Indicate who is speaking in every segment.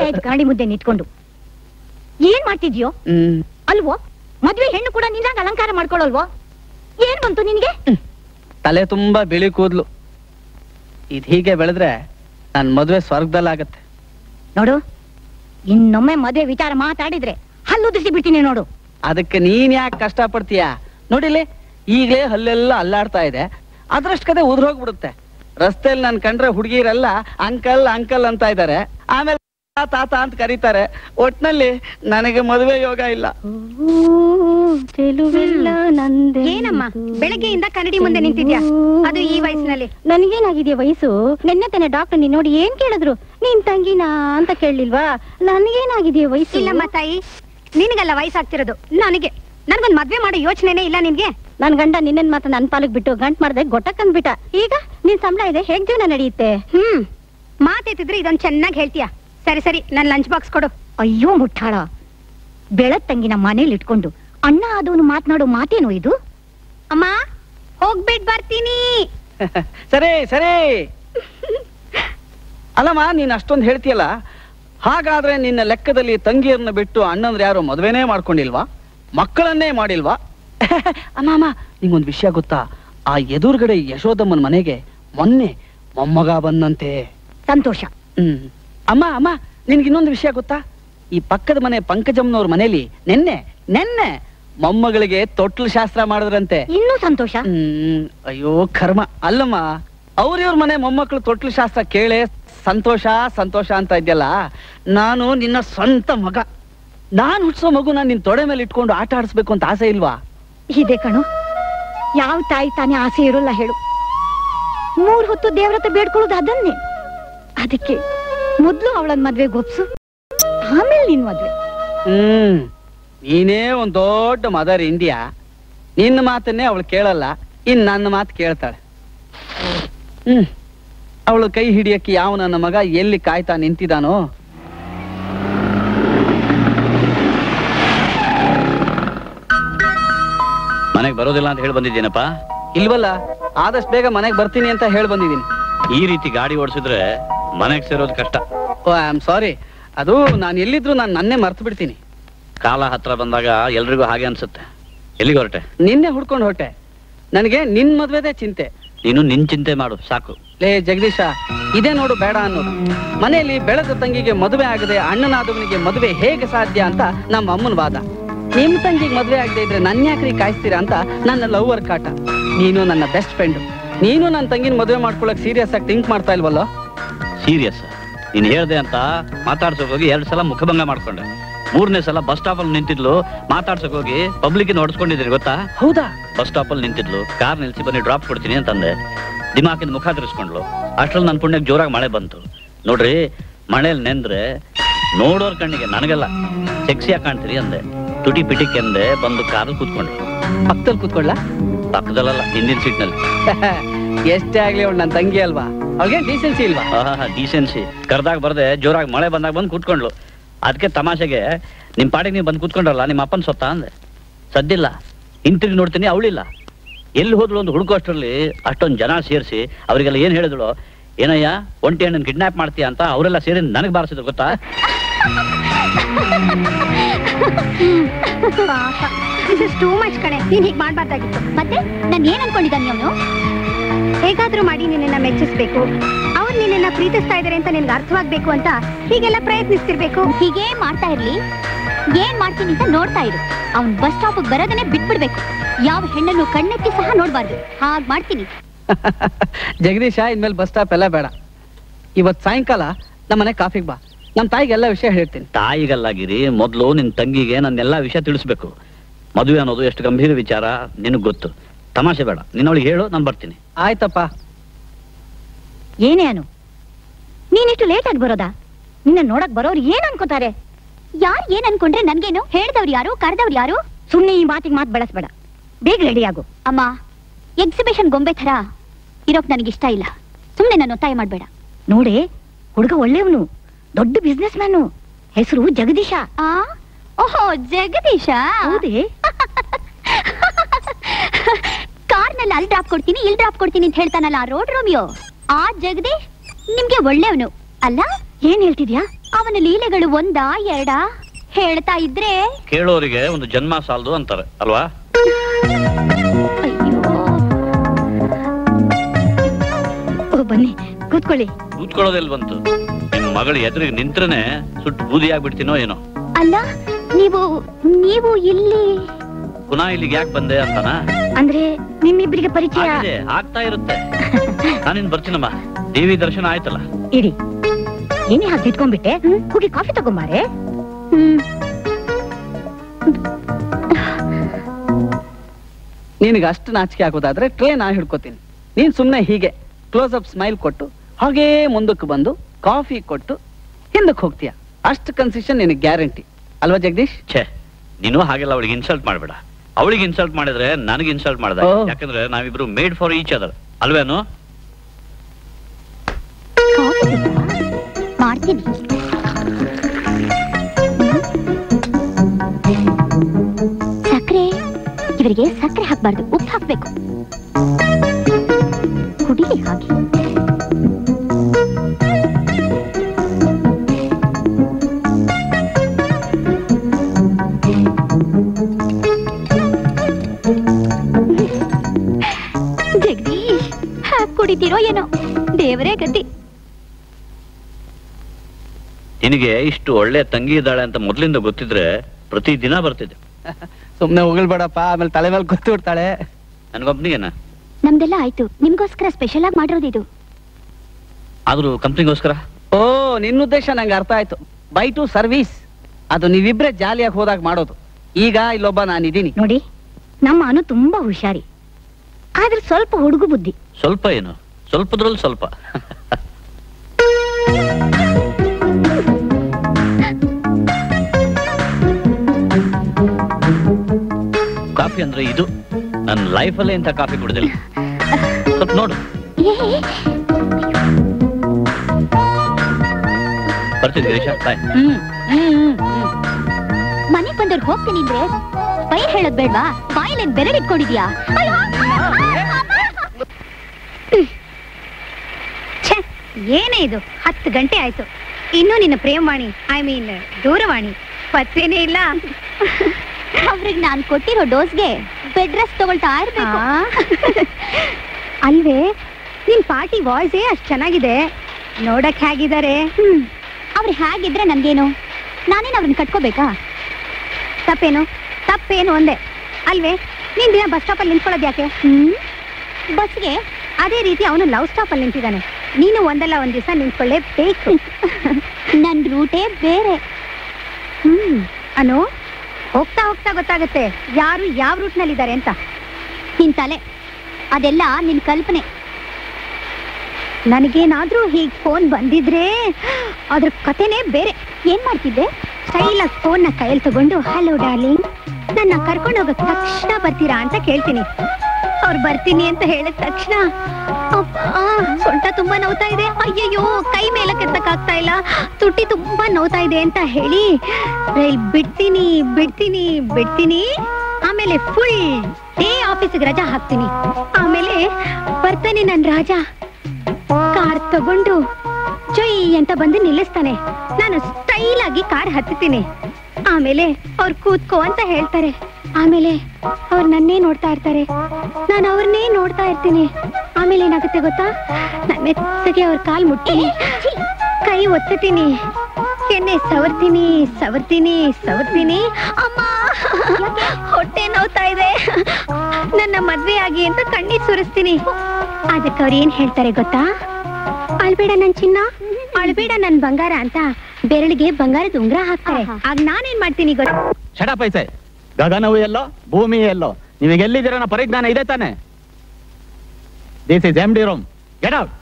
Speaker 1: ಆಯ್ತು ಕನ್ನಡಿ ಮುದ್ದೆ ನಿಂತ್ಕೊಂಡು ಏನ್ ಮಾಡ್ತಿದ್ಯೋ
Speaker 2: ಹ್ಮ್
Speaker 1: ಅಲ್ವೋ ಮದ್ವೆ ಹೆಣ್ಣು ಕೂಡ ನಿನ್ನಾಗ ಅಲಂಕಾರ ಮಾಡ್ಕೊಳಲ್ವೋ ಏನ್ ಬಂತು ನಿನ್ಗೆ
Speaker 2: ತಲೆ ತುಂಬಾ ಬಿಳಿ ಕೂದ್ಲು ಇದ್ ಹೀಗೆ ಬೆಳೆದ್ರೆ ನನ್ ಮದ್ವೆ ಸ್ವರ್ಗದಲ್ಲಾಗತ್ತೆ
Speaker 1: ನೋಡು ಇನ್ನೊಮ್ಮೆ ಮದ್ವೆ ವಿಚಾರ ಮಾತಾಡಿದ್ರೆ ಹಲ್ಲುದಿಸಿ ಬಿಡ್ತೀನಿ ನೋಡು
Speaker 2: ಅದಕ್ಕೆ ನೀನ್ ಯಾಕೆ ಕಷ್ಟ ಪಡ್ತೀಯ ನೋಡಿಲಿ ಈಗಲೇ ಹಲ್ಲೆಲ್ಲ ಅಲ್ಲಾಡ್ತಾ ಇದೆ ಅದ್ರಷ್ಟು ಕದೆ ಉದ್ರ ಹೋಗ್ಬಿಡುತ್ತೆ ರಸ್ತೆಯಲ್ಲಿ ನನ್ ಕಂಡ್ರೆ ಹುಡುಗಿರೆಲ್ಲ ಅಂಕಲ್ ಅಂಕಲ್ ಅಂತ ಇದ್ದಾರೆ ಆಮೇಲೆ ತಾತ, ತಾತ ಅಂತ ಕರೀತಾರೆ ಒಟ್ನಲ್ಲಿ ನನಗೆ ಮದುವೆ ಯೋಗ ಇಲ್ಲ
Speaker 3: ಏನಮ್ಮ ಬೆಳಗ್ಗೆಯಿಂದ ಕನ್ನಡಿ ಮುಂದೆ ನಿಂತಿದ್ಯಾ ಅದು ಈ ವಯಸ್ಸಿನಲ್ಲಿ
Speaker 1: ನನ್ಗೇನಾಗಿದೆಯಾ ವಯಸ್ಸು ನಿನ್ನೆ ತಾನೆ ಡಾಕ್ಟರ್ ನೀನ್ ನೋಡಿ ಏನ್ ಕೇಳಿದ್ರು ನಿನ್ ತಂಗಿನಾ ಅಂತ ಕೇಳಲಿಲ್ವಾ ನನ್ಗೇನಾಗಿದೆಯಾ ವಯಸ್ಸು
Speaker 3: ಇಲ್ಲಮ್ಮ ತಾಯಿ ನಿನಗಲ್ಲ ವಯಸ್ಸಾಗ್ತಿರೋದು ನನಗೆ ನನ್ಗೊಂದ್ ಮದ್ವೆ ಮಾಡೋ ಯೋಚನೆನೇ ಇಲ್ಲ ನಿನ್ಗೆ
Speaker 1: ನನ್ ಗಂಡ ನಿನ್ನನ್ ಮಾತ್ರ ನನ್ ಪಾಲಕ್ ಬಿಟ್ಟು ಗಂಟ್ ಮಾಡ್ದೆ ಗೊಟ್ಟಕ್ಕಂದ್ಬಿಟ್ಟ ಈಗ ನಿನ್ ಸಂಬಳ ಇದೆ ಹೇಗ್ ಜೀವನ ನಡೆಯುತ್ತೆ
Speaker 3: ಹ್ಮ್ ಮಾತೆತ್ತಿದ್ರೆ ಇದೊಂದ್ ಚೆನ್ನಾಗಿ ಹೇಳ್ತೀಯ ಸರಿ ಸರಿ ನನ್ ಲಂಚ್ ಬಾಕ್ಸ್ ಕೊಡು
Speaker 1: ಅಯ್ಯೋ ಮುಟ್ಟಾಳ ಬೆಳತ್ ತಂಗಿನ ಮನೇಲಿ ಇಟ್ಕೊಂಡು ಅಣ್ಣ ಆದವನು ಮಾತನಾಡೋ ಮಾತೇನು ಇದು
Speaker 3: ಅಮ್ಮ ಹೋಗ್ಬಿಟ್ ಬರ್ತೀನಿ
Speaker 2: ಸರಿ ಸರಿ ಅಲ್ಲಮ್ಮ ನೀನ್ ಅಷ್ಟೊಂದು ಹೇಳ್ತೀಯಲ್ಲ ಹಾಗಾದ್ರೆ ನಿನ್ನ ಲೆಕ್ಕದಲ್ಲಿ ತಂಗಿಯರನ್ನ ಬಿಟ್ಟು ಅಣ್ಣಂದ್ರೆ ಯಾರು ಮದುವೆನೇ ಮಾಡ್ಕೊಂಡಿಲ್ವಾ ಮಕ್ಕಳನ್ನೇ ಮಾಡಿಲ್ವಾ ಅಮ್ಮ ಅಮ್ಮ ನಿಂಗೊಂದು ವಿಷಯ ಗೊತ್ತಾ ಆ ಎದುರುಗಡೆ ಯಶೋದಮ್ಮನ ಮನೆಗೆ ಮೊನ್ನೆ ಮೊಮ್ಮಗ ಬಂದಂತೆ
Speaker 1: ಸಂತೋಷ
Speaker 2: ಹ್ಮ್ ಅಮ್ಮ ಅಮ್ಮ ನಿನ್ಗೆ ಇನ್ನೊಂದು ವಿಷಯ ಗೊತ್ತಾ ಈ ಪಕ್ಕದ ಮನೆ ಪಂಕಜಮ್ಮನವ್ರ ಮನೇಲಿ ನೆನ್ನೆ ನೆನ್ನೆ ಮೊಮ್ಮಗಳಿಗೆ ತೊಟ್ಲು ಶಾಸ್ತ್ರ ಮಾಡಿದ್ರಂತೆ
Speaker 1: ಇನ್ನೂ ಸಂತೋಷ
Speaker 2: ಹ್ಮ್ ಅಯ್ಯೋ ಕರ್ಮ ಅಲ್ಲಮ್ಮ ಅವ್ರಿವ್ರ ಮನೆ ಮೊಮ್ಮಕ್ಕಳು ತೊಟ್ಲು ಶಾಸ್ತ್ರ ಕೇಳೆ ಸಂತೋಷ ಸಂತೋಷ ಅಂತ ಇದ್ಯಲ್ಲ ನಾನು ನಿನ್ನ ಸ್ವಂತ ಮಗ ನಾನ್ ಹುಟ್ಸೋ ಮಗು ನಾನು ನಿನ್ ತೊಡೆ ಮೇಲೆ ಇಟ್ಕೊಂಡು ಆಟ ಆಡಿಸ್ಬೇಕು ಅಂತ ಆಸೆ ಇಲ್ವಾ
Speaker 1: ಇದೆ ಕಣು ಯಾವ ತಾಯಿ ತಾನೇ ಆಸೆ ಇರೋಲ್ಲ ಹೇಳು ಮೂರ್ ಹೊತ್ತು ದೇವ್ರ ಹತ್ರ ಬೇಡ್ಕೊಳ್ಳೋದು ಅದನ್ನೇ ಅದಕ್ಕೆ ಮೊದ್ಲು ಅವಳನ್ ಮದ್ವೆ ಗೊಪ್ಸು ಆಮೇಲೆ ನಿನ್ ಮದ್ವೆ
Speaker 2: ಹ್ಮ್ ನೀನೇ ಒಂದ್ ದೊಡ್ಡ ಮದರ್ ಇಂಡಿಯಾ ನಿನ್ನ ಮಾತನ್ನೇ ಅವಳು ಕೇಳಲ್ಲ ಇನ್ ನನ್ನ ಮಾತು ಕೇಳ್ತಾಳೆ ಹ್ಮ್ ಅವಳು ಕೈ ಹಿಡಿಯಕ್ಕೆ ಯಾವ ನನ್ನ ಮಗ ಎಲ್ಲಿ ಕಾಯ್ತಾ ನಿಂತಿದಾನೋ
Speaker 4: ಮನೆಗೆ ಬರೋದಿಲ್ಲ ಅಂತ ಹೇಳಿ ಬಂದಿದ್ದೀನಪ್ಪ
Speaker 2: ಇಲ್ವಲ್ಲ ಆದಷ್ಟು ಬೇಗ ಮನೆಗೆ ಬರ್ತೀನಿ ಅಂತ ಹೇಳಿ ಬಂದಿದ್ದೀನಿ
Speaker 4: ಈ ರೀತಿ ಗಾಡಿ ಓಡಿಸಿದ್ರೆ ಮನೆಗೆ ಸೇರೋದು ಕಷ್ಟ
Speaker 2: ಓ ಐ ಆಮ್ ಸಾರಿ ಅದು ನಾನು ಎಲ್ಲಿದ್ರು ನಾನು ನನ್ನೇ ಮರ್ತು ಬಿಡ್ತೀನಿ
Speaker 4: ಕಾಲ ಹತ್ರ ಬಂದಾಗ ಎಲ್ರಿಗೂ ಹಾಗೆ ಅನ್ಸುತ್ತೆ ಎಲ್ಲಿಗೆ ಹೊರಟೆ
Speaker 2: ನಿನ್ನೆ ಹುಡ್ಕೊಂಡು ಹೊಟ್ಟೆ ನನಗೆ ನಿನ್ ಮದ್ವೆದೇ ಚಿಂತೆ
Speaker 4: ನೀನು ನಿನ್ ಚಿಂತೆ ಮಾಡು ಸಾಕು
Speaker 2: ಲೇ ಜಗದೀಶ ಇದೇ ನೋಡು ಬೇಡ ಅನ್ನೋದು ಮನೆಯಲ್ಲಿ ಬೆಳೆದ ತಂಗಿಗೆ ಮದುವೆ ಆಗದೆ ಅಣ್ಣನಾದವನಿಗೆ ಮದುವೆ ಹೇಗೆ ಸಾಧ್ಯ ಅಂತ ನಮ್ಮ ಅಮ್ಮನ ವಾದ ನಿಮ್ ತಂಗಿಗೆ ಮದುವೆ ಆಗದೆ ಇದ್ರೆ ನನ್ನ ಯಾಕ್ರಿ ಕಾಯಿಸ್ತೀರಾ ಅಂತ ನನ್ನ ಲವ್ವರ್ ಕಾಟ ನೀನು ನನ್ನ ಬೆಸ್ಟ್ ಫ್ರೆಂಡ್ ನೀನು ನನ್ನ ತಂಗಿನ ಮದುವೆ ಮಾಡ್ಕೊಳಕ್ ಸೀರಿಯಸ್ ಆಗಿ ಥಿಂಕ್ ಮಾಡ್ತಾ ಇಲ್ವಲ್ಲೋ
Speaker 4: ಸೀರಿಯಸ್ ನೀನ್ ಹೇಳ್ದೆ ಅಂತ ಮಾತಾಡ್ಸೋಕ್ ಹೋಗಿ ಎರಡ್ ಸಲ ಮುಖಭಂಗ ಮಾಡ್ಕೊಂಡೆ ಮೂರನೇ ಸಲ ಬಸ್ ಸ್ಟಾಪ್ ಅಲ್ಲಿ ನಿಂತಿದ್ಲು ಮಾತಾಡ್ಸಕ್ ಹೋಗಿ ಪಬ್ಲಿಕ್ ನೋಡ್ಸ್ಕೊಂಡಿದ್ದೀರಿ ಗೊತ್ತಾ
Speaker 2: ಹೌದಾ
Speaker 4: ಬಸ್ ಸ್ಟಾಪ್ ಅಲ್ಲಿ ನಿಂತಿದ್ಲು ಕಾರ್ ನಿಲ್ಸಿ ಬನ್ನಿ ಡ್ರಾಪ್ ಕೊಡ್ತೀನಿ ಅಂತಂದೆ ದಿಮಾಕಿನ ಮುಖ ತಿರ್ಸ್ಕೊಂಡ್ಲು ಅಷ್ಟ್ರಲ್ಲಿ ನನ್ನ ಪುಣ್ಯಕ್ಕೆ ಜೋರಾಗಿ ಮಳೆ ಬಂತು ನೋಡ್ರಿ ಮಳೇಲಿ ನೆಂದ್ರೆ ನೋಡೋರ್ ಕಣ್ಣಿಗೆ ನನಗೆಲ್ಲ ಸೆಕ್ಸಿಯಾಗಿ ಕಾಣ್ತೀರಿ ಅಂದೆ ತುಟಿ ಪಿಟಿಕ್ ಎಂದೆ ಬಂದು ಕಾರಲ್ಲಿ ಕೂತ್ಕೊಂಡ್ರು
Speaker 2: ಪಕ್ಕದಲ್ಲಿ ಕೂತ್ಕೊಳ್ಳ
Speaker 4: ಪಕ್ಕದಲ್ಲ ಹಿಂದಿನ ಸೀಟ್ನಲ್ಲಿ
Speaker 2: ಎಷ್ಟೇ ಆಗ್ಲಿ ಅವಳು ನನ್ನ ತಂಗಿ ಅಲ್ವಾ ಅವಳಿಗೆ ಡೀಸೆನ್ಸಿ ಇಲ್ವಾ
Speaker 4: ಆಹಾ ಡೀಸೆನ್ಸಿ ಕರ್ದಾಗ ಬರ್ದೆ ಜೋರಾಗಿ ಮಳೆ ಬಂದಾಗ ಬಂದು ಕೂತ್ಕೊಂಡ್ಲು ಅದಕ್ಕೆ ತಮಾಷೆಗೆ ನಿಮ್ ಪಾಡಿಗೆ ನೀವು ಬಂದು ಕೂತ್ಕೊಂಡ್ರಲ್ಲ ನಿಮ್ಮ ಅಪ್ಪನ ಸೊತ್ತ ಅಂದೆ ಸದ್ದಿಲ್ಲ ಹಿಂತಿರುಗಿ ನೋಡ್ತೀನಿ ಅವಳಿಲ್ಲ ಎಲ್ಲಿ ಹೋದ್ಲು ಒಂದು ಹುಡುಕೋ ಅಷ್ಟರಲ್ಲಿ ಅಷ್ಟೊಂದು ಜನ ಸೇರಿಸಿ ಅವರಿಗೆಲ್ಲ ಏನ್ ಹೇಳಿದಳು ಏನಯ್ಯ ಒಂಟಿ ಹಣ್ಣನ್ ಕಿಡ್ನಾಪ್ ಮಾಡ್ತೀಯ ಅಂತ ಅವರೆಲ್ಲ ಸೇರಿ ನನಗೆ ಬಾರಿಸಿದ್ರು ಗೊತ್ತಾ
Speaker 3: ಪಾಪ ದಿಸ್ ಇಸ್ ಟೂ ಮಚ್ ಕಣೆ ನೀನ್ ಹೀಗ್ ಮಾಡ್ಬಾರ್ದಾಗಿತ್ತು
Speaker 1: ಮತ್ತೆ ನಾನು ಏನ್ ಅನ್ಕೊಂಡಿದ್ದಾನೆ ಅವನು
Speaker 3: ಹೇಗಾದ್ರೂ ಮಾಡಿ ನಿನ್ನನ್ನ ಮೆಚ್ಚಿಸ್ಬೇಕು ಅವ್ರು ನಿನ್ನನ್ನ ಪ್ರೀತಿಸ್ತಾ ಇದಾರೆ ಅಂತ ನಿನ್ಗೆ ಅರ್ಥವಾಗ್ಬೇಕು ಅಂತ ಹೀಗೆಲ್ಲ ಪ್ರಯತ್ನಿಸ್ತಿರ್ಬೇಕು
Speaker 1: ಹೀಗೆ ಮಾಡ್ತಾ ಇರ್ಲಿ ಏನ್ ಮಾಡ್ತೀನಿ ಅಂತ ನೋಡ್ತಾ ಇರು ಅವ್ನ್ ಬಸ್ ಸ್ಟಾಪ್ ಬರೋದನ್ನೇ ಬಿಟ್ಬಿಡ್ಬೇಕು ಯಾವ ಹೆಣ್ಣನ್ನು ಕಣ್ಣೆತ್ತಿ ಸಹ ನೋಡ್ಬಾರ್ದು ಹಾಗ್ ಮಾಡ್ತೀನಿ
Speaker 2: ಜಗದೀಶ ಇನ್ಮೇಲೆ ಬಸ್ ಸ್ಟಾಪ್ ಎಲ್ಲ ಬೇಡ ಇವತ್ ಸಾಯಂಕಾಲ ನಮ್ಮನೆ ಕಾಫಿಗೆ ಬಾ ನಮ್ಮ ತಾಯಿಗೆಲ್ಲ ವಿಷಯ ಹೇಳ್ತೀನಿ
Speaker 4: ತಾಯಿಗಲ್ಲಾಗಿರಿ ಮೊದಲು ನಿನ್ ತಂಗಿಗೆ ನನ್ನೆಲ್ಲಾ ವಿಷಯ ತಿಳಿಸ್ಬೇಕು ಮದುವೆ ಅನ್ನೋದು ಎಷ್ಟು ಗಂಭೀರ ವಿಚಾರ ನಿನಗ್ ಗೊತ್ತು ತಮಾಷೆ ಬೇಡ ನಿನ್ನವಳಿಗೆ ಹೇಳು ನಾನು ಬರ್ತೀನಿ
Speaker 2: ಆಯ್ತಪ್ಪ
Speaker 1: ಏನೇ ಅನು ನೀನಿಷ್ಟು ಲೇಟ್ ಆಗಿ ಬರೋದಾ ನಿನ್ನ ನೋಡಕ್ ಬರೋರು ಏನ್ ಅನ್ಕೋತಾರೆ ಯಾರ್ ಏನ್ ಅನ್ಕೊಂಡ್ರೆ ನನ್ಗೇನು ಹೇಳ್ದವ್ರು ಯಾರು ಕರೆದವ್ರು ಯಾರು ಸುಮ್ನೆ ಈ ಮಾತಿಗೆ ಮಾತು ಬೆಳೆಸ್ಬೇಡ ಬೇಗ ರೆಡಿ ಆಗು ಅಮ್ಮ ಎಕ್ಸಿಬಿಷನ್ ಗೊಂಬೆ ತರ ಇರೋಕ್ ನನಗಿಷ್ಟ ಇಲ್ಲ ಸುಮ್ನೆ ನಾನು ಒತ್ತಾಯ ಮಾಡ್ಬೇಡ ನೋಡೆ ಹುಡುಗ ಒಳ್ಳೆಯವನು ದೊಡ್ಡ ಬಿಸ್ನೆಸ್ ಮ್ಯಾನು ಹೆಸರು ಜಗದೀಶ ಓಹೋ ಜಗದೀಶ ಹೌದೇ ಕಾರ್ನಲ್ಲಿ ಅಲ್ಲಿ ಡ್ರಾಪ್ ಕೊಡ್ತೀನಿ ಇಲ್ಲಿ ಡ್ರಾಪ್ ಕೊಡ್ತೀನಿ ಅಂತ ಹೇಳ್ತಾನಲ್ಲ ಆ ರೋಡ್ ರೋಮಿಯೋ ಆ ಜಗದೀಶ್ ನಿಮ್ಗೆ ಒಳ್ಳೆಯವನು ಅಲ್ಲ ಏನ್ ಹೇಳ್ತಿದ್ಯಾ ಅವನ ಲೀಲೆಗಳು ಒಂದಾ ಎರಡಾ ಹೇಳ್ತಾ ಇದ್ರೆ
Speaker 4: ಕೇಳೋರಿಗೆ ಒಂದು ಜನ್ಮ ಸಾಲದು ಅಂತಾರೆ ಅಲ್ವಾ
Speaker 1: ಅಯ್ಯೋ ಓ ಬನ್ನಿ ಕೂತ್ಕೊಳ್ಳಿ
Speaker 4: ಕೂತ್ಕೊಳ್ಳೋದೆಲ್ ಬಂತು ನಿಮ್ ಮಗಳು ಎದುರಿಗೆ ನಿಂತ್ರನೆ ಸುಟ್ಟು ಬೂದಿ ಆಗ್ಬಿಡ್ತೀನೋ ಏನೋ
Speaker 1: ಅಲ್ಲ ನೀವು ನೀವು ಇಲ್ಲಿ
Speaker 4: ಪುನಃ ಇಲ್ಲಿಗೆ ಯಾಕೆ ಬಂದೆ ಅಂತಾನ
Speaker 1: ಅಂದ್ರೆ ನಿಮ್ಮಿಬ್ಬರಿಗೆ ಪರಿಚಯ
Speaker 4: ಆಗಿದೆ ಆಗ್ತಾ ಇರುತ್ತೆ ನಾನಿನ್ ಬರ್ತೀನಮ್ಮ ದೇವಿ ದರ್ಶನ ಆಯ್ತಲ್ಲ
Speaker 1: ಇಡಿ ಏನೇ ಹಾಗೆ ಇಟ್ಕೊಂಡ್ಬಿಟ್ಟೆ ಹೋಗಿ ಕಾಫಿ ತಗೊಂಬಾರೆ ಹ್ಮ್
Speaker 2: ನಿನಗೆ ಅಷ್ಟು ನಾಚಿಕೆ ಆಗೋದಾದ್ರೆ ಟ್ರೇ ನಾ ಹಿಡ್ಕೋತೀನಿ ನೀನ್ ಸುಮ್ಮನೆ ಹೀಗೆ ಕ್ಲೋಸ್ ಅಪ್ ಸ್ಮೈಲ್ ಕೊಟ್ಟು ಹಾಗೇ ಮುಂದಕ್ಕೆ ಬಂದು ಕಾಫಿ ಕೊಟ್ಟು ಹಿಂದಕ್ಕೆ ಹೋಗ್ತೀಯ ಅಷ್ಟು ಕನ್ಸಿಷನ್ ನಿನಗೆ ಗ್ಯಾರಂಟಿ ಅಲ್ವಾ ಜಗದೀಶ್
Speaker 4: ಛೇ ನೀನು ಹಾಗೆಲ್ಲ ಅವಳಿಗೆ ಇನ್ಸಲ್ಟ್ ಮಾಡ್ಬೇಡ ಅವಳಿಗೆ ಇನ್ಸಲ್ಟ್ ಮಾಡಿದ್ರೆ ನನಗೆ ಇನ್ಸಲ್ಟ್ ಮಾಡ್ದ
Speaker 2: ಓ.
Speaker 4: ಯಾಕಂದ್ರೆ ನಾವಿಬ್ರು ಮೇಡ್ ಫಾರ್ ಈಚ್ ಅದರ್ ಅಲ್ವೇನು
Speaker 1: ಕಾಫಿ ಬೇಕಾ? ಮಾಡ್ತೀನಿ ಸಕ್ಕರೆ ಇವರಿಗೆ ಸಕ್ಕರೆ ಹಾಕ್ಬಾರ್ದು ಉಪ್ಪು ಹಾಕ್ಬೇಕು ಕುಡಿಲಿ ಹಾಗೆ ಜಗದೀಶ್ ಹಾಕ್ ಕುಡಿತೀರೋ ಏನೋ ದೇವರೇ ಗತಿ
Speaker 4: ನಿನಗೆ ಇಷ್ಟು ಒಳ್ಳೆ ತಂಗಿ ಇದ್ದಾಳೆ ಅಂತ ಮೊದ್ಲಿಂದ ಗೊತ್ತಿದ್ರೆ ಪ್ರತಿ ದಿನ ಬರ್ತಿದ್ದೆ
Speaker 2: ಸುಮ್ಮನೆ ಉಗಳ್ಬೇಡಪ್ಪ ಆಮೇಲೆ ತಲೆ ಮೇಲೆ ಗೊತ್ತು ಬಿಡ್ತಾಳೆ
Speaker 4: ನನಗೊಬ್ನಿಗೆನ
Speaker 1: ನಮ್ದೆಲ್ಲ ಆಯ್ತು ನಿಮ್ಗೋಸ್ಕರ ಸ್ಪೆಷಲ್ ಆಗಿ ಮಾಡಿರೋದು ಇದು
Speaker 4: ಆದ್ರೂ ಕಂಪ್ನಿಗೋಸ್ಕರ
Speaker 2: ಓ ನಿನ್ನ ಉದ್ದೇಶ ನಂಗೆ ಅರ್ಥ ಆಯ್ತು ಬೈ ಟು ಸರ್ವಿಸ್ ಅದು ನೀವಿಬ್ರೆ ಜಾಲಿಯಾಗಿ ಹೋದಾಗ ಮಾಡೋದು ಈಗ ಇಲ್ಲೊಬ್ಬ ನಾನಿದ್ದೀನಿ
Speaker 1: ನೋಡಿ ನಮ್ಮ ಅನು ತುಂಬಾ ಹುಷಾರಿ ಆದ್ರೆ ಸ್ವಲ್ಪ ಹುಡುಗು ಬುದ್ಧಿ
Speaker 4: ಸ್ವಲ್ಪ ಏನು ಸ್ವಲ್ಪದ್ರಲ್ಲಿ ಸ್ವಲ್ಪ ಕಾಫಿ ಅಂದ್ರೆ ಇದು ನನ್ನ ಲೈಫಲ್ಲೇ ಇಂಥ ಕಾಫಿ ಕುಡಿದಿಲ್ಲ ಸ್ವಲ್ಪ ನೋಡು
Speaker 1: ಏ,
Speaker 4: ಬರ್ತೀನಿ ಗಿರೀಶ ಬಾಯ್
Speaker 2: ಹ್ಮ್ ಹ್ಮ್ ಹ್ಮ್
Speaker 1: ಮನೆಗ್ ಬಂದವ್ರು ಹೋಗ್ತೀನಿ ಅಂದ್ರೆ ಬೈರ್ ಹೇಳೋದ್ ಬೇಡ್ವಾ ಬಾಯಲ್ಲೇನ್ ಬೆರಳು ಇಟ್ಕೊಂಡಿದ್ಯಾ ಅಯ್ಯೋ!
Speaker 3: ಛೆ, ಏನೇ ಇದು ಹತ್ತು ಗಂಟೆ ಆಯ್ತು ಇನ್ನೂ ನಿನ್ನ ಪ್ರೇಮವಾಣಿ ಐ ಮೀನ್ ದೂರವಾಣಿ ಪತ್ತೆನೇ ಇಲ್ಲ
Speaker 1: ಅವ್ರಿಗೆ ನಾನ್ ಕೊಟ್ಟಿರೋ ಡೋಸ್ಗೆ ಬೆಡ್ ರೆಸ್ಟ್ ತಗೊಳ್ತಾ ಇರ್ಬೇಕು
Speaker 3: ಆ? ಅಲ್ವೇ ನಿನ್ ಪಾರ್ಟಿ ವಾಯ್ಸೇ ಅಷ್ಟ್ ಚೆನ್ನಾಗಿದೆ ನೋಡಕ್ ಹೇಗಿದ್ದಾರೆ
Speaker 1: ಹ್ಮ್ ಅವ್ರು ಹೇಗಿದ್ರೆ ನನ್ಗೇನು ನಾನೇನ್ ಅವ್ರನ್ನ ಕಟ್ಕೋಬೇಕಾ
Speaker 3: ತಪ್ಪೇನು ತಪ್ಪೇನು ಒಂದೇ ಅಲ್ವೇ ನೀನ್ ದಿನ ಬಸ್ ಸ್ಟಾಪ್ ಅಲ್ಲಿ ನಿಂತ್ಕೊಳ್ಳೋದು ಯಾಕೆ
Speaker 1: ಹ್ಮ್ ಬಸ್ಗೆ
Speaker 3: ಅದೇ ರೀತಿ ಅವನು ಲವ್ ಸ್ಟಾಪ್ ಅಲ್ಲಿ ನಿಂತಿದ್ದಾನೆ ನೀನು ಒಂದಲ್ಲ ಒಂದ್ ದಿವಸ ನಿಂತ್ಕೊಳ್ಳೇಬೇಕು
Speaker 1: ನನ್ ರೂಟೇ ಬೇರೆ
Speaker 3: ಹ್ಮ್ ಅನು ಹೋಗ್ತಾ ಹೋಗ್ತಾ ಗೊತ್ತಾಗುತ್ತೆ ಯಾರು ಯಾವ ರೂಟ್ ನಲ್ಲಿ ಇದ್ದಾರೆ ಅಂತ
Speaker 1: ನಿನ್ ತಲೆ ಅದೆಲ್ಲ ನಿನ್ ಕಲ್ಪನೆ
Speaker 3: ನನಗೇನಾದ್ರೂ ಹೀಗ್ ಫೋನ್ ಬಂದಿದ್ರೆ ಅದ್ರ ಕಥೆನೇ ಬೇರೆ
Speaker 1: ಏನ್ ಮಾಡ್ತಿದ್ದೆ
Speaker 3: ಸ್ಟೈಲಾಗಿ ಫೋನ್ ನ ಕೈಯಲ್ಲಿ ತಗೊಂಡು ಹಲೋ ಡಾರ್ಲಿಂಗ್ ನನ್ನ ಕರ್ಕೊಂಡು ಹೋಗಕ್ ತಕ್ಷಣ ಬರ್ತೀರಾ ಅಂತ ಕೇಳ್ತೀನಿ ಅವ್ರು ಬರ್ತೀನಿ ಅಂತ ಹೇಳಿದ ತಕ್ಷಣ ಅಬ್ಬಾ, ಸೊಂಟ ತುಂಬಾ ನೋವ್ತಾ ಇದೆ ಅಯ್ಯಯ್ಯೋ ಕೈ ಮೇಲಕ್ಕೆ ಎತ್ತಕ್ಕಾಗ್ತಾ ಇಲ್ಲ ತುಟಿ ತುಂಬಾ ನೋವ್ತಾ ಇದೆ ಅಂತ ಹೇಳಿ ರೈಲ್ ಬಿಡ್ತೀನಿ ಬಿಡ್ತೀನಿ ಬಿಡ್ತೀನಿ ಆಮೇಲೆ ಫುಲ್ ಡೇ ಆಫೀಸ್ಗೆ ರಜಾ ಹಾಕ್ತೀನಿ ಆಮೇಲೆ ಬರ್ತಾನೆ ನನ್ ರಾಜ ಕಾರ್ ತಗೊಂಡು ಜೊಯ್ ಅಂತ ಬಂದು ನಿಲ್ಲಿಸ್ತಾನೆ ನಾನು ಸ್ಟೈಲ್ ಆಗಿ ಕಾರ್ ಹತ್ತೀನಿ ಆಮೇಲೆ ಅವ್ರು ಕೂತ್ಕೋ ಅಂತ ಹೇಳ್ತಾರೆ ಆಮೇಲೆ ಅವ್ರು ನನ್ನೇ ನೋಡ್ತಾ ಇರ್ತಾರೆ ನಾನು ಅವ್ರನ್ನೇ ನೋಡ್ತಾ ಇರ್ತೀನಿ ಆಮೇಲೆ ಏನಾಗುತ್ತೆ ಗೊತ್ತಾ ನನ್ನ ಮೆತ್ತಗೆ ಅವ್ರ ಕಾಲ್ ಮುಟ್ತೀನಿ ಕೈ ಒತ್ತತೀನಿ ಎಣ್ಣೆ ಸವರ್ತೀನಿ ಸವರ್ತೀನಿ ಸವರ್ತೀನಿ ಅಮ್ಮ ಹೊಟ್ಟೆ ನೋವ್ತಾ ಇದೆ ನನ್ನ ಮದ್ವೆ ಆಗಿ ಅಂತ ಕಣ್ಣೀರ್ ಸುರಿಸ್ತೀನಿ ಅದಕ್ಕೆ ಅವ್ರು ಏನ್ ಹೇಳ್ತಾರೆ ಗೊತ್ತಾ ಅಳ್ಬೇಡ ನನ್ ಚಿನ್ನ ಅಳ್ಬೇಡ ನನ್ ಬಂಗಾರ ಅಂತ ಬೆರಳಿಗೆ ಬಂಗಾರದ ಉಂಗ್ರ ಹಾಕ್ತಾರೆ
Speaker 1: ಆಹಾ.
Speaker 3: ಆಗ ನಾನೇನ್ ಮಾಡ್ತೀನಿ ಗೊತ್ತಾ
Speaker 5: ಶಡ ಪೈಸೆ ಗಗನವು ಎಲ್ಲೋ ಭೂಮಿ ಎಲ್ಲೋ ನೀವೀಗ ಎಲ್ಲಿದ್ದೀರ ಅನ್ನೋ ಪರಿಜ್ಞಾನ ಇದೆ ತಾನೆ this is M D room get out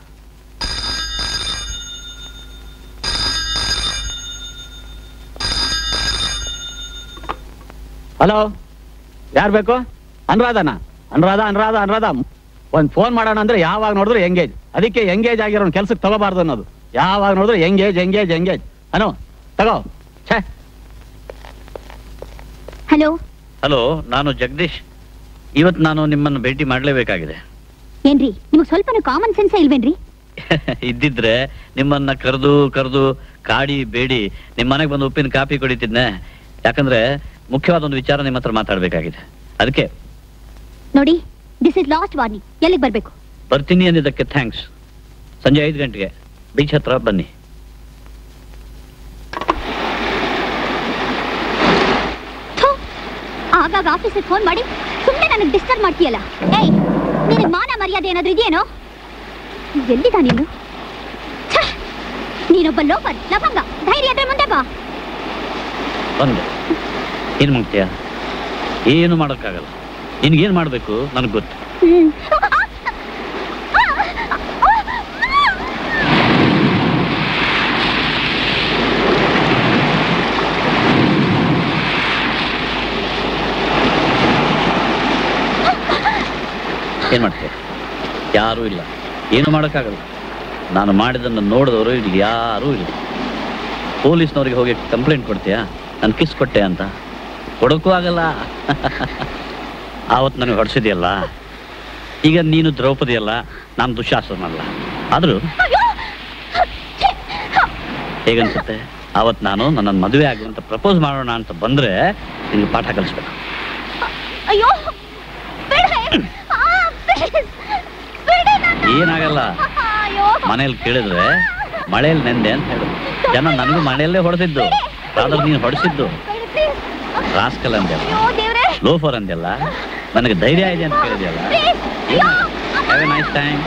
Speaker 5: hello ಯಾರು ಬೇಕು ಅನುರಾಧನ ಅನುರಾಧ ಅನುರಾಧ ಅನುರಾಧ ಒಂದ್ ಫೋನ್ ಮಾಡೋಣ ಅಂದ್ರೆ ಯಾವಾಗ ನೋಡಿದ್ರು ಎಂಗೇಜ್ ಅದಕ್ಕೆ ಎಂಗೇಜ್ ಆಗಿರೋ ಕೆಲ್ಸಕ್ಕೆ ತಗೋಬಾರ್ದು ಅನ್ನೋದು ಯಾವಾಗ ನೋಡಿದ್ರು ಎಂಗೇಜ್ ಎಂಗೇಜ್ ಎಂಗೇಜ್ ಅನು ತಗೋ ಛೇ
Speaker 1: ಹಲೋ
Speaker 4: ಹಲೋ ನಾನು ಜಗದೀಶ್ ಇವತ್ತು ನಾನು ನಿಮ್ಮನ್ನು ಭೇಟಿ ಮಾಡಲೇಬೇಕಾಗಿದೆ
Speaker 1: ಏನ್ರಿ ನಿಮಗ್ ಸ್ವಲ್ಪನೂ ಕಾಮನ್ ಸೆನ್ಸ್ ಇಲ್ವೇನ್ರಿ
Speaker 4: ಇದ್ದಿದ್ರೆ ನಿಮ್ಮನ್ನ ಕರೆದು ಕರೆದು ಕಾಡಿ ಬೇಡಿ ನಿಮ್ಮ ಮನೆಗೆ ಬಂದು ಉಪ್ಪಿನ ಕಾಫಿ ಕುಡಿತಿದ್ನೆ ಯಾಕಂದ್ರೆ ಮುಖ್ಯವಾದ ಒಂದು ವಿಚಾರ ನಿಮ್ಮ ಹತ್ರ ಮಾತಾಡ್ಬೇಕಾಗಿದೆ ಅದಕ್ಕೆ
Speaker 1: ನೋಡಿ ದಿಸ್ ಇಸ್ ಲಾಸ್ಟ್ ವಾರ್ನಿಂಗ್ ಎಲ್ಲಿಗೆ ಬರ್ಬೇಕು
Speaker 4: ಬರ್ತೀನಿ ಅಂದಿದ್ದಕ್ಕೆ ಥ್ಯಾಂಕ್ಸ್ ಸಂಜೆ ಐದು ಗಂಟೆಗೆ ಬೀಚ್ ಹತ್ರ ಬನ್ನಿ
Speaker 1: ಥು, ಆಗಾಗ ಆಫೀಸಿಗೆ ಫೋನ್ ಮಾಡಿ ಸುಮ್ಮನೆ ನನಗೆ ಡಿಸ್ಟರ್ಬ್ ಮಾಡ್ತೀಯಲ್ಲ ಏಯ್ ನಿನಗೆ ಮಾನ ಮರ್ಯಾದೆ ಏನಾದ್ರೂ ಇದೆಯೇನೋ ಎಲ್ಲಿದ ನೀನು ಛೆ, ನೀನೊಬ್ಬ ಲೋಫರ್ ಲಫಂಗ ಧೈರ್ಯ ಇದ್ರೆ ಮುಂದೆ ಬಾ
Speaker 4: ಬಂದೆ ಏನ್ ಮಾಡ್ತೀಯ ಏನು ಮಾಡೋಕ್ಕಾಗಲ್ಲ ನಿನ್ಗೇನ್ ಮಾಡ್ಬೇಕು ನನಗೆ ಗೊತ್ತು
Speaker 1: ಹ್ಮ್.
Speaker 4: ಏನ್ ಮಾಡ್ತೀಯ ಯಾರೂ ಇಲ್ಲ ಏನು ಮಾಡೋಕ್ಕಾಗಲ್ಲ ನಾನು ಮಾಡಿದ್ದನ್ನು ನೋಡಿದವರು ಇಲ್ಲಿ ಯಾರೂ ಇಲ್ಲ ಪೊಲೀಸ್ನವ್ರಿಗೆ ಹೋಗಿ ಕಂಪ್ಲೇಂಟ್ ಕೊಡ್ತೀಯಾ ನಾನು ಕಿಸ್ ಕೊಟ್ಟೆ ಅಂತ ಕೊಡೋಕ್ಕೂ ಆಗಲ್ಲ ಆವತ್ತು ನನಗೆ ಹೊಡ್ಸಿದ್ಯಲ್ಲ ಈಗ ನೀನು ದ್ರೌಪದಿ ಅಲ್ಲ ನಾನು ದುಶಾಸನಲ್ಲ ಆದರೂ ಹೇಗನ್ಸುತ್ತೆ ಆವತ್ತು ನಾನು ನನ್ನ ಮದುವೆ ಆಗುವಂತ ಪ್ರಪೋಸ್ ಮಾಡೋಣ ಅಂತ ಬಂದ್ರೆ ನಿನಗೆ ಪಾಠ ಕಲಿಸ್ಬೇಕು
Speaker 1: ಅಯ್ಯೋ ಬಿಡೆ. ಆ, please. ಬಿಡೆ ನನ್ನ.
Speaker 4: ಏನಾಗಲ್ಲ
Speaker 1: ಅಯ್ಯೋ
Speaker 4: ಮನೇಲಿ ಕೇಳಿದ್ರೆ ಮಳೆಯಲ್ಲಿ ನೆಂದೆ ಅಂತ ಹೇಳು ಜನ ನನಗೂ ಮನೆಯಲ್ಲೇ ಹೊಡೆದಿದ್ದು ಆದ್ರೆ ನೀನು ಹೊಡೆಸಿದ್ದು
Speaker 1: ಬಿಡಿ, please.
Speaker 4: ರಾಸ್ಕಲ್ ಅಂದೆಲ್ಲ
Speaker 1: ಅಯ್ಯೋ ದೇವ್ರೆ
Speaker 4: ಲೋಫರ್ ಅಂದೆಲ್ಲ ನನಗೆ ಧೈರ್ಯ ಇದೆ ಅಂತ ಕೇಳಿದೆಯಲ್ಲ
Speaker 1: ಪ್ಲೀಸ್ ಅಯ್ಯೋ
Speaker 4: ಹ್ಯಾವ್ ಎ ನೈಸ್ ಟೈಮ್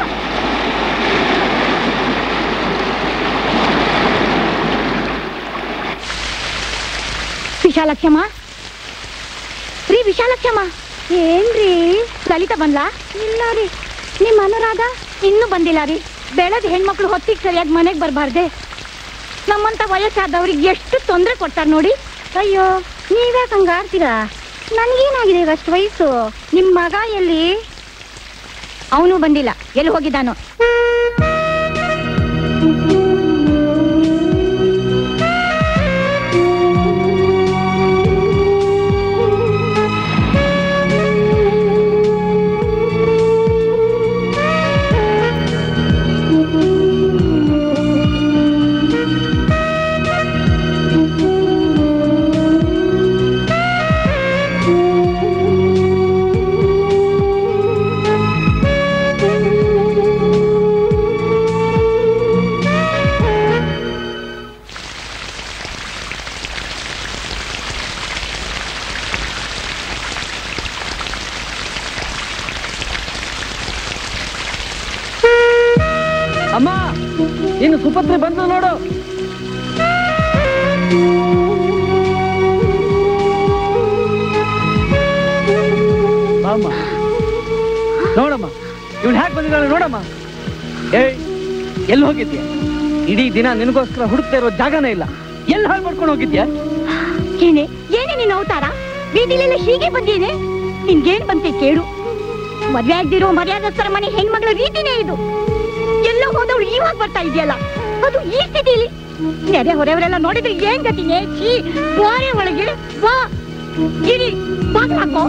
Speaker 3: ವಿಶಾಲಕ್ಷಮ್ಮ ರೀ ವಿಶಾಲಕ್ಷಮ್ಮ ಏನ್ರಿ ಲಲಿತಾ ಬಂದ್ಲಾ ಇಲ್ಲ ರೀ ನಿಮ್ ಅನುರಾಧ ಇನ್ನೂ ಬಂದಿಲ್ಲ ರೀ ಬೆಳೆದ ಹೆಣ್ಮಕ್ಳು ಹೊತ್ತಿಗೆ ಸರಿಯಾಗಿ ಮನೆಗೆ ಬರಬಾರ್ದೆ ನಮ್ಮಂತ ವಯಸ್ಸಾದವ್ರಿಗೆ ಎಷ್ಟು ತೊಂದರೆ ಕೊಡ್ತಾರೆ ನೋಡಿ ಅಯ್ಯೋ ನೀವ್ಯಾಕೆ ಹಂಗ ಆಡ್ತೀರಾ ನನ್ಗೇನಾಗಿದೆ ಈಗ ಅಷ್ಟು ವಯಸ್ಸು ನಿಮ್ ಮಗ ಎಲ್ಲಿ ಅವನು ಬಂದಿಲ್ಲ ಎಲ್ಲಿ ಹೋಗಿದ್ದಾನೋ
Speaker 2: ಅಮ್ಮ ಇನ್ನು ಸುಪತ್ರಿ ಬಂದು ನೋಡು ಬಾಮ್ಮ ನೋಡಮ್ಮ ಇವಳು ಹ್ಯಾಕ್ ಬಂದಿದ್ದಾಳೆ ನೋಡಮ್ಮ ಏಯ್ ಎಲ್ಲಿ ಹೋಗಿದ್ಯಾ ಇಡೀ ದಿನ ನಿನಗೋಸ್ಕರ ಹುಡುಕ್ತಾ ಇರೋ ಜಾಗನೇ ಇಲ್ಲ ಎಲ್ಲಿ ಹಾಳು ಮಾಡ್ಕೊಂಡು ಹೋಗಿದ್ಯಾ
Speaker 3: ಏನೇ ಏನೇ ನೀನು ಅವತಾರ ಬೀದಿಲೆಲ್ಲ ಹೀಗೆ ಬಂದೇನೆ ನಿನ್ಗೇನ್ ಬಂತೆ ಕೇಳು ಮದ್ವೆ ಆಗ್ದಿರೋ ಮರ್ಯಾದಸ್ತರ ಮನೆ ಹೆಣ್ಮಗಳ ರೀತಿನೇ ಇದು ಎಲ್ಲ ಹೋದವ್ರು ಇವಾಗ ಬರ್ತಾ ಇದೆಯಲ್ಲ ಅದು ಈ ಸ್ಥಿತಿಲಿ ನೆರೆ ಹೊರೆಯವರೆಲ್ಲ ನೋಡಿದ್ರೆ ಏನ್ ಗತಿನೇ ಛೀ ಬಾರೆ ಒಳಗೆ ಬಾ ಇರಿ ಬಾಗ್ಲ್ ಹಾಕೋ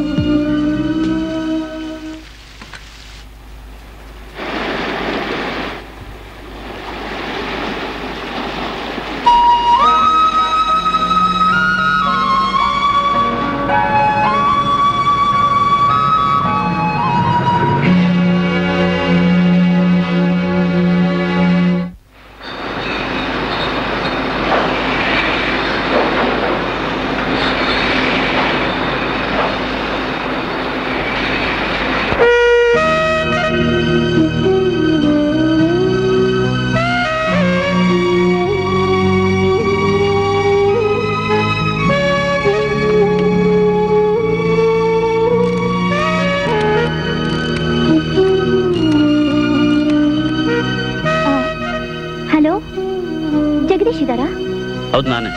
Speaker 1: ಹಲೋ ಜಗದೀಶ್ ಇದ್ದಾರಾ
Speaker 4: ಹೌದು ನಾನೇ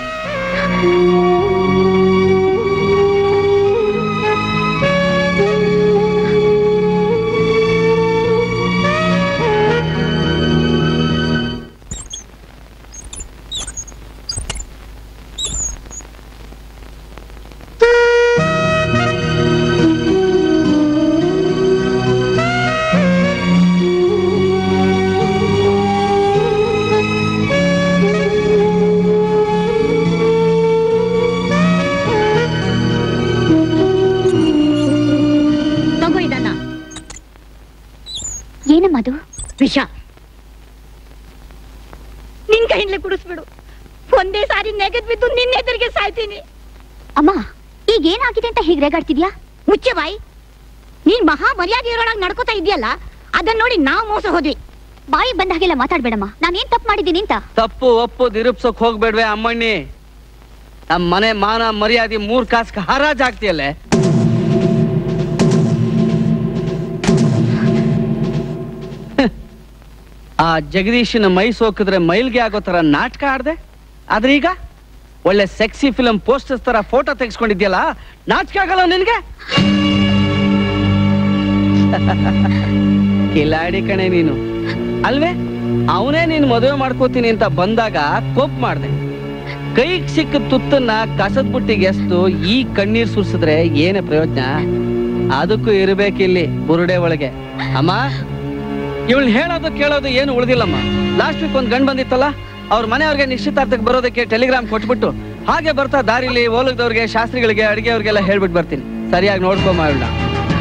Speaker 1: ಏನಮ್ಮ ಅದು
Speaker 3: ವಿಷ ನಿನ್ ಕೈಯಿಂದಲೇ ಕುಡಿಸ್ಬಿಡು ಒಂದೇ ಸಾರಿ ನೆಗೆದ್ ಬಿದ್ದು ನಿನ್ನ ಎದುರಿಗೆ ಸಾಯ್ತೀನಿ
Speaker 1: ಅಮ್ಮ ಈಗ ಏನಾಗಿದೆ ಅಂತ ಹೀಗೆ ರೇಗಾಡ್ತಿದ್ಯಾ
Speaker 3: ಮುಚ್ಚೆ ಬಾಯಿ ನೀನ್ ಮಹಾ ಮರ್ಯಾದೆ ಇರೋಳಾಗ್ ನಡ್ಕೋತಾ ಇದೆಯಲ್ಲ ಅದನ್ನ ನೋಡಿ ನಾವ್ ಮೋಸ ಹೋದ್ವಿ
Speaker 1: ಬಾಯಿ ಬಂದ ಹಾಗೆಲ್ಲ ಮಾತಾಡ್ಬೇಡಮ್ಮ ನಾನೇನ್ ತಪ್ಪು ಮಾಡಿದ್ದೀನಿ ಅಂತ
Speaker 2: ತಪ್ಪು ಒಪ್ಪು ನಿರೂಪ್ಸಕ್ ಹೋಗ್ಬೇಡ್ವೆ ಅಮ್ಮಣ್ಣಿ ನಮ್ಮ ಮನೆ ಮಾನ ಮರ್ಯಾದೆ ಮೂರ್ ಕಾಸ್ಕ ಹರಾಜ್ ಆಗ್ತಿಯಲ್ಲೇ ಆ ಜಗದೀಶನ ಮೈ ಸೋಕಿದ್ರೆ ಮೈಲ್ಗೆ ಆಗೋ ತರ ನಾಟಕ ಆಡ್ದೆ ಆದ್ರೆ ಈಗ ಒಳ್ಳೆ ಸೆಕ್ಸಿ ಫಿಲಂ ಪೋಸ್ಟರ್ಸ್ ತರ ಫೋಟೋ ತೆಗೆಸ್ಕೊಂಡಿದ್ಯಲ್ಲ ನಾಟಕ ಆಗಲ್ಲ ನಿನ್ಗೆ ಕಿಲಾಡಿ ಕಣೆ ನೀನು ಅಲ್ವೇ ಅವನೇ ನೀನು ಮದುವೆ ಮಾಡ್ಕೋತೀನಿ ಅಂತ ಬಂದಾಗ ಕೋಪ್ ಮಾಡ್ದೆ ಕೈಗ್ ಸಿಕ್ಕ ತುತ್ತನ್ನ ಕಸದ ಬುಟ್ಟಿಗೆ ಎಸ್ದು ಈ ಕಣ್ಣೀರ್ ಸುರ್ಸಿದ್ರೆ ಏನೇ ಪ್ರಯೋಜನ ಅದಕ್ಕೂ ಇರ್ಬೇಕಿಲ್ಲಿ ಬುರುಡೆ ಒಳಗೆ ಅಮ್ಮ ಇವಳು ಹೇಳೋದು ಕೇಳೋದು ಏನು ಉಳಿದಿಲ್ಲಮ್ಮ ಲಾಸ್ಟ್ ವೀಕ್ ಒಂದ್ ಗಂಡ್ ಬಂದಿತ್ತಲ್ಲ ಅವ್ರ ಮನೆಯವ್ರಿಗೆ ನಿಶ್ಚಿತಾರ್ಥಕ್ಕೆ ಬರೋದಕ್ಕೆ ಟೆಲಿಗ್ರಾಮ್ ಕೊಟ್ಬಿಟ್ಟು ಹಾಗೆ ಬರ್ತಾ ದಾರಿಲಿ ಓಲಗದವ್ರಿಗೆ ಶಾಸ್ತ್ರಿಗಳಿಗೆ ಅಡಿಗೆಯವ್ರಿಗೆಲ್ಲ ಹೇಳ್ಬಿಟ್ಟು ಬರ್ತೀನಿ ಸರಿಯಾಗಿ ನೋಡ್ಕೊಂಬ ಇವಳನ್ನ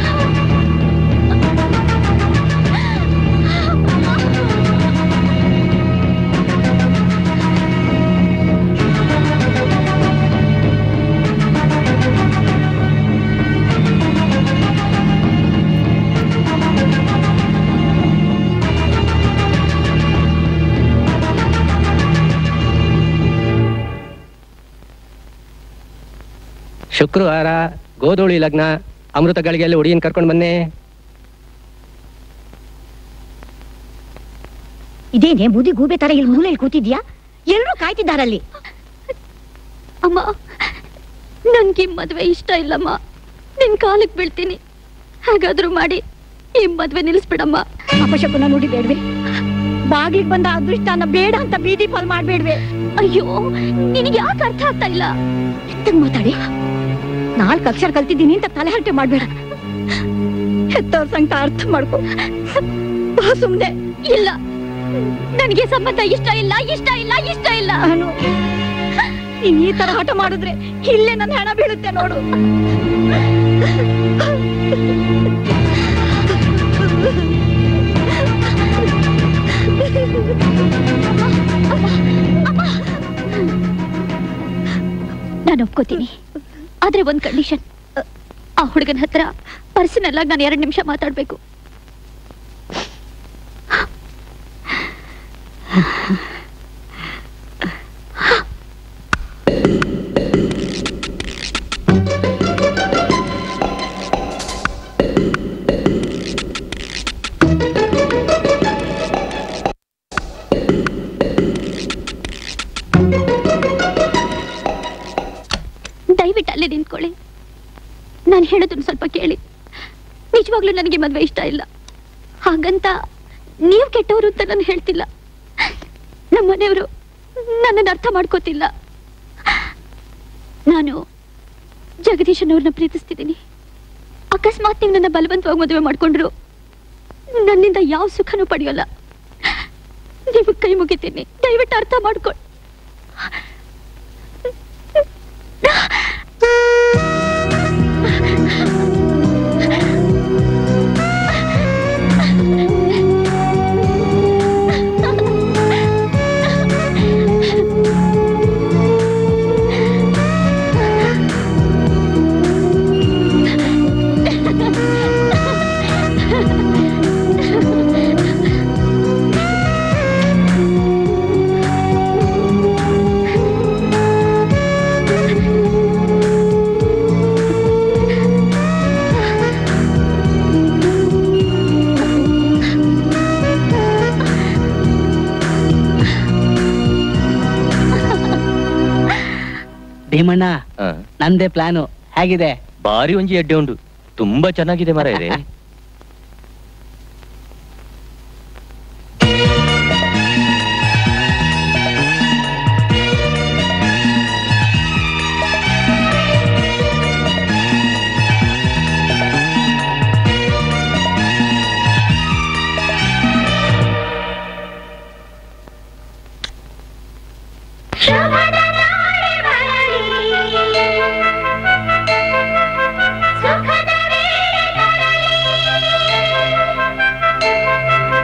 Speaker 6: ಶುಕ್ರವಾರ ಗೋಧೂಳಿ ಲಗ್ನ ಅಮೃತ ಗಳಿಗೆಯಲ್ಲಿ ಹುಡುಗಿನ ಕರ್ಕೊಂಡು ಬನ್ನಿ
Speaker 3: ಇದೇನೆ ಮುದಿ ಗೂಬೆ ತರ ಇಲ್ಲಿ ಮೂಲೆಯಲ್ಲಿ ಕೂತಿದ್ಯಾ ಎಲ್ರೂ ಕಾಯ್ತಿದ್ದಾರಲ್ಲಿ
Speaker 1: ಅಮ್ಮ ನನ್ಗೆ ಈ ಮದ್ವೆ ಇಷ್ಟ ಇಲ್ಲಮ್ಮ ನಿನ್ ಕಾಲಕ್ ಬೀಳ್ತೀನಿ ಹಾಗಾದ್ರೂ ಮಾಡಿ ಈ ಮದ್ವೆ ನಿಲ್ಸ್ಬಿಡಮ್ಮ
Speaker 3: ಅಪಶಕುನ ನೋಡಿ ಬೇಡ್ವೆ ಬಾಗ್ಲಿಗ್ ಬಂದ ಅದೃಷ್ಟನ ಬೇಡ ಅಂತ ಬೀದಿ ಪಾಲ್ ಮಾಡ್ಬೇಡ್ವೆ
Speaker 1: ಅಯ್ಯೋ ನಿನಗೆ ಯಾಕೆ ಅರ್ಥ ಆಗ್ತಾ ಇಲ್ಲ
Speaker 3: ಎತ್ತಂಗ್ ಮಾತಾಡಿ ನಾಲ್ಕು ಅಕ್ಷರ ಕಲ್ತಿದ್ದೀನಿ ಅಂತ ತಲೆ ಹರಟೆ ಮಾಡ್ಬೇಡ ಹೆತ್ತವ್ರ ಸಂಕಟ ಅರ್ಥ ಮಾಡ್ಕೊ ಬಾ ಸುಮ್ನೆ
Speaker 1: ಇಲ್ಲ ನನಗೆ ಸಂಬಂಧ ಇಷ್ಟ ಇಲ್ಲ ಇಷ್ಟ ಇಲ್ಲ ಇಷ್ಟ ಇಲ್ಲ
Speaker 3: ನಾನು ನೀನ್ ಈ ತರ ಹಠ ಮಾಡಿದ್ರೆ ಇಲ್ಲೇ ನನ್ನ ಹಣ ಬೀಳುತ್ತೆ ನೋಡು
Speaker 1: ನಾನು ಒಪ್ಕೋತೀನಿ ಆದ್ರೆ ಒಂದ್ ಕಂಡೀಷನ್ ಆ ಹುಡುಗನ ಹತ್ರ ಪರ್ಸನಲ್ ಆಗಿ ನಾನು ಎರಡು ನಿಮಿಷ ಮಾತಾಡ್ಬೇಕು ದಯವಿಟ್ಟು ಅಲ್ಲೇ ನಿಂತ್ಕೊಳ್ಳಿ ನಾನು ಹೇಳೋದನ್ನ ಸ್ವಲ್ಪ ಕೇಳಿ ನಿಜವಾಗ್ಲೂ ನನಗೆ ಮದ್ವೆ ಇಷ್ಟ ಇಲ್ಲ ಹಾಗಂತ ನೀವು ಕೆಟ್ಟವರು ಅಂತ ನಾನು ಹೇಳ್ತಿಲ್ಲ ನಮ್ಮ ಮನೆಯವರು ನನ್ನನ್ನು ಅರ್ಥ ಮಾಡ್ಕೋತಿಲ್ಲ ನಾನು ಜಗದೀಶನವ್ರನ್ನ ಪ್ರೀತಿಸ್ತಿದ್ದೀನಿ ಅಕಸ್ಮಾತ್ ನೀವು ನನ್ನ ಬಲವಂತವಾಗಿ ಮದುವೆ ಮಾಡ್ಕೊಂಡ್ರು ನನ್ನಿಂದ ಯಾವ ಸುಖನೂ ಪಡೆಯೋಲ್ಲ ನೀವು ಕೈ ಮುಗಿತೀನಿ ದಯವಿಟ್ಟು ಅರ್ಥ ಮಾಡ್ಕೊಳ್ಳಿ
Speaker 2: ಭೀಮಣ್ಣ ನಂದೇ ಪ್ಲಾನು ಹೇಗಿದೆ
Speaker 6: ಬಾರಿ ಒಂಜಿ ಎಡ್ಡೆ ಉಂಡು ತುಂಬಾ ಚೆನ್ನಾಗಿದೆ ಮರ ಇದೆ
Speaker 3: ಸುಖದ ವೇಳೆ ಬರಲಿ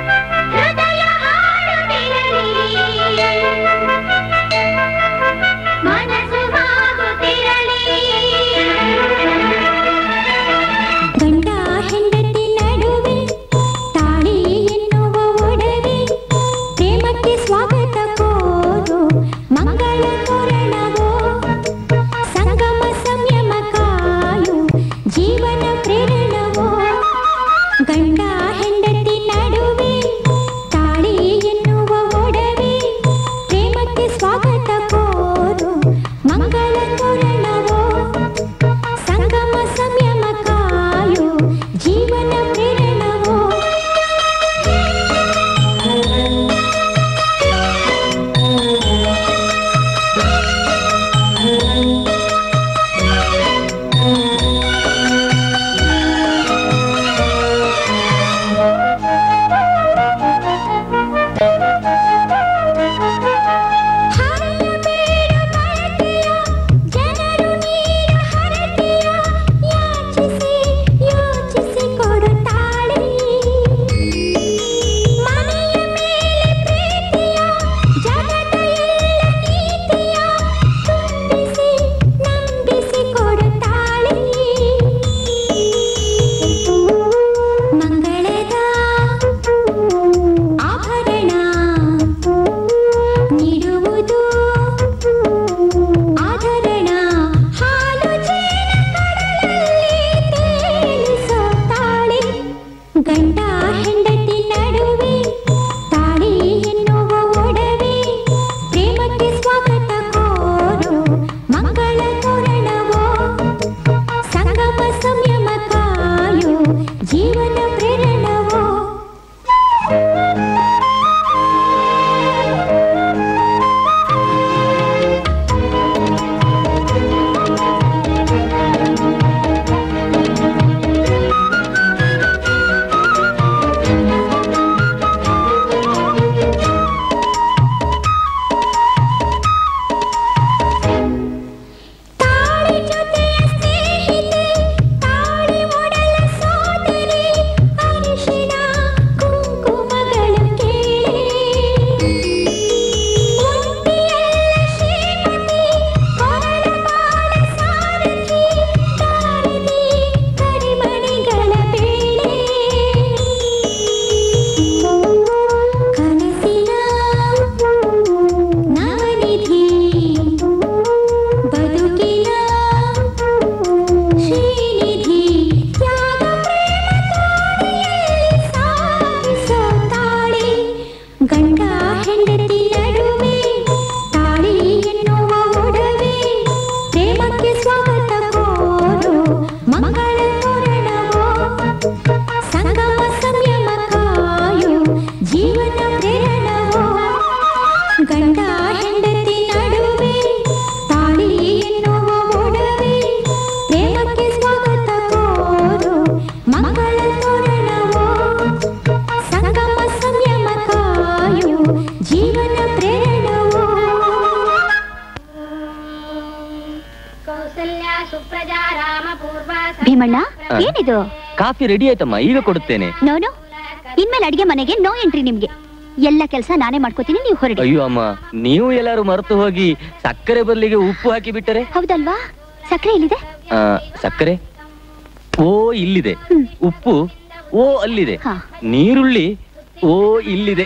Speaker 1: ಭೀಮಣ್ಣ
Speaker 7: ಹಾ.
Speaker 1: ಏನಿದು
Speaker 7: ಕಾಫಿ ರೆಡಿ ಆಯ್ತಮ್ಮ ಈಗ ಕೊಡುತ್ತೇನೆ
Speaker 1: ನೋನು ಇನ್ಮೇಲೆ ಅಡಿಗೆ ಮನೆಗೆ ನೋ ಎಂಟ್ರಿ ನಿಮ್ಗೆ ಎಲ್ಲ ಕೆಲಸ ನಾನೇ ಮಾಡ್ಕೋತೀನಿ ನೀವು ಹೊರಡಿ
Speaker 7: ಅಯ್ಯೋ ಅಮ್ಮ ನೀವು ಎಲ್ಲಾರು ಮರೆತು ಹೋಗಿ ಸಕ್ಕರೆ ಬದಲಿಗೆ ಉಪ್ಪು ಹಾಕಿ ಬಿಟ್ಟರೆ
Speaker 1: ಹೌದಲ್ವಾ ಸಕ್ಕರೆ ಎಲ್ಲಿದೆ
Speaker 7: ಆ, ಸಕ್ಕರೆ ಓ ಇಲ್ಲಿದೆ
Speaker 1: ಹ್ಮ್.
Speaker 7: ಉಪ್ಪು ಓ ಅಲ್ಲಿದೆ
Speaker 1: ಹಾ.
Speaker 7: ನೀರುಳ್ಳಿ ಓ ಇಲ್ಲಿದೆ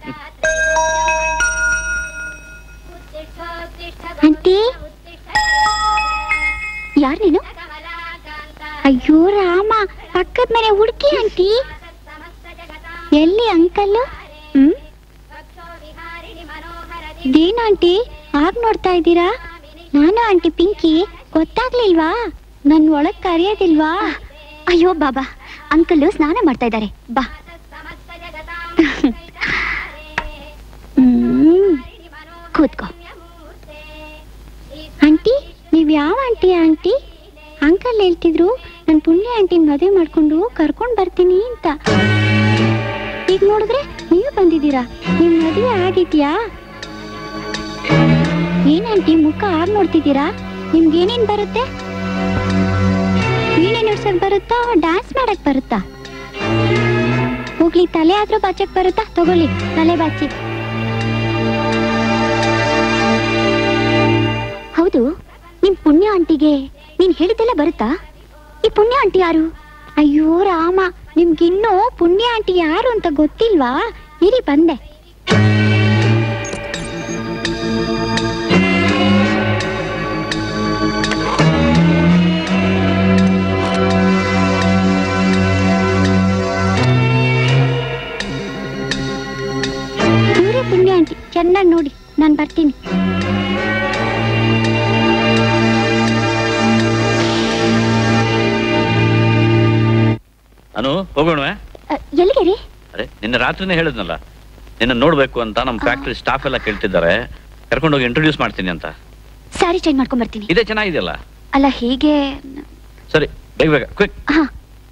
Speaker 1: ಆಂಟಿ ಯಾರ್ ನೀನು ಅಯ್ಯೋ ರಾಮ ಪಕ್ಕದ ಮನೆ ಹುಡುಕಿ ಆಂಟಿ ಎಲ್ಲಿ ಅಂಕಲ್ ಹ್ಮ್ ಇದೇನು ಆಂಟಿ ಆಗ ನೋಡ್ತಾ ಇದ್ದೀರಾ ನಾನು ಆಂಟಿ ಪಿಂಕಿ ಗೊತ್ತಾಗ್ಲಿಲ್ವಾ ನನ್ ಒಳಗ್ ಕರೆಯೋದಿಲ್ವಾ ಅಯ್ಯೋ ಬಾಬಾ ಅಂಕಲ್ ಸ್ನಾನ ಮಾಡ್ತಾ ಇದ್ದಾರೆ ಬಾ ಹ್ಮ್ ಕೂತ್ಕೋ ಆಂಟಿ ನೀವ್ ಯಾವ ಆಂಟಿ ಆಂಟಿ ಅಂಕಲ್ ಹೇಳ್ತಿದ್ರು ನನ್ ಪುಣ್ಯ ಆಂಟಿನ ಮದುವೆ ಮಾಡ್ಕೊಂಡು ಕರ್ಕೊಂಡ್ ಬರ್ತೀನಿ ಅಂತ ಈಗ ನೋಡಿದ್ರೆ ನೀವು ಬಂದಿದ್ದೀರಾ ನಿಮ್ ಮದುವೆ ಆಗಿದ್ಯಾ ಏನ್ ಆಂಟಿ ಮುಖ ಆಗ್ ನೋಡ್ತಿದ್ದೀರಾ ನಿಮ್ಗೆ ಏನೇನ್ ಬರುತ್ತೆ ವೀಣೆ ನುಡ್ಸಕ್ ಬರುತ್ತಾ ಡ್ಯಾನ್ಸ್ ಮಾಡಕ್ ಬರುತ್ತಾ ಹೋಗ್ಲಿ ತಲೆ ಆದ್ರೂ ಬಾಚಕ್ ಬರುತ್ತಾ ತಗೊಳ್ಳಿ ತಲೆ ಬಾಚಿ ಹೌದು ನಿಮ್ ಪುಣ್ಯ ಆಂಟಿಗೆ ನೀನ್ ಹೇಳಿದ್ದೆಲ್ಲ ಬರುತ್ತಾ ಈ ಪುಣ್ಯ ಆಂಟಿ ಯಾರು ಅಯ್ಯೋ ರಾಮ ನಿಮ್ಗಿನ್ನೂ ಪುಣ್ಯ ಆಂಟಿ ಯಾರು ಅಂತ ಗೊತ್ತಿಲ್ವಾ ಇರಿ ಬಂದೆ ಇವರೇ ಪುಣ್ಯ ಆಂಟಿ ಚೆನ್ನಾಗಿ ನೋಡಿ ನಾನು ಬರ್ತೀನಿ
Speaker 4: ನಾನು ಹೋಗೋಣವೆ
Speaker 1: ಅ, ಎಲ್ಲಿಗೆ ರೀ
Speaker 4: ಅರೆ ನಿನ್ನೆ ರಾತ್ರಿನೇ ಹೇಳಿದ್ನಲ್ಲ ನಿನ್ನ ನೋಡ್ಬೇಕು ಅಂತ ನಮ್ಮ ಫ್ಯಾಕ್ಟ್ರಿ ಸ್ಟಾಫ್ ಎಲ್ಲ ಕೇಳ್ತಿದ್ದಾರೆ ಕರ್ಕೊಂಡೋಗಿ ಇಂಟ್ರೊಡ್ಯೂಸ್ ಮಾಡ್ತೀನಿ ಅಂತ
Speaker 1: ಸ್ಯಾರಿ ಚೇಂಜ್ ಮಾಡ್ಕೊಂಡ್ ಬರ್ತೀನಿ
Speaker 4: ಇದೇ ಚೆನ್ನಾಗಿದೆಯಲ್ಲ
Speaker 1: ಅಲ್ಲ ಹೀಗೆ
Speaker 4: ಸರಿ ಬೇಗ ಬೇಗ ಕ್ವಿಕ್
Speaker 1: ಹಾ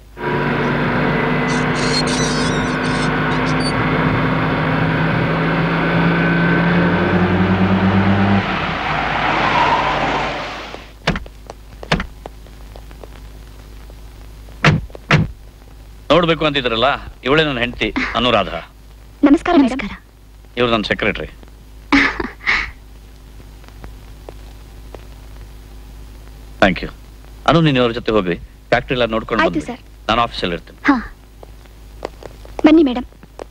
Speaker 4: ನೋಡ್ಬೇಕು ಅಂತಿದ್ರಲ್ಲ ಇವಳೇ ನನ್ನ ಹೆಂಡತಿ ಅನುರಾಧ
Speaker 1: ನಮಸ್ಕಾರ ನಮಸ್ಕಾರ
Speaker 4: ಇವ್ರು ನನ್ನ ಸೆಕ್ರೆಟರಿ ಥ್ಯಾಂಕ್ ಯು ಅನು ನೀನು ಇವ್ರ ಜೊತೆ ಹೋಗ್ರಿ ಫ್ಯಾಕ್ಟ್ರಿ ಎಲ್ಲ ನೋಡ್ಕೊಂಡು
Speaker 1: ಆಯ್ತು,
Speaker 4: ಬಂದ್ಬಿಡಿ.
Speaker 1: ಸರ್.
Speaker 4: ನಾನು ಆಫೀಸಲ್ಲಿ ಇರ್ತೀನಿ
Speaker 1: ಹಾ ಬನ್ನಿ ಮೇಡಮ್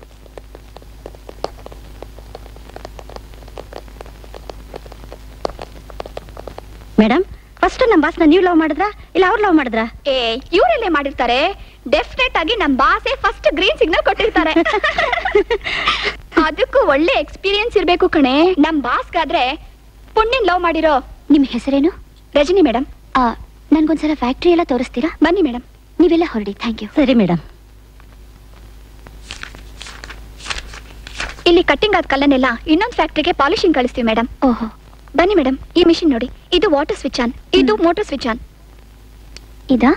Speaker 1: ಮೇಡಮ್ ಫಸ್ಟ್ ನಮ್ಮ ಬಾಸ್ನ ನೀವು ಲವ್ ಮಾಡಿದ್ರ ಇಲ್ಲ ಅವ್ರು ಲವ್ ಮಾಡಿದ್ರ
Speaker 3: ಏ ಇವರೆಲ್ಲೇ ಮಾಡಿರ್ತಾರೆ ಡೆಫಿನೆಟ್ ಆಗಿ ನಮ್ ಬಾಸೆ ಫಸ್ಟ್ ಗ್ರೀನ್ ಸಿಗ್ನಲ್ ಕೊಟ್ಟಿರ್ತಾರೆ ಅದಕ್ಕೂ ಒಳ್ಳೆ ಎಕ್ಸ್ಪೀರಿಯನ್ಸ್ ಇರ್ಬೇಕು ಕಣೆ ನಮ್ ಬಾಸ್ಗಾದ್ರೆ ಪುಣ್ಯನ್ ಲವ್ ಮಾಡಿರೋ
Speaker 1: ನಿಮ್ಮ ಹೆಸರೇನು
Speaker 3: ರಜನಿ ಮೇಡಮ್
Speaker 1: ಆ, ನನ್ಗೊಂದ್ಸಲ ಫ್ಯಾಕ್ಟ್ರಿ ಎಲ್ಲ ತೋರಿಸ್ತೀರಾ
Speaker 3: ಬನ್ನಿ ಮೇಡಮ್
Speaker 1: ನೀವೆಲ್ಲ ಹೊರಡಿ ಥ್ಯಾಂಕ್ ಯು ಸರಿ ಮೇಡಮ್
Speaker 3: ಇಲ್ಲಿ ಕಟ್ಟಿಂಗ್ ಆದ ಕಲ್ಲನ್ನೆಲ್ಲ ಇನ್ನೊಂದು ಫ್ಯಾಕ್ಟ್ರಿಗೆ ಪಾಲಿಶಿಂಗ್ ಕಳಿಸ್ತೀವಿ ಮೇಡಮ್
Speaker 1: ಓಹೋ
Speaker 3: ಬನ್ನಿ ಮೇಡಮ್ ಈ ಮಿಷಿನ್ ನೋಡಿ ಇದು ವಾಟರ್ ಸ್ವಿಚ್ ಆನ್ ಇದು ಮೋಟರ್ ಸ್ವಿಚ್ ಆನ್
Speaker 1: ಇದಾ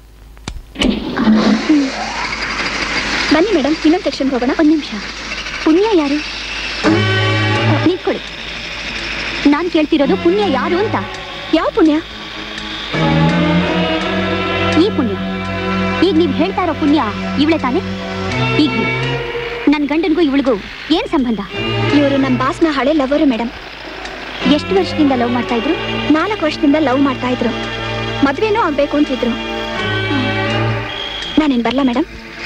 Speaker 3: ಬನ್ನಿ ಮೇಡಮ್ ಇನ್ನೊಂದು ಸೆಕ್ಷನ್ ಹೋಗೋಣ
Speaker 1: ಒಂದ್ ನಿಮಿಷ ಪುಣ್ಯ ಯಾರು ನಿಂತ್ಕೊಳ್ಳಿ ನಾನ್ ಕೇಳ್ತಿರೋದು ಪುಣ್ಯ ಯಾರು ಅಂತ
Speaker 3: ಯಾವ ಪುಣ್ಯ
Speaker 1: ಈ ಪುಣ್ಯ ಈಗ ನೀವ್ ಹೇಳ್ತಾ ಇರೋ ಪುಣ್ಯ ಇವಳೆ ತಾನೆ ಈಗ ಹೇಳಿ. ನನ್ ಗಂಡನ್ಗೂ ಇವಳಿಗೂ ಏನ್ ಸಂಬಂಧ
Speaker 3: ಇವರು ನಮ್ಮ ಬಾಸ್ನ ಹಳೆ ಲವರು ಮೇಡಮ್
Speaker 1: ಎಷ್ಟು ವರ್ಷದಿಂದ ಲವ್ ಮಾಡ್ತಾ ಇದ್ರು
Speaker 3: ನಾಲ್ಕು ವರ್ಷದಿಂದ ಲವ್ ಮಾಡ್ತಾ ಇದ್ರು ಮದ್ವೆನೂ ಆಗ್ಬೇಕು ಅಂತಿದ್ರು ನಾನೇನ್ ಬರ್ಲಾ ಮೇಡಮ್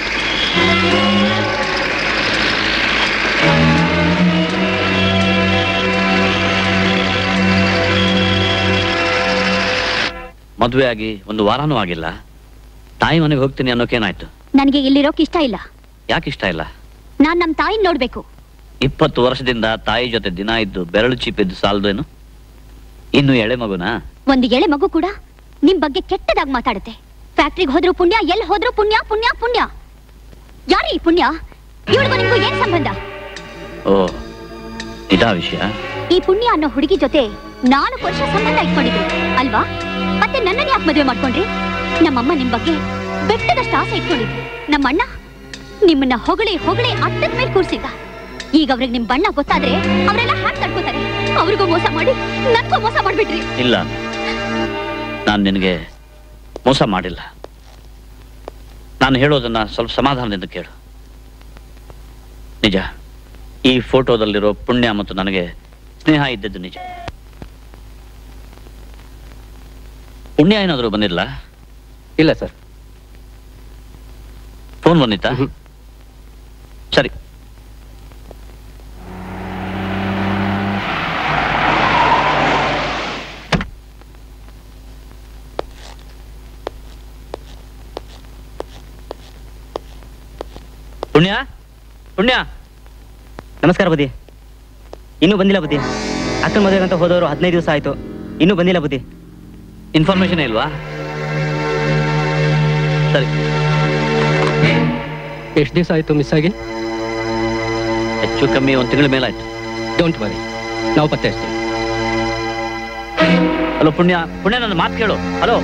Speaker 4: ಮದುವೆ ಆಗಿ ಒಂದು ವಾರನೂ ಆಗಿಲ್ಲ ತಾಯಿ ಮನೆಗೆ ಹೋಗ್ತೀನಿ ಅನ್ನೋಕೇನಾಯ್ತು
Speaker 1: ನನಗೆ ಇಲ್ಲಿರೋಕ್ ಇಷ್ಟ ಇಲ್ಲ
Speaker 4: ಯಾಕೆ ಇಷ್ಟ ಇಲ್ಲ
Speaker 1: ನಾನ್ ನಮ್ ತಾಯಿನ್ ನೋಡ್ಬೇಕು
Speaker 4: ಇಪ್ಪತ್ತು ವರ್ಷದಿಂದ ತಾಯಿ ಜೊತೆ ದಿನ ಇದ್ದು ಬೆರಳು ಚೀಪಿದ್ದು ಸಾಲದೇನು ಇನ್ನು ಎಳೆ ಮಗುನಾ
Speaker 1: ಒಂದು ಎಳೆ ಮಗು ಕೂಡ ನಿಮ್ ಬಗ್ಗೆ ಕೆಟ್ಟದಾಗಿ ಮಾತಾಡುತ್ತೆ ಫ್ಯಾಕ್ಟ್ರಿಗೆ ಹೋದ್ರು ಪುಣ್ಯ ಎಲ್ಲಿ ಹೋದ್ರು ಪುಣ್ಯ ಪುಣ್ಯ ಪುಣ್ಯ ಯಾರು ಈ ಪುಣ್ಯ ಇವಳಿಗೂ ನಿಮ್ಗೂ ಏನ್ ಸಂಬಂಧ
Speaker 4: ಓ ಇದಾ ವಿಷಯ
Speaker 1: ಈ ಪುಣ್ಯ ಅನ್ನೋ ಹುಡುಗಿ ಜೊತೆ ನಾಲ್ಕು ವರ್ಷ ಸಂಬಂಧ ಇಟ್ಕೊಂಡಿದ್ರು ಅಲ್ವಾ ಮತ್ತೆ ನನ್ನನ್ನ ಯಾಕೆ ಮದುವೆ ಮಾಡ್ಕೊಂಡ್ರಿ ನಮ್ಮಮ್ಮ ನಿಮ್ ಬಗ್ಗೆ ಬೆಟ್ಟದಷ್ಟು ಆಸೆ ಇಟ್ಕೊಂಡಿದ್ರು ನಮ್ಮಣ್ಣ ನಿಮ್ಮನ್ನ ಹೊಗಳಿ ಹೊಗಳಿ ಅಟ್ಟದ ಮೇಲೆ ಕೂರ್ಸಿದ್ದ ಈಗ ಅವ್ರಿಗೆ ನಿಮ್ ಬಣ್ಣ ಗೊತ್ತಾದ್ರೆ ಅವರೆಲ್ಲ ಹಾಗೆ ತಡ್ಕೋತಾರೆ ಅವ್ರಿಗೂ ಮೋಸ ಮಾಡಿ ನನ್ಗೂ ಮೋಸ ಮಾಡ್ಬಿಟ್ರಿ
Speaker 4: ಇಲ್ಲ ನಾನು ನಿನಗೆ ಮೋಸ ಮಾಡಿಲ್ಲ ನಾನು ಹೇಳೋದನ್ನ ಸ್ವಲ್ಪ ಸಮಾಧಾನದಿಂದ ಕೇಳು ನಿಜ ಈ ಫೋಟೋದಲ್ಲಿರೋ ಪುಣ್ಯ ಮತ್ತು ನನಗೆ ಸ್ನೇಹ ಇದ್ದದ್ದು ನಿಜ ಪುಣ್ಯ ಏನಾದರೂ ಬಂದಿಲ್ಲ
Speaker 6: ಇಲ್ಲ ಸರ್
Speaker 4: ಫೋನ್ ಬಂದಿತ್ತಾ
Speaker 6: ಮ್ಹೂ.
Speaker 4: ಸರಿ ಪುಣ್ಯ ಪುಣ್ಯ
Speaker 8: ನಮಸ್ಕಾರ ಬುದ್ಧಿ ಇನ್ನೂ ಬಂದಿಲ್ಲ ಬುದ್ಧಿ ಅಕ್ಕನ ಮದುವೆಗೆ ಅಂತ ಹೋದವರು ಹದಿನೈದು ದಿವಸ ಆಯ್ತು ಇನ್ನೂ ಬಂದಿಲ್ಲ ಬುದ್ಧಿ
Speaker 4: ಇನ್ಫಾರ್ಮೇಶನ್ ಇಲ್ವಾ ಸರಿ
Speaker 6: ಎಷ್ಟು ದಿವಸ ಆಯ್ತು ಮಿಸ್ ಆಗಿ
Speaker 4: ಹೆಚ್ಚು ಕಮ್ಮಿ ಒಂದು ತಿಂಗಳ ಮೇಲಾಯ್ತು
Speaker 6: ಡೋಂಟ್ ವರಿ ನಾವು ಪತ್ತೆ ಹಚ್ತೀವಿ
Speaker 4: ಹಲೋ ಪುಣ್ಯ ಪುಣ್ಯ ನನ್ನ ಮಾತು ಕೇಳು ಹಲೋ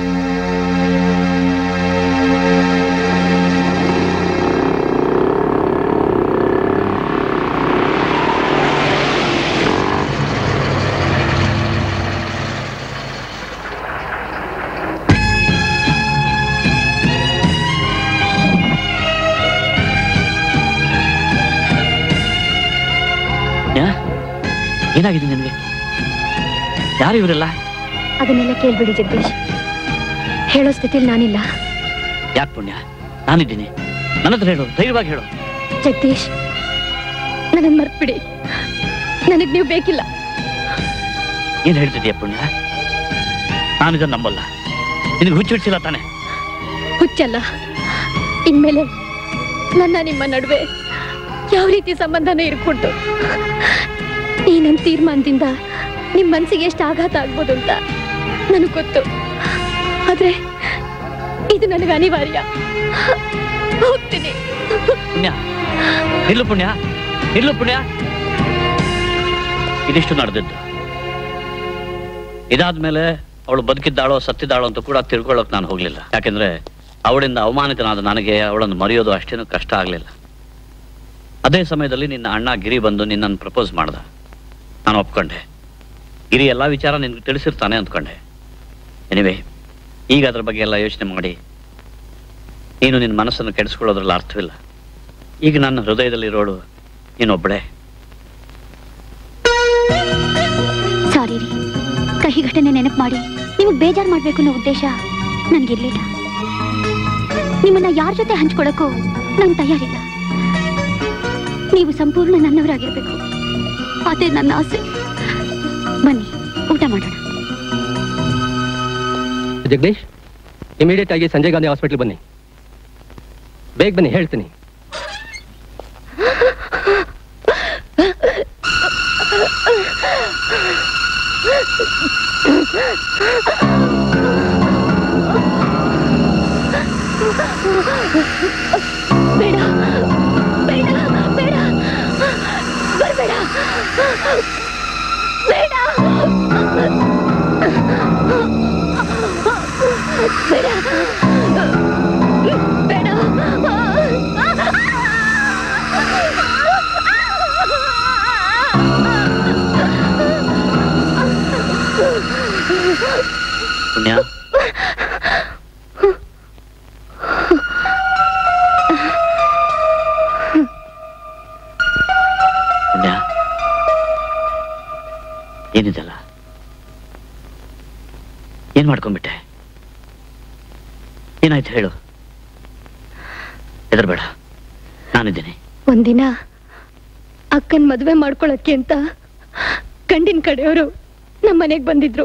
Speaker 4: ಯಾ? ಏನಾಗಿದೆ ನಿನಗೆ ಯಾರು ಇವರೆಲ್ಲ
Speaker 3: ಅದನ್ನೆಲ್ಲ ಕೇಳ್ಬಿಡಿ ಜಗದೀಶ್ ಹೇಳೋ ಸ್ಥಿತಿಲಿ ನಾನಿಲ್ಲ
Speaker 4: ಯಾಕೆ ಪುಣ್ಯ ನಾನಿದ್ದೀನಿ ನನ್ನ ಹತ್ರ ಹೇಳು ಧೈರ್ಯವಾಗಿ ಹೇಳು
Speaker 3: ಜಗದೀಶ್ ನನ್ನನ್ನು ಮರ್ತ್ಬಿಡಿ ನನಗೆ ನೀವು ಬೇಕಿಲ್ಲ
Speaker 4: ಏನ್ ಹೇಳ್ತಿದ್ಯಾ ಪುಣ್ಯ ನಾನು ಇದನ್ನ ನಂಬಲ್ಲ ನಿನಗೆ ಹುಚ್ಚಿಡ್ಸಿಲ್ಲ ತಾನೆ
Speaker 3: ಹುಚ್ಚಲ್ಲ ಇನ್ಮೇಲೆ ನನ್ನ ನಿಮ್ಮ ನಡುವೆ ಯಾವ ರೀತಿ ಸಂಬಂಧನೂ ಇರ್ಕೊಟ್ಟು ಈ ನನ್ನ ತೀರ್ಮಾನದಿಂದ ನಿಮ್ಮ ಮನಸ್ಸಿಗೆ ಎಷ್ಟು ಆಘಾತ ಆಗ್ಬೋದು ಅಂತ ನನಗೆ ಗೊತ್ತು ಆದ್ರೆ ಇದು ನನಗೆ ಅನಿವಾರ್ಯ ಹೋಗ್ತೀನಿ
Speaker 4: ಪುಣ್ಯ ನಿಲ್ಲು ಪುಣ್ಯ ನಿಲ್ಲು ಪುಣ್ಯ ಇದಿಷ್ಟು ನಡೆದಿದ್ದು ಇದಾದ್ಮೇಲೆ ಅವಳು ಬದುಕಿದ್ದಾಳೋ ಸತ್ತಿದ್ದಾಳೋ ಅಂತ ಕೂಡ ತಿಳ್ಕೊಳ್ಳೋಕೆ ನಾನು ಹೋಗ್ಲಿಲ್ಲ ಯಾಕೆಂದ್ರೆ ಅವಳಿಂದ ಅವಮಾನಿತನಾದ ನನಗೆ ಅವಳನ್ನು ಮರೆಯೋದು ಅಷ್ಟೇನು ಕಷ್ಟ ಆಗಲಿಲ್ಲ ಅದೇ ಸಮಯದಲ್ಲಿ ನಿನ್ನ ಅಣ್ಣ ಗಿರಿ ಬಂದು ನಿನ್ನನ್ನು ಪ್ರಪೋಸ್ ಮಾಡ್ದ ನಾನು ಒಪ್ಕೊಂಡೆ ಗಿರಿ ಎಲ್ಲ ವಿಚಾರ ನಿನ್ಗೆ ತಿಳಿಸಿರ್ತಾನೆ ಅಂದ್ಕೊಂಡೆ ಎನಿವೆ ಈಗ ಅದ್ರ ಬಗ್ಗೆ ಎಲ್ಲ ಯೋಚನೆ ಮಾಡಿ ನೀನು ನಿನ್ನ ಮನಸ್ಸನ್ನು ಕೆಡಿಸ್ಕೊಳ್ಳೋದ್ರಲ್ಲಿ ಅರ್ಥವಿಲ್ಲ ಈಗ ನನ್ನ ಹೃದಯದಲ್ಲಿರೋಳು ನೀನೊಬ್ಬಳೇ
Speaker 1: ಸಾರಿ ರೀ ಕಹಿ ಘಟನೆ ನೆನಪು ಮಾಡಿ ನಿಮಗೆ ಬೇಜಾರು ಮಾಡ್ಬೇಕು ಅನ್ನೋ ಉದ್ದೇಶ ನನ್ಗಿರ್ಲಿಲ್ಲ ನಿಮ್ಮನ್ನ ಯಾರ ಜೊತೆ ಹಂಚ್ಕೊಳಕ್ಕೂ ನಾನು ತಯಾರಿಲ್ಲ ನೀವು ಸಂಪೂರ್ಣ ನನ್ನವರಾಗಿರ್ಬೇಕು ಅದೇ ನನ್ನ ಆಸೆ ಬನ್ನಿ ಊಟ ಮಾಡೋಣ
Speaker 6: ಜಗದೀಶ್ ಇಮಿಡಿಯೇಟ್ ಆಗಿ ಸಂಜಯ್ ಗಾಂಧಿ ಹಾಸ್ಪಿಟಲ್ ಬನ್ನಿ ಬೇಗ ಬನ್ನಿ ಹೇಳ್ತೀನಿ
Speaker 3: ಬೇಡ ಬೇಡ ಬೇಡ ಬರ್ಬೇಡ ಬೇಡ ಬೇಡ ಬೇಡ
Speaker 4: ಪುಣ್ಯ ಪುಣ್ಯ ಏನಿದೆಲ್ಲ ಏನ್ ಮಾಡ್ಕೊಂಡ್ಬಿಟ್ಟೆ ಏನಾಯ್ತು ಹೇಳು ಹೆದರ್ಬೇಡ ನಾನಿದ್ದೀನಿ
Speaker 3: ಒಂದಿನ ಅಕ್ಕನ್ ಮದ್ವೆ ಮಾಡ್ಕೊಳಕ್ಕೆ ಅಂತ ಗಂಡಿನ ಕಡೆಯವರು ನಮ್ಮ ಮನೆಗ್ ಬಂದಿದ್ರು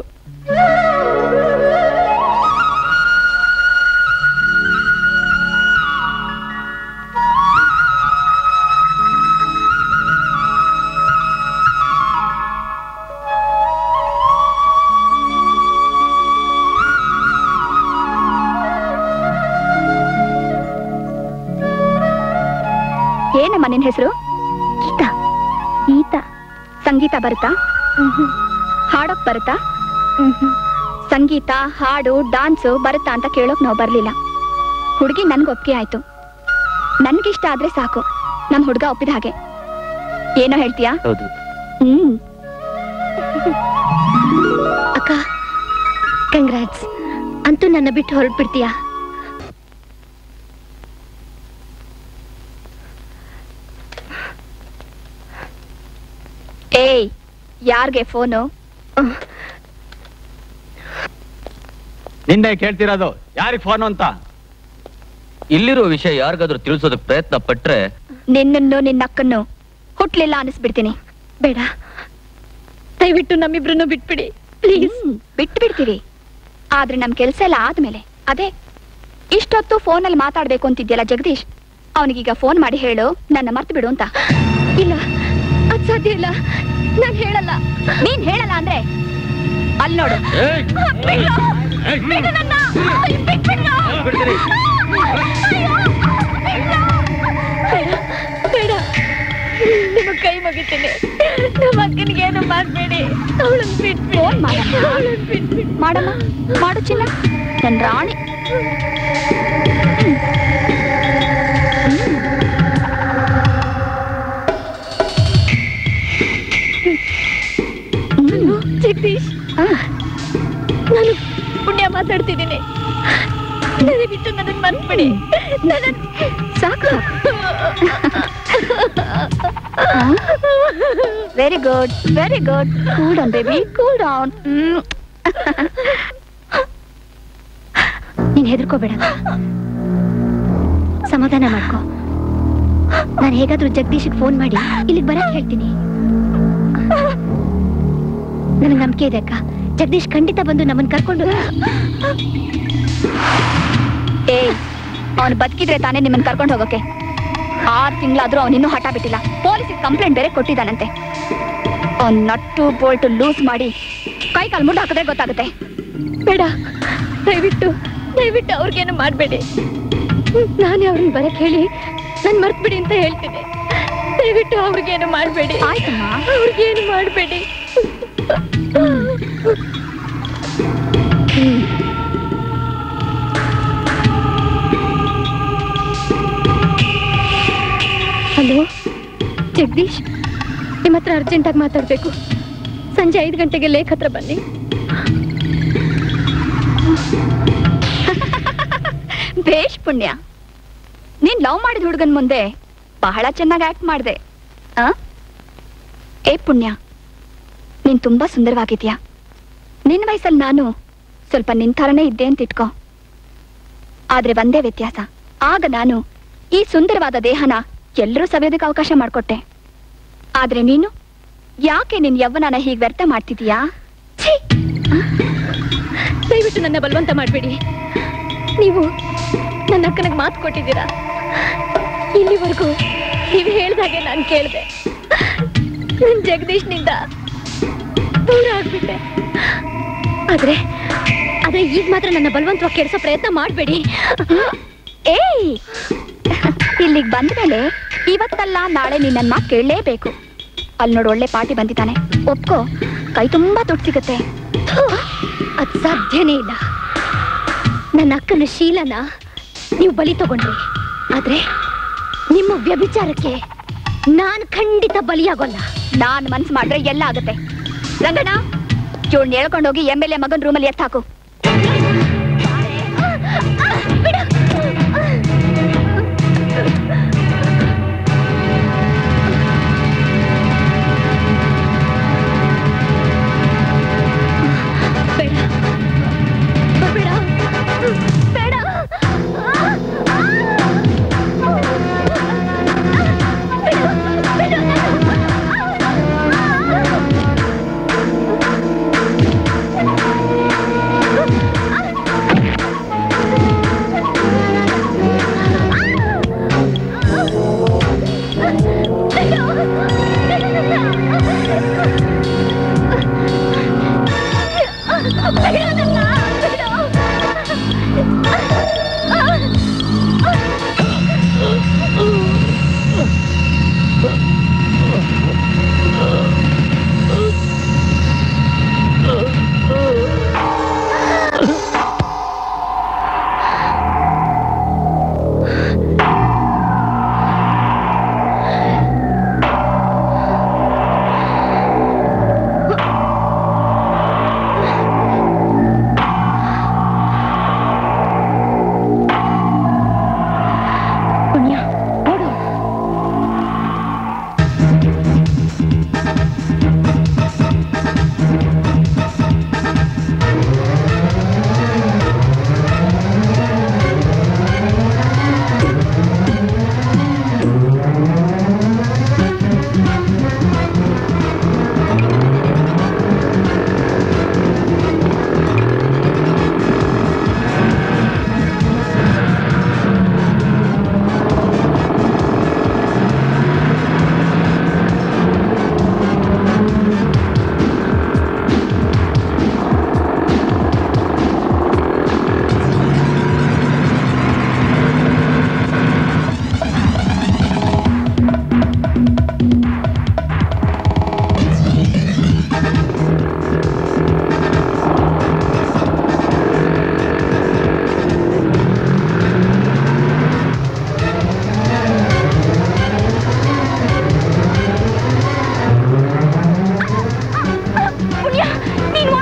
Speaker 1: ಏನಮ್ಮ ನಿನ್ ಹೆಸರು ಗೀತಾ ಗೀತಾ ಸಂಗೀತ ಬರುತ್ತಾ ಹಾಡೋಕ್ ಬರುತ್ತಾ ಸಂಗೀತ ಹಾಡು ಡಾನ್ಸು ಬರುತ್ತಾ ಅಂತ ಕೇಳೋಕ್ ನಾವು ಬರ್ಲಿಲ್ಲ ಹುಡುಗಿ ನನ್ಗೆ ಒಪ್ಪಿಗೆ ಆಯ್ತು ನನ್ಗಿಷ್ಟ ಆದ್ರೆ ಸಾಕು ನಮ್ ಹುಡುಗ ಒಪ್ಪಿದ ಹಾಗೆ ಏನೋ ಹೇಳ್ತೀಯಾ
Speaker 8: ಹೌದು
Speaker 1: ಹ್ಮ್
Speaker 3: ಅಕ್ಕ ಕಂಗ್ರಾಟ್ಸ್ ಅಂತ ಅಂತೂ ನನ್ನ ಬಿಟ್ಟು ಹೊರಟ್ಬಿಡ್ತೀಯಾ
Speaker 1: ಏಯ್ ಯಾರ್ಗೆ ಫೋನು
Speaker 5: ನಿನ್ನೆ ಕೇಳ್ತಿರೋದು ಯಾರಿಗೆ ಫೋನ್ ಅಂತ
Speaker 7: ಇಲ್ಲಿರೋ ವಿಷಯ ಯಾರಿಗಾದ್ರೂ ತಿಳಿಸೋದಕ್ಕೆ ಪ್ರಯತ್ನ ಪಟ್ರೆ
Speaker 1: ನಿನ್ನನ್ನು ನಿನ್ನ ಅಕ್ಕನ್ನು ಹುಟ್ಲಿಲ್ಲ ಅನಿಸ್ಬಿಡ್ತೀನಿ
Speaker 3: ಬೇಡ ದಯವಿಟ್ಟು ನಮ್ಮಿಬ್ರನ್ನು ಬಿಟ್ಬಿಡಿ ಪ್ಲೀಸ್
Speaker 1: ಬಿಟ್ಟು ಬಿಡ್ತೀವಿ ಆದ್ರೆ ನಮ್ ಕೆಲ್ಸ ಎಲ್ಲ ಆದ್ಮೇಲೆ ಅದೇ ಇಷ್ಟೊತ್ತು ಫೋನಲ್ಲಿ ಮಾತಾಡ್ಬೇಕು ಅಂತಿದ್ಯಲ್ಲ ಜಗದೀಶ್ ಅವನಿಗೀಗ ಫೋನ್ ಮಾಡಿ ಹೇಳು ನನ್ನ ಮರ್ತು ಬಿಡು ಅಂತ
Speaker 3: ಇಲ್ಲ ಅದ್ ಸಾಧ್ಯ ಇಲ್ಲ ನಾನ್ ಹೇಳಲ್ಲ
Speaker 1: ನೀನ್ ಹೇಳಲ್ಲ ಅಂದ್ರೆ ಅಲ್ಲಿ ನೋಡು
Speaker 3: ಬೇಡ ನಿಮ್ಮ ಕೈ ಮುಗಿತೀನಿ ನಮ್ಮ ಅಕ್ಕನಿಗೆ ಏನು ಮಾಡ್ಬೇಡಿ ಅವಳನ್ನ ಬಿಟ್ಬಿಡಿ
Speaker 1: ಫೋನ್ ಮಾಡಮ್ಮ
Speaker 3: ಅವಳನ್ನ ಬಿಟ್ಬಿಡಿ
Speaker 1: ಮಾಡಮ್ಮ ಮಾಡು ಚಿನ್ನ ನನ್ ರಾಣಿ
Speaker 3: ಜಗದೀಶ್ ನಾನು ಪುಣ್ಯ ಮಾತಾಡ್ತಿದ್ದೀನಿ ದಯವಿಟ್ಟು ನನ್ನ ಮನ್ಬಿಡಿ ನನ್ನ
Speaker 1: ಸಾಕು very good very good cool down baby cool down
Speaker 3: ನೀನ್ ಹೆದರ್ಕೋಬೇಡ ಸಮಾಧಾನ ಮಾಡ್ಕೋ ನಾನು ಹೇಗಾದ್ರೂ ಜಗದೀಶಿಗೆ ಫೋನ್ ಮಾಡಿ ಇಲ್ಲಿಗೆ ಬರಕ್ ಹೇಳ್ತೀನಿ ನನಗೆ ನಂಬಿಕೆ ಇದೆ ಅಕ್ಕ ಜಗದೀಶ್ ಖಂಡಿತ ಬಂದು ನಮ್ಮನ್ನ ಕರ್ಕೊಂಡು
Speaker 1: ಏಯ್ ಅವನು ಬದುಕಿದ್ರೆ ತಾನೇ ನಿಮ್ಮನ್ನ ಕರ್ಕೊಂಡು ಹೋಗೋಕೆ ಆರು ತಿಂಗಳಾದ್ರೂ ಅವನಿನ್ನೂ ಹಠ ಬಿಟ್ಟಿಲ್ಲ ಪೊಲೀಸಿಗೆ ಕಂಪ್ಲೇಂಟ್ ಬೇರೆ ಕೊಟ್ಟಿದ್ದಾನಂತೆ ಅವ್ನ್ ನಟ್ಟು ಬೋಲ್ಟ್ ಲೂಸ್ ಮಾಡಿ ಕೈ ಕಾಲು ಮುಟ್ಟು ಹಾಕಿದ್ರೆ ಗೊತ್ತಾಗುತ್ತೆ
Speaker 3: ಬೇಡ ದಯವಿಟ್ಟು ದಯವಿಟ್ಟು ಅವ್ರಿಗೇನು ಮಾಡಬೇಡಿ ನಾನೇ ಅವ್ರನ್ನ ಬರಕ್ ಹೇಳಿ ನನ್ ಮರ್ತ್ ಬಿಡಿ ಅಂತ ಹೇಳ್ತೀನಿ ದಯವಿಟ್ಟು ಅವ್ರಿಗೇನು ಮಾಡಬೇಡಿ
Speaker 1: ಆಯ್ತಮ್ಮ
Speaker 3: ಅವ್ರಿಗೇನು ಮಾಡಬೇಡಿ ಹಲೋ ಜಗದೀಶ್ ನಿಮ್ಮ ಹತ್ರ ಅರ್ಜೆಂಟಾಗಿ ಮಾತಾಡಬೇಕು ಸಂಜೆ ಐದು ಗಂಟೆಗೆ ಲೇಖ್ ಹತ್ರ ಬನ್ನಿ
Speaker 1: ಬೇಷ್ ಪುಣ್ಯ ನೀನ್ ಲವ್ ಮಾಡಿದ ಹುಡುಗನ್ ಮುಂದೆ ಬಹಳ ಚೆನ್ನಾಗಿ ಆಕ್ಟ್ ಮಾಡಿದೆ ಆ ಏ ಪುಣ್ಯ ನೀನ್ ತುಂಬಾ ಸುಂದರವಾಗಿದ್ಯಾ ನಿನ್ನ ವಯಸ್ಸಲ್ಲಿ ನಾನು ಸ್ವಲ್ಪ ನಿನ್ ಥರನೇ ಇದ್ದೆ ಅಂತ ಇಟ್ಕೋ ಆದ್ರೆ ಒಂದೇ ವ್ಯತ್ಯಾಸ ಆಗ ನಾನು ಈ ಸುಂದರವಾದ ದೇಹನ ಎಲ್ಲರೂ ಸವಿಯೋದಕ್ಕೆ ಅವಕಾಶ ಮಾಡ್ಕೊಟ್ಟೆ ಆದ್ರೆ ನೀನು ಯಾಕೆ ನಿನ್ ಯವ್ವನನ ಹೀಗೆ ವ್ಯರ್ಥ ಮಾಡ್ತಿದೀಯಾ ಛೀ!
Speaker 3: ದಯವಿಟ್ಟು ನನ್ನ ಬಲವಂತ ಮಾಡಬೇಡಿ ನೀವು ನನ್ನ ಅಕ್ಕನಿಗೆ ಮಾತು ಕೊಟ್ಟಿದ್ದೀರಾ ಇಲ್ಲಿವರೆಗೂ ನೀವು ಹೇಳ್ದಾಗೆ ನಾನು ಕೇಳಿದೆ ನನ್ನ ಜಗದೀಶ್ನಿಂದ ದೂರ ಆಗ್ಬಿಟ್ಟೆ ಆದ್ರೆ ಆದ್ರೆ ಈಗ ಮಾತ್ರ ನನ್ನ ಬಲವಂತವಾಗಿ ಕೆಡಿಸೋ ಪ್ರಯತ್ನ ಮಾಡಬೇಡಿ
Speaker 1: ಏಯ್ ಇಲ್ಲಿಗೆ ಬಂದ್ಮೇಲೆ ಇವತ್ತಲ್ಲ ನಾಳೆ ನೀನ್ ನನ್ ಮಾತು ಕೇಳಲೇಬೇಕು ಅಲ್ಲಿ ನೋಡು ಒಳ್ಳೆ ಪಾರ್ಟಿ ಬಂದಿದ್ದಾನೆ ಒಪ್ಕೋ ಕೈ ತುಂಬಾ ದುಡ್ಡು ಸಿಗುತ್ತೆ
Speaker 3: ಅದ್ ಸಾಧ್ಯನೇ ಇಲ್ಲ ನನ್ನ ಅಕ್ಕನ ಶೀಲನ ನೀವು ಬಲಿ ತಗೊಂಡ್ರಿ ಆದ್ರೆ ನಿಮ್ಮ ವ್ಯಭಿಚಾರಕ್ಕೆ ನಾನು ಖಂಡಿತ ಬಲಿಯಾಗೋಲ್ಲ
Speaker 1: ನಾನ್ ಮನ್ಸ್ ಮಾಡ್ರೆ ಎಲ್ಲ ಆಗುತ್ತೆ ರಂಗಣ್ಣ ಇವಳನ್ನ ಹೇಳ್ಕೊಂಡೋಗಿ ಎಮ್ ಎಲ್ ಎ ಮಗನ್ ರೂಮಲ್ಲಿ ಎತ್ತಾಕು
Speaker 3: ಬೇಡ ಬೇಡ ಬೇಡ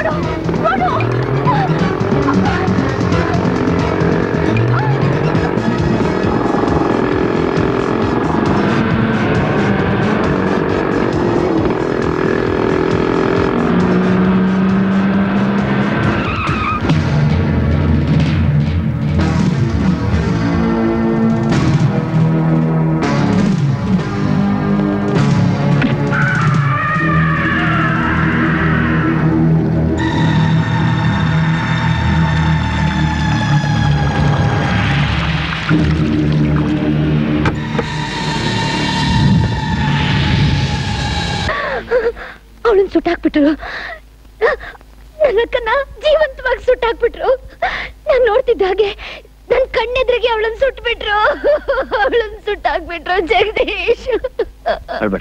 Speaker 3: ಅವಳನ್ನ ಸುಟ್ಟಾಕ್ಬಿಟ್ರು ನನ್ನ ಅಕ್ಕನ ಜೀವಂತವಾಗಿ ಸುಟ್ಟಾಕ್ಬಿಟ್ರು ನಾನ್ ನೋಡ್ತಿದ್ದ ಹಾಗೆ ನನ್ ಕಣ್ಣೆದ್ರಿಗೆ ಅವಳನ್ನ ಸುಟ್ಬಿಟ್ರು ಅವಳನ್ನ ಸುಟ್ಟಾಕ್ಬಿಟ್ರು ಜಗದೀಶ್
Speaker 4: ಅಳ್ಬೇಡ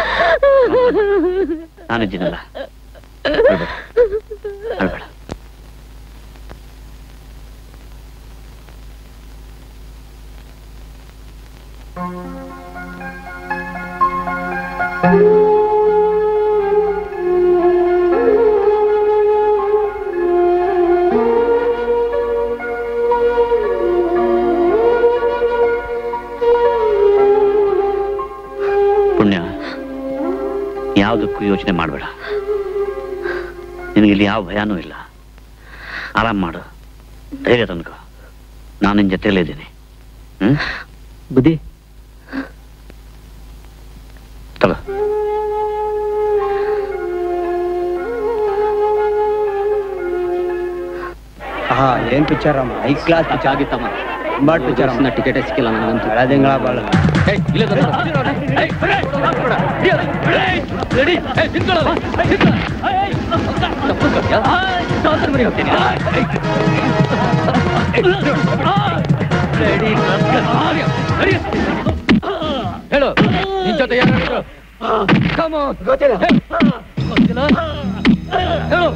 Speaker 4: ನಾನಿದ್ದೀನಲ್ಲ ಅಳ್ಬೇಡ ಅಳ್ಬೇಡ ಪುಣ್ಯ ಯಾವುದಕ್ಕೂ ಯೋಚನೆ ಮಾಡಬೇಡ ನಿನಗೆ ಇಲ್ಲಿ ಯಾವ ಭಯಾನೂ ಇಲ್ಲ ಆರಾಮ್ ಮಾಡು ಧೈರ್ಯ ತಂದ್ಕೋ ನಾನು ನಿನ್ನ ಜೊತೆಯಲ್ಲೇ ಇದ್ದೀನಿ ಹ್ಮ್
Speaker 8: ಬುದ್ಧಿ
Speaker 4: ತಗೋ
Speaker 6: ಹಾ ಏನ್ ಪಿಕ್ಚರ್ ಅಮ್ಮ ಐ ಕ್ಲಾಸ್ ಪಿಕ್ಚರ್ ಆಗಿತ್ತಮ್ಮ ತುಂಬಾ ಪಿಕ್ಚರ್ ಅಮ್ಮ ಟಿಕೆಟ್ ಸಿಕ್ಕಿಲ್ಲ ನನಗಂತೂ ಬೆಳದಿಂಗಳ ಬಾಳ ಹೇಳು ನಿನ್ ಜೊತೆ ಯಾರು ಕಮೋ ಗೊತ್ತಿಲ್ಲ ಗೊತ್ತಿಲ್ಲ ಹೇಳು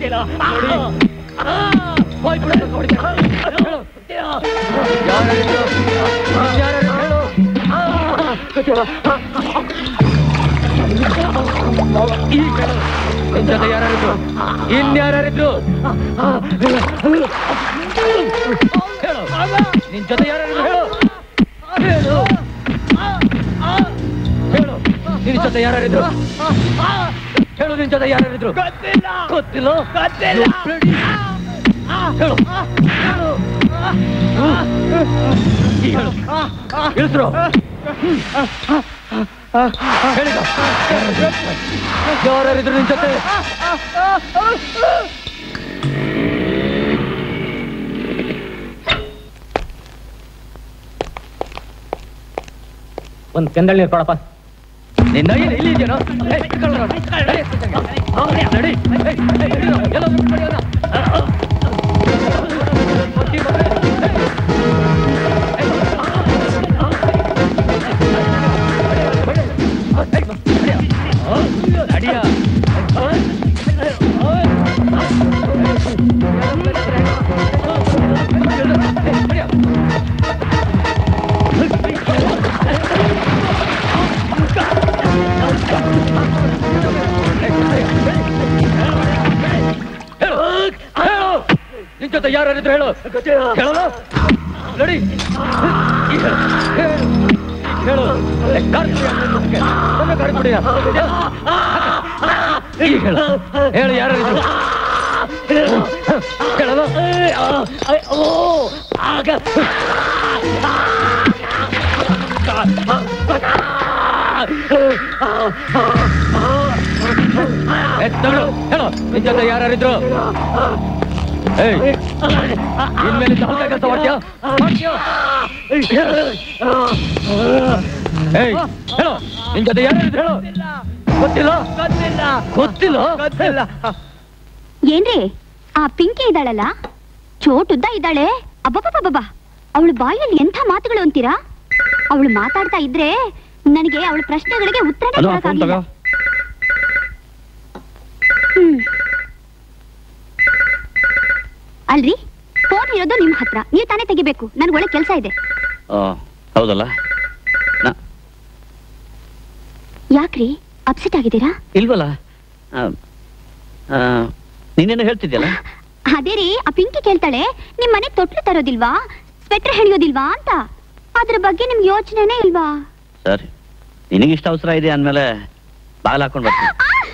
Speaker 6: ಬಾಯ್ ಬಿಡು, ನೋಡಿ. ಹೇಳು. ಯಾರಾರಿದ್ರು? ಯಾರಾರಿದ್ರು? ಹೇಳು. ಗೊತ್ತಿಲ್ಲ. ಈಗ ಹೇಳು. ನಿನ್ ಜೊತೆ ಯಾರಾರಿದ್ರು ಇನ್ಯಾರಿದ್ರು ಹೇಳು ನಿನ್ ಜೊತೆ ಯಾರಾರಿದ್ರು ಹೇಳು ಹೇಳು ಹೇಳು ನಿನ್ ಜೊತೆ ಯಾರಿದ್ರು ಹೇಳು ನಿನ್ ಜೊತೆ ಯಾರಿದ್ರು ಗೊತ್ತಿಲ್ಲ ಗೊತ್ತಿಲ್ಲ ಗೊತ್ತಿಲ್ಲ ಹೇಳು ಹೇಳು ಈಗ ಹೇಳು ಇಳಿಸ್ರು ಹೇಳಿದ ಯಾರಿದ್ರು ನಿನ್ ಜೊತೆ ಒಂದ್ ಕೆಂದಳ್ಳಿ ನೀರು ಕೊಡಪ್ಪ ನಿನ್ನ ಇಲ್ಲಿ ಇಲ್ಲಿ ಇದೆಯೇನೋ? ಏಯ್, ಇಟ್ಕೊಳ್ಳು ನೋಡು. ನಡಿ. ಹೌದ್ಯಾ? ನಡಿ. ಏಯ್, ಏಯ್, ನಡಿ. ಎಲ್ಲೋ ಬಿಟ್ಬಿಡಿ ಅವ್ನ. ಒತ್ತಿ ಬಂದ್ರೆ. ನಡಿಯ ಹೇಳು ಹೇಳು ನಿನ್ ಜೊತೆ ಯಾರಿದ್ರು ಹೇಳು ಹೇಳಲ್ಲ ನಡಿ ಈಗ ಹೇಳು. ಹೇಳು ಏ, ಕಾರ್ ಬಿಡಿ ಅಣ್ಣ ಮುಂದಕ್ಕೆ. ನನ್ನ ಕಾರ್ ಬಿಡಿ. ಈಗ ಹೇಳು ಹೇಳು ಯಾರಿದ್ರು ಹೇಳಲ್ಲ ಏ, ತಗೊಳ್ಳು. ಹೇಳು ನಿನ್ ಜೊತೆ ಯಾರಿದ್ರು ಏಯ್ ಇನ್ಮೇಲೆ ಜಾಗ ಕೆಲಸ ಮಾಡ್ತೀಯಾ ಮಾಡ್ತೀಯಾ? ಏಯ್ ಹೇಳು ನಿನ್ ಜೊತೆ ಯಾರಿದ್ರು ಹೇಳು ಗೊತ್ತಿಲ್ಲ ಗೊತ್ತಿಲ್ಲ ಗೊತ್ತಿಲ್ಲ ಗೊತ್ತಿಲ್ಲ
Speaker 1: ಏನ್ರಿ ಆ ಪಿಂಕಿ ಇದ್ದಾಳಲ್ಲ ಚೋಟುದ್ದ ಇದ್ದಾಳೆ ಅಬ್ಬಬ್ಬಬ್ಬಬ್ಬ ಅವಳು ಬಾಯಲ್ಲಿ ಎಂಥ ಮಾತುಗಳು ಅಂತೀರಾ ಅವಳು ಮಾತಾಡ್ತಾ ಇದ್ರೆ ನನಗೆ ಅವಳ ಪ್ರಶ್ನೆಗಳಿಗೆ ಉತ್ತರನೇ
Speaker 4: ಅದು ಆ ಫೋನ್
Speaker 1: ಕೊಡಕ್ಕಾಗ್ಲಿಲ್ಲ.
Speaker 4: ತಗೋ
Speaker 1: ಹ್ಮ್ ಅಲ್ರಿ ಫೋನ್ ಇರೋದು ನಿಮ್ ಹತ್ರ ನೀವ್ ತಾನೇ ತೆಗಿಬೇಕು ನನ್ಗೆ ಒಳ್ಳೆ ಕೆಲಸ ಇದೆ
Speaker 4: ಆ, ಹೌದಲ್ಲ ನಾ-
Speaker 1: ಯಾಕ್ರಿ ಅಪ್ಸೆಟ್ ಆಗಿದ್ದೀರಾ
Speaker 4: ಇಲ್ವಲ್ಲ ಆ, ಆ, ನೀನೇನು ಹೇಳ್ತಿದ್ಯಲ್ಲ
Speaker 1: ಅದೇ ರೀ ಆ ಪಿಂಕಿ ಕೇಳ್ತಾಳೆ ನಿಮ್ ಮನೆ ತೊಟ್ಲು ತರೋದಿಲ್ವಾ ಸ್ವೆಟರ್ ಹೆಣಿಯೋದಿಲ್ವಾ ಅಂತ ಅದ್ರ ಬಗ್ಗೆ ನಿಮ್ಗೆ ಯೋಚನೆನೇ ಇಲ್ವಾ
Speaker 4: ಸರಿ ನಿನಗಿಷ್ಟ ಅವಸರ ಇದೆ ಅಂದಮೇಲೆ ಬಾಗಿಲು ಹಾಕೊಂಡು ಬರ್ತೀನಿ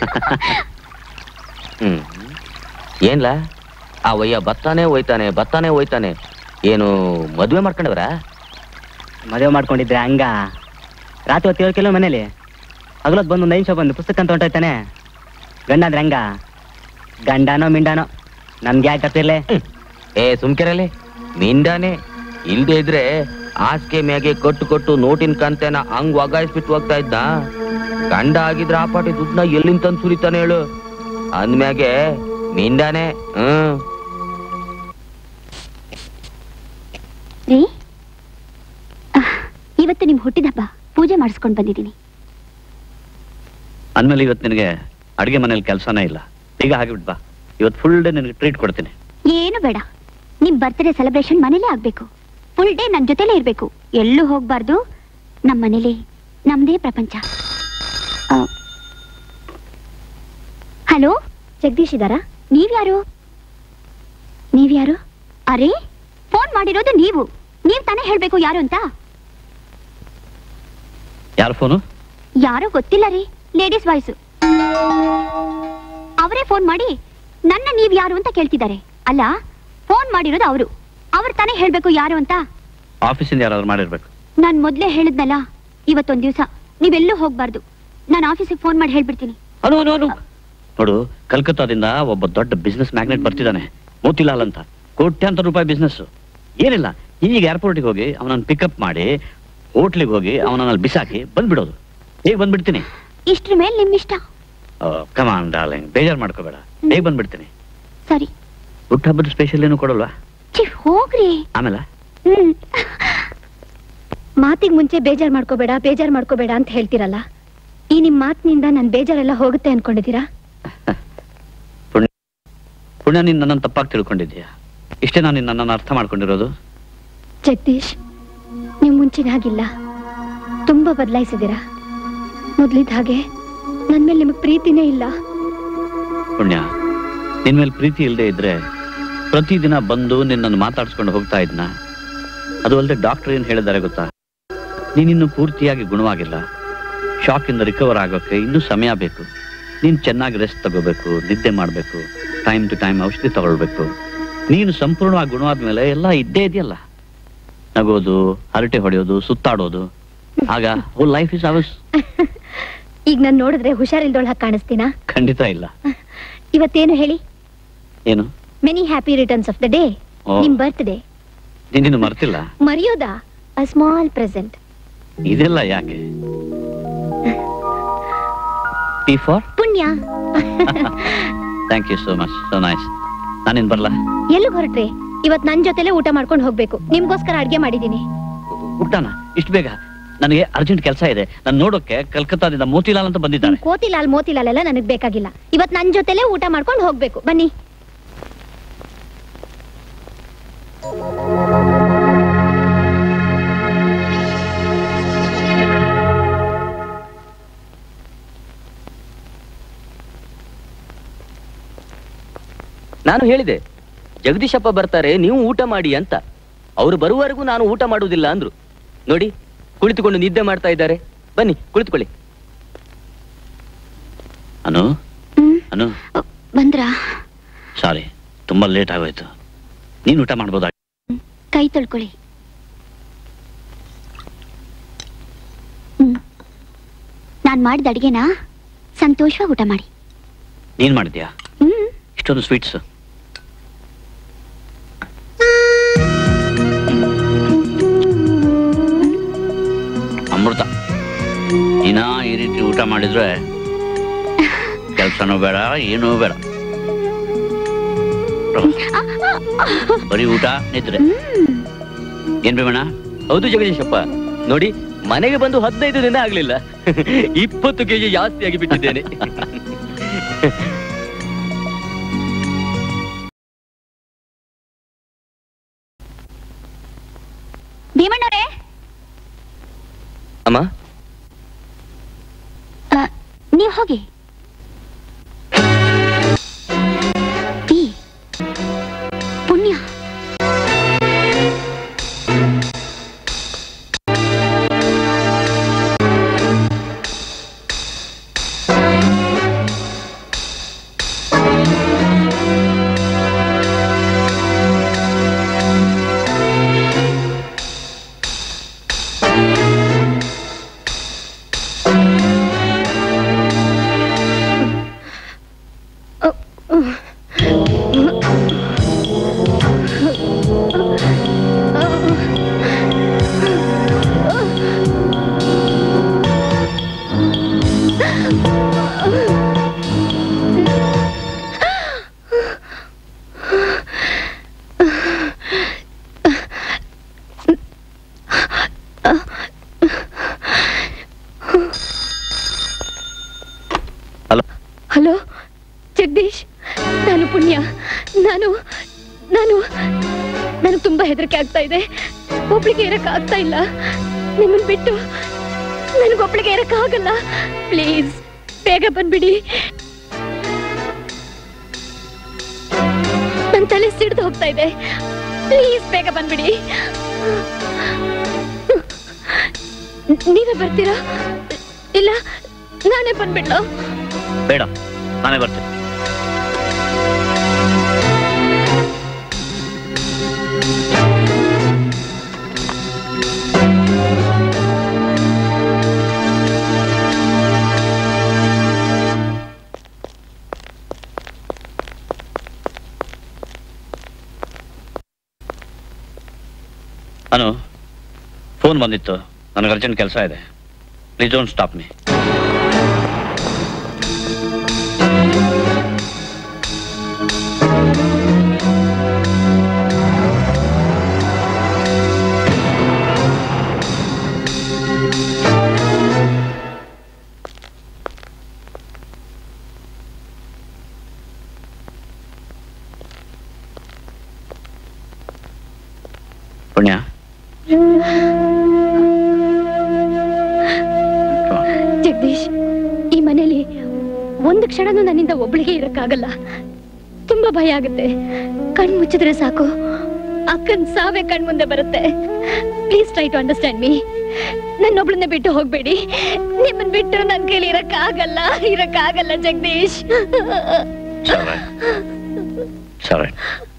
Speaker 7: ಹ್ಮ್ ಏನ್ಲ ಆ ಒಯ್ಯ ಬತ್ತಾನೆ ಹೋಯ್ತಾನೆ ಬತ್ತಾನೆ ಹೋಯ್ತಾನೆ ಏನು ಮದ್ವೆ ಮಾಡ್ಕೊಂಡವ್ರ
Speaker 8: ಮದುವೆ ಮಾಡ್ಕೊಂಡಿದ್ರೆ ಹಂಗ ರಾತ್ರಿ ಹೊತ್ತು ಏಳು ಕಿಲೋ ಮನೇಲಿ ಹಗಲೊತ್ತು ಬಂದು ಒಂದು ಐದು ನಿಮಿಷ ಬಂದು ಪುಸ್ತಕ ಅಂತ ಹೊಂಟೋಯ್ತಾನೆ ಗಂಡ ಅಂದ್ರೆ ಹಂಗ ಗಂಡನೋ ಮಿಂಡಾನೋ ನಮ್ಗೆ ಯಾಕೆ ಗೊತ್ತಿರ್ಲೆ
Speaker 7: ಏ ಸುಮ್ಕೆರಲಿ ಮಿಂಡಾನೆ ಇಲ್ದೇ ಇದ್ರೆ ಹಾಸಿಗೆ ಮ್ಯಾಗೆ ಕೊಟ್ಟು ಕೊಟ್ಟು ನೋಟಿನ ಕಂತೆನ ಹಂಗ್ ಒಗಾಯಿಸ್ಬಿಟ್ಟು ಹೋಗ್ತಾ ಇದ್ದ ಗಂಡ ಆಗಿದ್ರೆ ಆ ಪಾಟಿ ದುಡ್ಡನ್ನ ಎಲ್ಲಿಂದ ತಂದು ಸುರಿತಾನೆ ಹೇಳು ಅಂದ್ಮ್ಯಾಗೆ ಮಿಂಡಾನೆ ಹ್ಮ್
Speaker 1: ರೀ ಆಹ್, ಇವತ್ತು ನಿಮ್ ಹುಟ್ಟಿದ ಹಬ್ಬ ಪೂಜೆ ಮಾಡಿಸ್ಕೊಂಡ್ ಬಂದಿದ್ದೀನಿ
Speaker 4: ಅಂದಮೇಲೆ ಇವತ್ತು ನಿನಗೆ ಅಡುಗೆ ಮನೇಲಿ ಕೆಲಸನೇ ಇಲ್ಲ ಈಗ ಹಾಗೆ ಬಾ ಇವತ್ತು ಫುಲ್ ಡೇ ನಿನಗೆ ಟ್ರೀಟ್ ಕೊಡ್ತೀನಿ
Speaker 1: ಏನು ಬೇಡ ನಿಮ್ ಬರ್ತ್ಡೇ ಸೆಲೆಬ್ರೇಷನ್ ಮನೇಲೇ ಆಗ್ಬೇಕು ಫುಲ್ ಡೇ ನನ್ ಜೊತೆಲೇ ಇರ್ಬೇಕು ಎಲ್ಲೂ ಹೋಗ್ಬಾರ್ದು ನಮ್ ಮನೇಲಿ ನಮ್ದೇ ಪ್ರಪಂಚ ಹಲೋ ಜಗದೀಶ್ ಇದಾರಾ ನೀವ್ಯಾರು ನೀವ್ಯಾರು ಅರೆ ಫೋನ್ ಮಾಡಿರೋದು ನೀವು ನೀವ್ ತಾನೇ ಹೇಳ್ಬೇಕು ಯಾರು ಅಂತ
Speaker 4: ಯಾರ ಫೋನು
Speaker 1: ಯಾರೋ ಗೊತ್ತಿಲ್ಲ ರೀ ಲೇಡೀಸ್ ವಾಯ್ಸು ಅವರೇ ಫೋನ್ ಮಾಡಿ ನನ್ನ ನೀವ್ ಯಾರು ಅಂತ ಕೇಳ್ತಿದ್ದಾರೆ ಅಲ್ಲ ಫೋನ್ ಮಾಡಿರೋದು ಅವರು ಅವ್ರು ತಾನೇ ಹೇಳ್ಬೇಕು ಯಾರು ಅಂತ
Speaker 4: ಆಫೀಸಿಂದ ಯಾರಾದ್ರೂ ಮಾಡಿರ್ಬೇಕು
Speaker 1: ನಾನ್ ಮೊದ್ಲೇ ಹೇಳಿದ್ನಲ್ಲ ಇವತ್ತೊಂದ್ ದಿವ್ಸ ನೀವೆಲ್ಲೂ ಹೋಗ್ಬಾರ್ದು ನಾನು ಆಫೀಸಿಗೆ ಫೋನ್ ಮಾಡಿ ಹೇಳ್ಬಿಡ್ತೀನಿ
Speaker 4: ಅನು ಅನು ಅನು ನೋಡು ಕಲ್ಕತ್ತಾದಿಂದ ಒಬ್ಬ ದೊಡ್ಡ ಬಿಸ್ನೆಸ್ ಮ್ಯಾಗ್ನೆಟ್ ಬರ್ತಿದ್ದಾನೆ ಮೋತಿಲಾಲ್ ಅಂತ ಕೋಟ್ಯಾಂತರ ರೂಪಾಯಿ ಬಿಸ್ನೆಸ್ ಏನಿಲ್ಲ ಈಗ ಏರ್ಪೋರ್ಟಿಗೆ ಹೋಗಿ ಅವನನ್ನು ಪಿಕಪ್ ಮಾಡಿ ಹೋಟ್ಲಿಗೆ ಹೋಗಿ ಅವನನ್ನ ಬಿಸಾಕಿ ಬಂದ್ಬಿಡೋದು ಹೇಗೆ ಬಂದ್ಬಿಡ್ತೀನಿ
Speaker 1: ಇಷ್ಟ್ರ ಮೇಲೆ ನಿಮ್ಮಿಷ್ಟ
Speaker 4: ಕಮಾನ್ ಡಾರ್ಲಿಂಗ್ ಬೇಜಾರು ಮಾಡ್ಕೋಬೇಡ ಹೇಗೆ ಬಂದ್ಬಿಡ್ತೀನಿ
Speaker 1: ಸರಿ
Speaker 4: ಹುಟ್ಟು ಹಬ್ಬದ ಸ್ಪೆಷಲ್ ಏನು ಕೊಡಲ್ವಾ
Speaker 1: ಛೀ ಹೋಗ್ರಿ
Speaker 4: ಆಮೇಲೆ
Speaker 1: ಹ್ಮ್
Speaker 3: ಮಾತಿಗೆ ಮುಂಚೆ ಬೇಜಾರ್ ಮಾಡ್ಕೋಬೇಡ ಬೇಜಾರ್ ಮಾಡ್ಕೋಬೇಡ ಅಂತ ಹೇಳ್ತಿರಲ್ಲ ಈ ನಿಮ್ ಮಾತಿನಿಂದ ನನ್ ಬೇಜಾರೆಲ್ಲ ಹೋಗುತ್ತೆ ಅನ್ಕೊಂಡಿದ್ದೀರಾ
Speaker 4: ಪುಣ್ಯ ಪುಣ್ಯ ನೀನು ನನ್ನನ್ನು ತಪ್ಪಾಗಿ ತಿಳ್ಕೊಂಡಿದ್ದೀಯಾ ಇಷ್ಟೇ ನಾನು ನನ್ನನ್ನು ಅರ್ಥ ಮಾಡ್ಕೊಂಡಿರೋದು
Speaker 3: ಜಗದೀಶ್ ನೀವು ಮುಂಚಿನ ಹಾಗಿಲ್ಲ ತುಂಬಾ ಬದಲಾಯಿಸಿದ್ದೀರಾ ಮೊದ್ಲಿದ್ದ ಹಾಗೆ ನನ್ ಮೇಲೆ ನಿಮಗ್ ಪ್ರೀತಿನೇ ಇಲ್ಲ
Speaker 4: ಪುಣ್ಯ ನಿನ್ ಮೇಲೆ ಪ್ರೀತಿ ಇಲ್ಲದೆ ಇದ್ರೆ ಪ್ರತಿದಿನ ಬಂದು ನಿನ್ನನ್ನು ಮಾತಾಡ್ಸ್ಕೊಂಡು ಹೋಗ್ತಾ ಇದ್ನ ಅದು ಅಲ್ಲದೆ ಡಾಕ್ಟರ್ ಏನ್ ಹೇಳಿದ್ದಾರೆ ಗೊತ್ತಾ ನೀನಿನ್ನು ಪೂರ್ತಿಯಾಗಿ ಗುಣವಾಗಿಲ್ಲ ಶಾಕ್ ಇಂದ ರಿಕವರ್ ಆಗೋಕೆ ಇನ್ನೂ ಸಮಯ ಬೇಕು ನೀನು ಚೆನ್ನಾಗಿ ರೆಸ್ಟ್ ತಗೋಬೇಕು ನಿದ್ದೆ ಮಾಡಬೇಕು ಟೈಮ್ ಟು ಟೈಮ್ ಔಷಧಿ ತಗೊಳ್ಬೇಕು ನೀನು ಸಂಪೂರ್ಣವಾಗಿ ಗುಣವಾದ ಮೇಲೆ ಎಲ್ಲ ಇದ್ದೇ ಇದೆಯಲ್ಲ ನಗೋದು ಹರಟೆ ಹೊಡೆಯೋದು ಸುತ್ತಾಡೋದು ಆಗ ಹೋಲ್ ಲೈಫ್ ಇಸ್ ಅವರ್ಸ್
Speaker 3: ಈಗ ನಾನ್ ನೋಡಿದ್ರೆ ಹುಷಾರಿಲ್ದೊಳ್ ಹಾಗೆ ಕಾಣಿಸ್ತೀನಾ
Speaker 4: ಖಂಡಿತ ಇಲ್ಲ
Speaker 3: ಇವತ್ತೇನು ಹೇಳಿ
Speaker 4: ಏನು
Speaker 3: many happy returns of the day
Speaker 4: ಓ.
Speaker 3: ನಿಮ್ ಬರ್ತ್ಡೇ
Speaker 4: ನಿನ್ನ ಮರ್ತಿಲ್ಲ
Speaker 3: ಮರೆಯೋದಾ ಅ ಸ್ಮಾಲ್ ಪ್ರೆಸೆಂಟ್
Speaker 4: ಇದೆಲ್ಲ ಯಾಕೆ ಪಿ ಫಾರ್
Speaker 3: ಪುಣ್ಯ
Speaker 4: thank you so much so nice ನಾನಿನ್ ಬರ್ಲಾ
Speaker 3: ಎಲ್ಲಿಗೆ ಹೊರಟ್ರಿ ಇವತ್ ನನ್ ಜೊತೆಲೆ ಊಟ ಮಾಡ್ಕೊಂಡು ಹೋಗ್ಬೇಕು ನಿಮ್ಗೋಸ್ಕರ ಅಡ್ಗೆ ಮಾಡಿದೀನಿ
Speaker 4: ಊಟನ ಇಷ್ಟು ಬೇಗ ನನಗೆ ಅರ್ಜೆಂಟ್ ಕೆಲಸ ಇದೆ ನಾನು ನೋಡೋಕೆ ಕಲ್ಕತ್ತಾದಿಂದ ಮೋತಿಲಾಲ್ ಅಂತ ಬಂದಿದ್ದಾರೆ
Speaker 3: ನಿಮ್ ಕೋತಿಲಾಲ್ ಮೋತಿಲಾಲ್ ಎಲ್ಲ ನನಗ್ ಬೇಕಾಗಿಲ್ಲ ಇವತ್ ನನ್ ಜೊತೆಲೆ ಊಟ ಮಾಡ್ಕೊಂಡು ಹೋಗ್ಬೇಕು ಬನ್ನಿ
Speaker 7: ನಾನು ಹೇಳಿದೆ ಜಗದೀಶಪ್ಪ ಬರ್ತಾರೆ ನೀವು ಊಟ ಮಾಡಿ ಅಂತ ಅವ್ರು ಬರುವವರೆಗೂ ನಾನು ಊಟ ಮಾಡುವುದಿಲ್ಲ ಅಂದ್ರು ನೋಡಿ ಕುಳಿತುಕೊಂಡು ನಿದ್ದೆ ಮಾಡ್ತಾ ಇದ್ದಾರೆ ಬನ್ನಿ ಕುಳಿತುಕೊಳ್ಳಿ
Speaker 4: ಅನು
Speaker 1: ಹ್ಮ್
Speaker 4: ಅನು
Speaker 1: ಬಂದ್ರಾ
Speaker 4: ಸಾರಿ ತುಂಬಾ ಲೇಟ್ ಆಗೋಯ್ತು ನೀನು ಊಟ ಮಾಡ್ಬೋದಾ
Speaker 1: ಕೈ ತೊಳ್ಕೊಳ್ಳಿ ಹ್ಮ್ ನಾನ್ ಮಾಡಿದ ಅಡ್ಗೆನ ಸಂತೋಷವಾಗಿ ಊಟ ಮಾಡಿ
Speaker 4: ನೀನ್ ಮಾಡಿದ್ಯಾ
Speaker 1: ಹ್ಮ್
Speaker 4: ಇಷ್ಟೊಂದು ಸ್ವೀಟ್ಸ್ ಅಮೃತ ದಿನ ಈ ರೀತಿ ಊಟ ಮಾಡಿದ್ರೆ ಕೆಲ್ಸನೂ ಬೇಡ ಏನೂ ಬೇಡ ಬರೀ ಊಟ ನಿದ್ರೆ ಏನ್ ಬೇಡ
Speaker 7: ಹೌದು ಜಗದೀಶಪ್ಪ ನೋಡಿ ಮನೆಗೆ ಬಂದು ಹದಿನೈದು ದಿನ ಆಗ್ಲಿಲ್ಲ ಇಪ್ಪತ್ತು ಕೆಜಿ ಜಾಸ್ತಿ ಆಗಿ ಬಿಟ್ಟಿದ್ದೇನೆ
Speaker 1: ಭೀಮಣ್ಣವ್ರೆ
Speaker 7: ಅಮ್ಮ
Speaker 1: ನೀವ್ ಹೋಗಿ
Speaker 3: ನಾನು ಪುಣ್ಯ ನಾನು ನಾನು ನನಗೆ ತುಂಬಾ ಹೆದರಿಕೆ ಆಗ್ತಾ ಇದೆ ಒಬ್ಳಿಗೆ ಇರಕ್ ಆಗ್ತಾ ಇಲ್ಲ ನಿಮ್ಮನ್ ಬಿಟ್ಟು ನನಗೊಬ್ಳಿಗೆ ಇರಕ್ ಆಗಲ್ಲ ಪ್ಲೀಸ್ ಬೇಗ ಬಂದ್ಬಿಡಿ ನನ್ ತಲೆ ಸಿಡ್ದು ಹೋಗ್ತಾ ಇದೆ ಪ್ಲೀಸ್ ಬೇಗ ಬಂದ್ಬಿಡಿ ನೀವೇ ಬರ್ತೀರಾ ಇಲ್ಲ ನಾನೇ ಬಂದ್ಬಿಡ್ಲೋ
Speaker 4: ಬೇಡ ನಾನೇ ಬರ್ತೀನಿ ಅನು ಫೋನ್ ಬಂದಿತ್ತು ನನಗೆ ಅರ್ಜೆಂಟ್ ಕೆಲಸ ಇದೆ ಪ್ಲೀಸ್ ಡೋಂಟ್ ಸ್ಟಾಪ್ ಮೀ ಪುಣ್ಯ
Speaker 3: ಜಗದೀಶ್ ಈ ಮನೇಲಿ ಒಂದು ಕ್ಷಣನೂ ನನ್ನಿಂದ ಒಬ್ಳಿಗೆ ಇರಕ್ಕಾಗಲ್ಲ ತುಂಬಾ ಭಯ ಆಗುತ್ತೆ ಕಣ್ ಮುಚ್ಚಿದ್ರೆ ಸಾಕು ಅಕ್ಕನ್ ಸಾವೇ ಕಣ್ ಮುಂದೆ ಬರುತ್ತೆ please try to understand me ನನ್ನೊಬ್ಳನ್ನ ಬಿಟ್ಟು ಹೋಗ್ಬೇಡಿ ನಿಮ್ಮನ್ ಬಿಟ್ಟು ನನ್ ಕೈಲಿ ಇರಕ್ಕಾಗಲ್ಲ ಇರಕ್ಕಾಗಲ್ಲ ಜಗದೀಶ್
Speaker 4: ಸರಿ ಸರಿ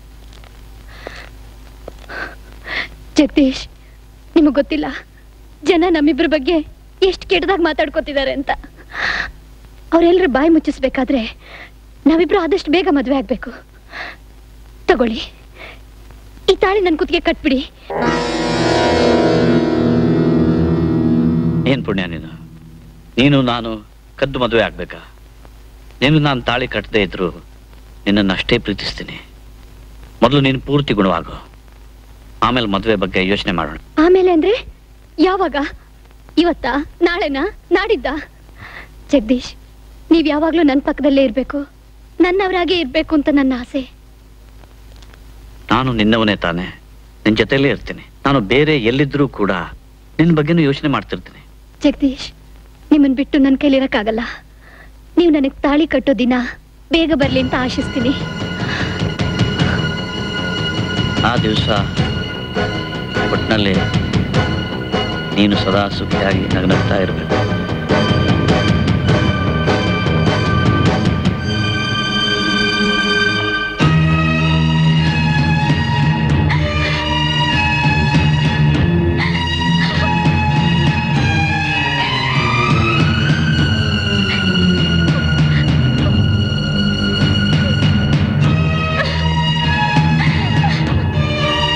Speaker 3: ಜಗದೀಶ್ ನಿಮಗ್ ಗೊತ್ತಿಲ್ಲ ಜನ ನಮ್ಮಿಬ್ರ ಬಗ್ಗೆ ಎಷ್ಟು ಕೆಟ್ಟದಾಗ ಮಾತಾಡ್ಕೋತಿದ್ದಾರೆ ಅಂತ ಅವರೆಲ್ಲರೂ ಬಾಯಿ ಮುಚ್ಚಿಸ್ಬೇಕಾದ್ರೆ ನಾವಿಬ್ರು ಆದಷ್ಟು ಬೇಗ ಮದುವೆ ಆಗ್ಬೇಕು ತಗೊಳ್ಳಿ ಈ ತಾಳಿ ನನ್ ಕುತ್ತಿಗೆ ಕಟ್ಬಿಡಿ
Speaker 4: ಏನ್ ಪುಣ್ಯ ನೀನು ನೀನು ನಾನು ಕದ್ದು ಮದುವೆ ಆಗ್ಬೇಕಾ ನೀನು ನಾನು ತಾಳಿ ಕಟ್ಟದೇ ಇದ್ರು ನಿನ್ನನ್ನು ಅಷ್ಟೇ ಪ್ರೀತಿಸ್ತೀನಿ ಮೊದಲು ನೀನು ಪೂರ್ತಿ ಗುಣವಾಗು ಆಮೇಲೆ ಮದುವೆ ಬಗ್ಗೆ ಯೋಚನೆ ಮಾಡೋಣ
Speaker 3: ಆಮೇಲೆ ಅಂದ್ರೆ ಯಾವಾಗ ಇವತ್ತಾ ನಾಳೆನಾ ನಾಡಿದ್ದ ಜಗದೀಶ್ ನೀವ್ ಯಾವಾಗ್ಲೂ ನನ್ನ ಪಕ್ಕದಲ್ಲೇ ಇರ್ಬೇಕು ನನ್ನವರಾಗೆ ಇರ್ಬೇಕು ಅಂತ ನನ್ನ ಆಸೆ
Speaker 4: ನಾನು ನಿನ್ನವನೇ ತಾನೆ ನಿನ್ನ ಜೊತೆಯಲ್ಲೇ ಇರ್ತೀನಿ ನಾನು ಬೇರೆ ಎಲ್ಲಿದ್ರೂ ಕೂಡ ನಿನ್ನ ಬಗ್ಗೆನೂ ಯೋಚನೆ ಮಾಡ್ತಿರ್ತೀನಿ
Speaker 3: ಜಗದೀಶ್ ನಿಮ್ಮನ್ ಬಿಟ್ಟು ನನ್ನ ಕೈಲಿರಕ್ಕಾಗಲ್ಲ ನೀವು ನನಗೆ ತಾಳಿ ಕಟ್ಟೋ ದಿನ ಬೇಗ ಬರ್ಲಿ ಅಂತ ಆಶಿಸ್ತೀನಿ
Speaker 4: ಆ ದಿವಸ ಒಟ್ಟಿನಲ್ಲಿ ನೀನು ಸದಾ ಸುಖಿಯಾಗಿ ನಗನಗ್ತಾ ಇರಬೇಕು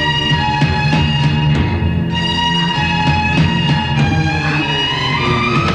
Speaker 3: ಆ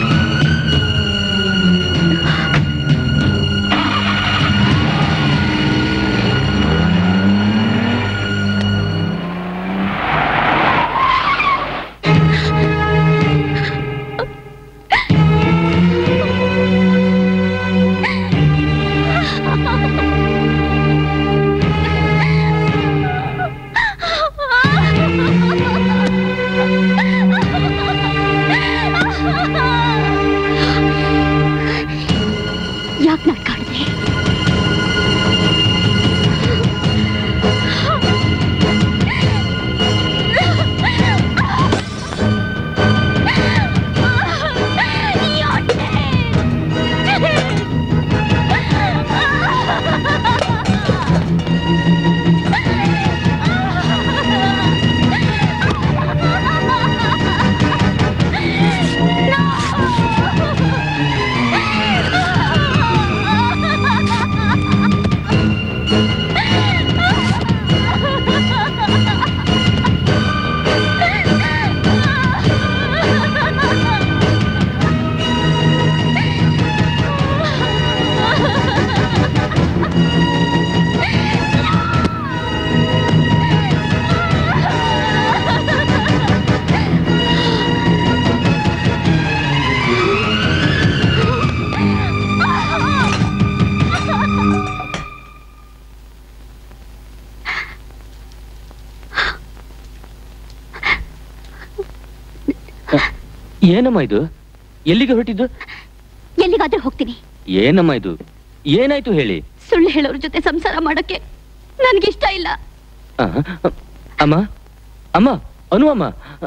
Speaker 6: ಏನಮ್ಮ ಇದು ಎಲ್ಲಿಗೆ ಹೊರಟಿದ್ದು
Speaker 1: ಎಲ್ಲಿಗಾದ್ರೂ ಹೋಗ್ತೀನಿ
Speaker 6: ಏನಮ್ಮ ಇದು ಏನಾಯ್ತು ಹೇಳಿ
Speaker 1: ಸುಳ್ಳು ಹೇಳೋರ್ ಜೊತೆ ಸಂಸಾರ ಮಾಡೋಕೆ ನನ್ಗಿಷ್ಟ ಇಲ್ಲ
Speaker 6: ಆ, ಅಮ್ಮ ಅಮ್ಮ ಅನು ಅಮ್ಮ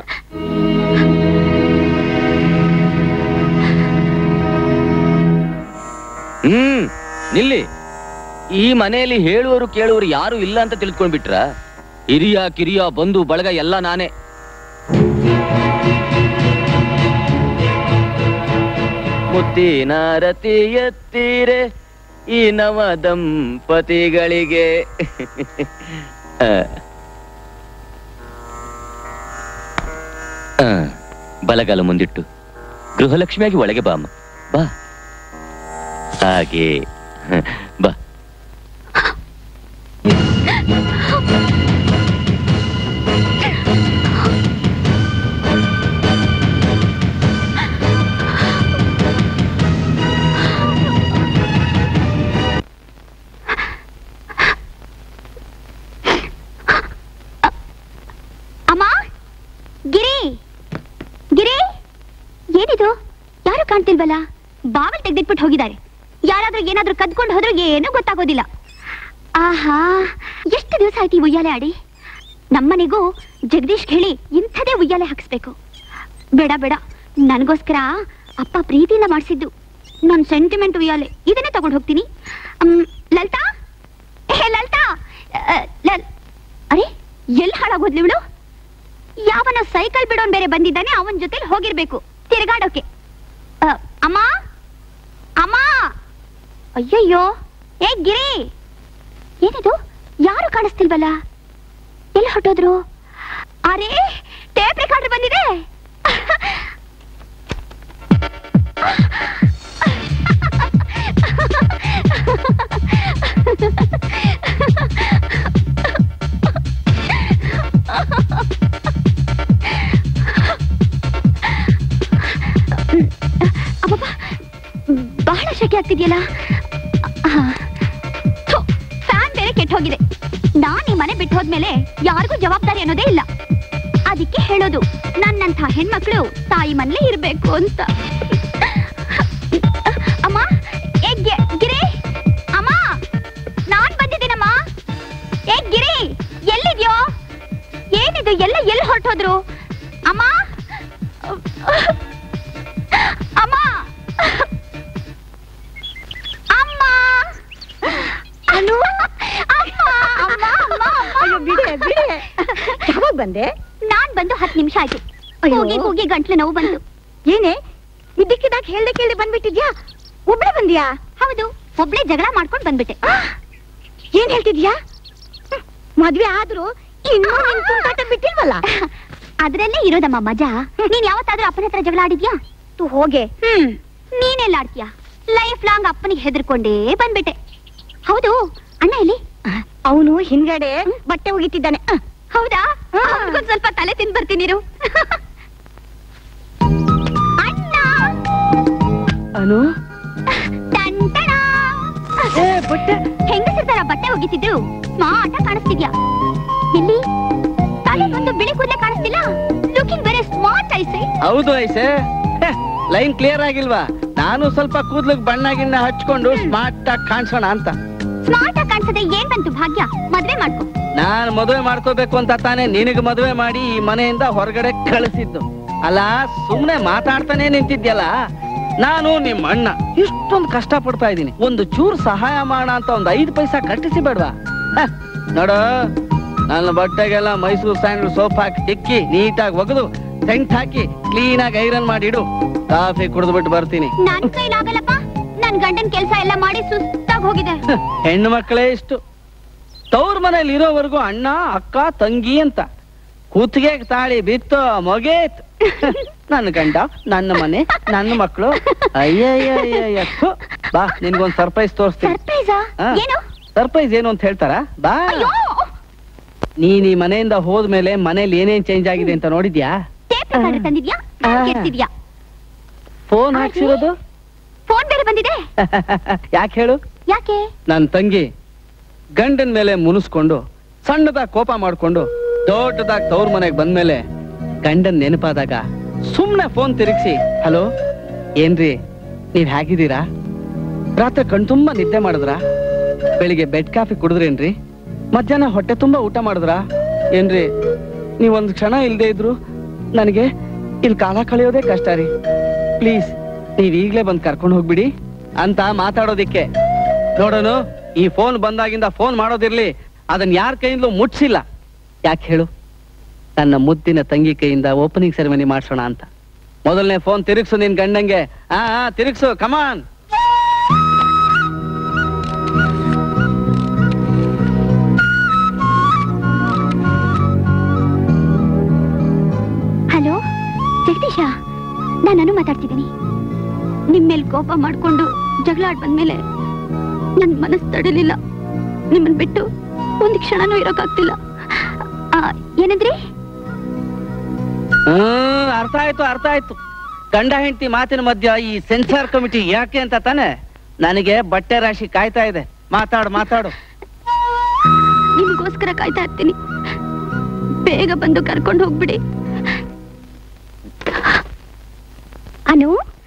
Speaker 6: ಹ್ಮ್ ನಿಲ್ಲಿ ಈ ಮನೆಯಲ್ಲಿ ಹೇಳುವವರು ಕೇಳುವವರು ಯಾರು ಇಲ್ಲ ಅಂತ ತಿಳ್ಕೊಂಡ್ಬಿಟ್ರ ಹಿರಿಯ ಕಿರಿಯ ಬಂಧು ಬಳಗ ಎಲ್ಲ ನಾನೇ ಮುತ್ತಿನ ರತಿ ಎತ್ತೀರೆ ಈ ನವ ದಂಪತಿಗಳಿಗೆ ಆ. ಆ, ಬಲಗಾಲ ಮುಂದಿಟ್ಟು ಗೃಹಲಕ್ಷ್ಮಿಯಾಗಿ ಒಳಗೆ ಬಾ ಅಮ್ಮ ಬಾ ಹಾಗೆ ಹ, ಬಾ
Speaker 1: ಅಮ್ಮ ಗಿರಿ ಗಿರಿ ಏನಿದು ಯಾರು ಕಾಣ್ತಿಲ್ವಲ್ಲ ಬಾಗಿಲು ತೆಗ್ದಿಟ್ಬಿಟ್ಟು ಹೋಗಿದ್ದಾರೆ ಯಾರಾದ್ರೂ ಏನಾದ್ರೂ ಕದ್ಕೊಂಡು ಹೋದ್ರೂ ಏನೂ ಗೊತ್ತಾಗೋದಿಲ್ಲ ಆಹಾ ಎಷ್ಟು ದಿವಸ ಆಯ್ತು ಈ ಉಯ್ಯಾಲೆ ಆಡಿ ನಮ್ಮನೆಗೂ ಜಗದೀಶ್ ಹೇಳಿ ಇಂಥದೇ ಉಯ್ಯಾಲೆ ಹಾಕಿಸ್ಬೇಕು ಬೇಡ ಬೇಡ ನನಗೋಸ್ಕರ ಅಪ್ಪ ಪ್ರೀತಿಯಿಂದ ಮಾಡಿಸಿದ್ದು ನನ್ನ ಸೆಂಟಿಮೆಂಟ್ ಉಯ್ಯಾಲೆ ಇದನ್ನೇ ತಗೊಂಡು ಹೋಗ್ತೀನಿ ಅಮ್, ಲಲಿತಾ ಹೇ ಲಲಿತಾ ಅ, ಲಲ್ ಅರೆ ಎಲ್ಲಿ ಹಾಳಾಗೋದ್ಲಿ ಇವಳು ಯಾವನ ಸೈಕಲ್ ಬಿಡೋನ್ ಬೇರೆ ಬಂದಿದ್ದಾನೆ ಅವನ ಜೊತೆಲಿ ಹೋಗಿರ್ಬೇಕು ತಿರುಗಾಡೋಕೆ ಅ, ಅಮ್ಮ ಅಮ್ಮ ಅಯ್ಯಯ್ಯೋ ಏ ಗಿರಿ ಏನಿದು ಯಾರು ಕಾಣಿಸ್ತಿಲ್ವಲ್ಲ ಎಲ್ಲಿ ಹೊಟ್ಟೋದ್ರು ಅರೆ ಟೇಪ್ ರೆಕಾರ್ಡರ್ ಬಂದಿದೆ ಅಬ್ಬಬ್ಬಾ, ಬಹಳ ಶೆಕೆ ಆಗ್ತಿದ್ಯಲ್ಲ ಫ್ಯಾನ್ ಬೇರೆ ಕೆಟ್ಟ ಹೋಗಿದೆ ನಾನ್ ಈ ಮನೆ ಬಿಟ್ಟು ಹೋದ್ಮೇಲೆ ಯಾರಿಗೂ ಜವಾಬ್ದಾರಿ ಅನ್ನೋದೇ ಇಲ್ಲ ಅದಕ್ಕೆ ಹೇಳೋದು ನನ್ನಂಥ ಹೆಣ್ಮಕ್ಳು ತಾಯಿ ಮನೇಲೆ ಇರ್ಬೇಕು ಅಂತ ಅಮ್ಮ ಏ ಗಿ- ಗಿರಿ ಅಮ್ಮ ನಾನ್ ಬಂದಿದ್ದೀನಮ್ಮ ಏ ಗಿರಿ ಎಲ್ಲಿದ್ಯೋ ಏನಿದು ಎಲ್ಲ ಎಲ್ಲಿ ಹೊರಟೋದ್ರು ಅಮ್ಮ ಅಮ್ಮ ಅಮ್ಮ ಅನು ಅಮ್ಮ ಅಮ್ಮ ಅಮ್ಮ
Speaker 3: ಅಯ್ಯೋ ಬಿಡೆ ಬಿಡೆ ಯಾವಾಗ ಬಂದೆ
Speaker 1: ನಾನ್ ಬಂದು ಹತ್ತು ನಿಮಿಷ ಆಯ್ತು
Speaker 3: ಅಯ್ಯೋ.
Speaker 1: ಕೂಗಿ ಕೂಗಿ ಗಂಟ್ಲು ನೋವು ಬಂತು
Speaker 3: ಏನೇ ಇದ್ದಕ್ಕಿದ್ದಾಗ ಹೇಳ್ದೆ ಕೇಳಿ ಬಂದ್ಬಿಟ್ಟಿದ್ಯಾ ಒಬ್ಳೆ ಬಂದ್ಯಾ
Speaker 1: ಹೌದು ಒಬ್ಳೆ ಜಗಳ ಮಾಡ್ಕೊಂಡ್ ಬಂದ್ಬಿಟ್ಟೆ
Speaker 3: ಏನ್ ಹೇಳ್ತಿದ್ಯಾ ಹ್ಮ್, ಮದ್ವೆ ಆದ್ರೂ ಇನ್ನೂ ನಿನ್ ತುಂಟಾಟ ಬಿಟ್ಟಿಲ್ವಲ್ಲ
Speaker 1: ಅದ್ರಲ್ಲೇ ಇರೋದಮ್ಮ ಮಜಾ ನೀನ್ ಯಾವತ್ತಾದ್ರೂ ಅಪ್ಪನ ಹತ್ರ ಜಗಳ ಆಡಿದ್ಯಾ
Speaker 3: ತು ಹೋಗೆ
Speaker 1: ಹ್ಮ್ ನೀನೆಲ್ಲ ಆಡ್ತೀಯ ಲೈಫ್ ಲಾಂಗ್ ಅಪ್ಪನಿಗೆ ಹೆದರ್ಕೊಂಡೇ ಬಂದ್ಬಿಟ್ಟೆ ಹೌದು ಅಣ್ಣ ಎಲ್ಲಿ
Speaker 3: ಅವನು ಹಿಂದ್ಗಡೆ ಬಟ್ಟೆ ಒಗಿತಿದ್ದಾನೆ ಅಹ್,
Speaker 1: ಹೌದಾ ಅವ್ನಿಗೊಂದ್ ಸ್ವಲ್ಪ ತಲೆ ತಿಂದ್ ಬರ್ತೀನಿರು ಅಣ್ಣ
Speaker 2: ಅನು
Speaker 1: ಟಂಟಣ.
Speaker 2: ಏ ಬಟ್ಟೆ
Speaker 1: ಹೆಂಗಸರ್ ತರ ಬಟ್ಟೆ ಒಗಿತಿದ್ರು ಸ್ಮಾರ್ಟ್ ಕಾಣಿಸ್ತಿದ್ಯಾ ಎಲ್ಲಿ ತಲೆ ಒಂದು ಬಿಳಿ ಕೂದಲೇ ಕಾಣಿಸ್ತಿಲ್ಲ ಲುಕಿಂಗ್ ವೆರಿ ಸ್ಮಾರ್ಟ್ ಐಸೆ
Speaker 2: ಹೌದು ಐಸೆ ಲೈನ್ ಕ್ಲಿಯರ್ ಆಗಿಲ್ವಾ ನಾನು ಸ್ವಲ್ಪ ಕೂದ್ಲಿಗೆ ಬಣ್ಣ ಗಿಣ್ಣ ಹಚ್ಕೊಂಡು ಸ್ಮಾರ್ಟ್ ಆಗಿ ಕಾಣಿಸೋಣ ಅಂತ
Speaker 1: ಸ್ಮಾರ್ಟ್ ಆಗಿ ಕಾಣಿಸಿದ್ರೆ ಏನ್ ಬಂತು ಭಾಗ್ಯ ಮದ್ವೆ ಮಾಡ್ಕೊ
Speaker 2: ನಾನ್ ಮದುವೆ ಮಾಡ್ಕೋಬೇಕು ಅಂತ ತಾನೇ ನಿನಗೆ ಮದುವೆ ಮಾಡಿ ಈ ಮನೆಯಿಂದ ಹೊರಗಡೆ ಕಳಿಸಿದ್ದು ಅಲ್ಲ ಸುಮ್ನೆ ಮಾತಾಡ್ತಾನೆ ನಿಂತಿದ್ಯಲ್ಲ ನಾನು ನಿಮ್ಮ ಅಣ್ಣ ಇಷ್ಟೊಂದು ಕಷ್ಟ ಪಡ್ತಾ ಇದ್ದೀನಿ ಒಂದು ಚೂರು ಸಹಾಯ ಮಾಡ ಅಂತ ಒಂದು ಐದು ಪೈಸಾ ಕಟ್ಟಿಸಿ ಬೇಡ್ವಾ ಹ, ನೋಡು ನನ್ನ ಬಟ್ಟೆಗೆಲ್ಲ ಮೈಸೂರು ಸ್ಯಾಂಡಲ್ ಸೋಪ್ ಹಾಕಿ ತಿಕ್ಕಿ ನೀಟಾಗಿ ಒಗೆದು ಸೆಂಟ್ ಹಾಕಿ ಕ್ಲೀನ್ ಆಗಿ ಐರನ್ ಮಾಡಿಡು ಕಾಫಿ ಕುಡಿದ್ಬಿಟ್ಟು ಬರ್ತೀನಿ
Speaker 1: ನನ್ ಕೈಲಾಗಲ್ಲಪ್ಪ ನನ್ ಗಂಡನ್ ಕೆಲ್ಸ ಎಲ್ಲ ಮಾಡಿ ಸುಸ್ತಾಗ್ ಹೋಗಿದೆ
Speaker 2: ಹ, ಹೆಣ್ಣು ಮಕ್ಕಳೇ ಇಷ್ಟು ತವ್ರ ಮನೇಲಿ ಇರೋವರೆಗೂ ಅಣ್ಣ ಅಕ್ಕ ತಂಗಿ ಅಂತ ಕೂತ್ಗೆ ತಾಳಿ ಬಿತ್ತು ಮೊಗೇತ್ ನನ್ನ ಗಂಡ ನನ್ನ ಮನೆ ನನ್ನ ಮಕ್ಕಳು ಅಯ್ಯಯ್ಯಯ್ಯ ಬಾ ನಿನ್ಗೊಂದ್ ಸರ್ಪ್ರೈಸ್ ತೋರಿಸ್ತೀನಿ
Speaker 1: ಸರ್ಪ್ರೈಸಾ
Speaker 2: ಆ.
Speaker 1: ಏನು
Speaker 2: ಸರ್ಪ್ರೈಸ್ ಏನು ಅಂತ ಹೇಳ್ತಾರಾ ಬಾ
Speaker 1: ಅಯ್ಯೋ
Speaker 2: ನೀನ್ ಈ ಮನೆಯಿಂದ ಹೋದ್ಮೇಲೆ ಮನೇಲಿ ಏನೇನ್ ಚೇಂಜ್ ಆಗಿದೆ ಅಂತ ನೋಡಿದ್ಯಾ
Speaker 1: ಟೇಪ್ ರೆಕಾರ್ಡರ್ ತಂದಿದ್ಯಾ
Speaker 2: ಆ.
Speaker 1: ಕೆಡ್ತಿದ್ಯಾ
Speaker 2: ಫೋನ್ ಹಾಕ್ಸಿರೋದು
Speaker 1: ಫೋನ್ ಬೇರೆ ಬಂದಿದೆ
Speaker 2: ಯಾಕೆ ಹೇಳು
Speaker 1: ಯಾಕೆ
Speaker 2: ನನ್ ತಂಗಿ ಗಂಡನ್ ಮೇಲೆ ಮುನಿಸ್ಕೊಂಡು ಸಣ್ಣದಾಗ್ ಕೋಪ ಮಾಡ್ಕೊಂಡು ದೊಡ್ಡದಾಗ್ ತವ್ರ ಮನೆಗ್ ಬಂದ್ಮೇಲೆ ಗಂಡನ್ ನೆನಪಾದಾಗ ಸುಮ್ನೆ ಫೋನ್ ತಿರುಗಿಸಿ ಹಲೋ ಏನ್ರಿ ನೀವ್ ಹೇಗಿದ್ದೀರಾ ರಾತ್ರಿ ಕಣ್ತುಂಬ ನಿದ್ದೆ ಮಾಡಿದ್ರಾ ಬೆಳಿಗ್ಗೆ ಬೆಡ್ ಕಾಫಿ ಕುಡಿದ್ರೇನ್ರಿ ಮಧ್ಯಾಹ್ನ ಹೊಟ್ಟೆ ತುಂಬಾ ಊಟ ಮಾಡಿದ್ರಾ ಏನ್ರಿ ನೀವೊಂದ್ ಕ್ಷಣ ಇಲ್ದೇ ಇದ್ರು ನನಗೆ ಇಲ್ಲಿ ಕಾಲ ಕಳೆಯೋದೇ ಕಷ್ಟ ರೀ ಪ್ಲೀಸ್ ನೀವ್ ಈಗ್ಲೇ ಬಂದ್ ಕರ್ಕೊಂಡು ಹೋಗ್ಬಿಡಿ ಅಂತ ಮಾತಾಡೋದಿಕ್ಕೆ ನೋಡೋನು ಈ ಫೋನ್ ಬಂದಾಗಿಂದ ಫೋನ್ ಮಾಡೋದಿರ್ಲಿ ಅದನ್ನ ಯಾರ ಕೈಯಿಂದಲೂ ಮುಟ್ಸಿಲ್ಲ ಯಾಕೆ ಹೇಳು ನನ್ನ ಮುದ್ದಿನ ತಂಗಿ ಕೈಯಿಂದ ಓಪನಿಂಗ್ ಸೆರೆಮನಿ ಮಾಡ್ಸೋಣ ಅಂತ ಮೊದಲನೇ ಫೋನ್ ತಿರುಗ್ಸು ನಿನ್ ಗಂಡಂಗೆ ಆ ಆ, ತಿರುಗ್ಸು ಕಮಾನ್
Speaker 1: ಹಲೋ ಜಗದೀಶ ನಾನು ಮಾತಾಡ್ತಿದ್ದೀನಿ ನಿಮ್ ಮೇಲೆ ಕೋಪ ಮಾಡ್ಕೊಂಡು ಜಗಳ ಆಡ್ ಬಂದ್ಮೇಲೆ ನನ್ ಮನಸ್ಸು ತಡಲಿಲ್ಲ ನಿಮ್ಮನ್ ಬಿಟ್ಟು ಒಂದ್ ಕ್ಷಣನೂ ಇರೋಕ್ಕಾಗ್ತಿಲ್ಲ ಆ, ಏನಂದ್ರಿ
Speaker 2: ಹ್ಮ್ ಅರ್ಥ ಆಯ್ತು ಅರ್ಥ ಆಯ್ತು ಗಂಡ ಹೆಂಡತಿ ಮಾತಿನ ಮಧ್ಯ ಈ ಸೆನ್ಸಾರ್ ಕಮಿಟಿ ಯಾಕೆ ಅಂತ ತಾನೆ ನನಗೆ ಬಟ್ಟೆ ರಾಶಿ ಕಾಯ್ತಾ ಇದೆ ಮಾತಾಡು ಮಾತಾಡು
Speaker 1: ನಿಮಗೋಸ್ಕರ ಕಾಯ್ತಾ ಇರ್ತೀನಿ ಬೇಗ ಬಂದು ಕರ್ಕೊಂಡು ಹೋಗ್ಬಿಡಿ ಅನು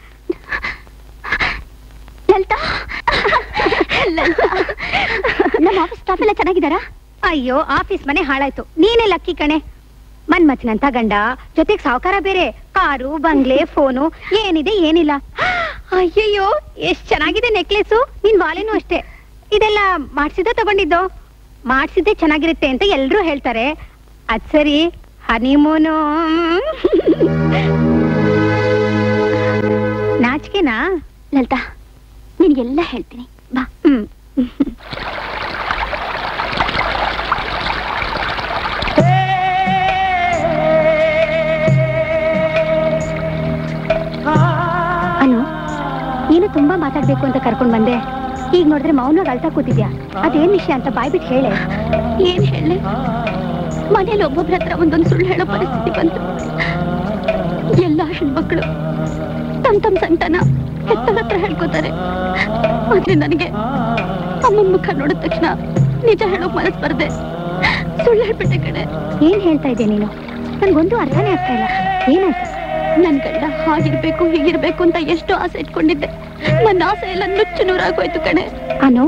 Speaker 1: ಲಲಿತಾ ಲಲಿತಾ ನಮ್ಮ ಆಫೀಸ್ ಸ್ಟಾಫ್ ಎಲ್ಲ ಚೆನ್ನಾಗಿದ್ದಾರಾ
Speaker 3: ಅಯ್ಯೋ ಆಫೀಸ್ ಮನೆ ಹಾಳಾಯ್ತು ನೀನೇ ಲಕ್ಕಿ ಕಣೆ ಮನ್ಮಥನಂತ ಗಂಡ ಜೊತೆಗ್ ಸಾವುಕಾರ ಬೇರೆ ಕಾರು ಬಂಗ್ಲೆ ಫೋನು ಏನಿದೆ ಏನಿಲ್ಲ ಅಯ್ಯಯ್ಯೋ ಎಷ್ಟ್ ಚೆನ್ನಾಗಿದೆ ನೆಕ್ಲೆಸು ನಿನ್ ವಾಲೆನೂ ಅಷ್ಟೇ ಇದೆಲ್ಲ ಮಾಡ್ಸಿದ್ದ ತಗೊಂಡಿದ್ದು ಮಾಡ್ಸಿದ್ದೆ ಚೆನ್ನಾಗಿರುತ್ತೆ ಅಂತ ಎಲ್ರೂ ಹೇಳ್ತಾರೆ ಅದ್ ಸರಿ ಹನಿಮೂನು ನಾಚಿಕೆನಾ
Speaker 1: ಲಲಿತಾ ನಿನ್ಗೆಲ್ಲ ಹೇಳ್ತೀನಿ ಬಾ
Speaker 3: ಹ್ಮ್ ಅನು ನೀನು ತುಂಬಾ ಮಾತಾಡ್ಬೇಕು ಅಂತ ಕರ್ಕೊಂಡ್ ಬಂದೆ ಈಗ ನೋಡಿದ್ರೆ ಮೌನವಾಗಿ ಅಳ್ತಾ ಕೂತಿದ್ಯಾ ಅದೇನ್ ವಿಷಯ ಅಂತ ಬಾಯ್ಬಿಟ್ಟು ಹೇಳೆ
Speaker 1: ಏನ್ ಹೇಳಿ ಮನೇಲಿ ಒಬ್ಬೊಬ್ರ ಹತ್ರ ಒಂದೊಂದು ಸುಳ್ಳು ಹೇಳೋ ಪರಿಸ್ಥಿತಿ ಬಂತು ಎಲ್ಲ ಹೆಣ್ಮಕ್ಳು ತಮ್ ತಮ್ ಸಂತಾನ ಹೆತ್ತಲ ಹತ್ರ ಹೇಳ್ಕೊತಾರೆ ಆದ್ರೆ ನನಗೆ ಅಮ್ಮನ ಮುಖ ನೋಡಿದ ತಕ್ಷಣ ನಿಜ ಹೇಳೋಕ್ ಮನಸ್ ಬರ್ದೆ ಸುಳ್ಳು ಹೇಳ್ಬಿಟ್ಟೆ ಕಡೆ
Speaker 3: ಏನ್ ಹೇಳ್ತಾ ಇದ್ದೆ ನೀನು ನನ್ಗೊಂದು ಅರ್ಥನೇ ಆಗ್ತಾ ಇಲ್ಲ ಏನಾಯ್ತು
Speaker 1: ನನ್ ಗಂಡ ಹಾಗಿರ್ಬೇಕು ಹೀಗಿರ್ಬೇಕು ಅಂತ ಎಷ್ಟು ಆಸೆ ಇಟ್ಕೊಂಡಿದ್ದೆ ನನ್ನ ಆಸೆ ಎಲ್ಲ ನುಚ್ಚು ನೂರಾಗೋಯ್ತು ಕಣೆ
Speaker 3: ಅನು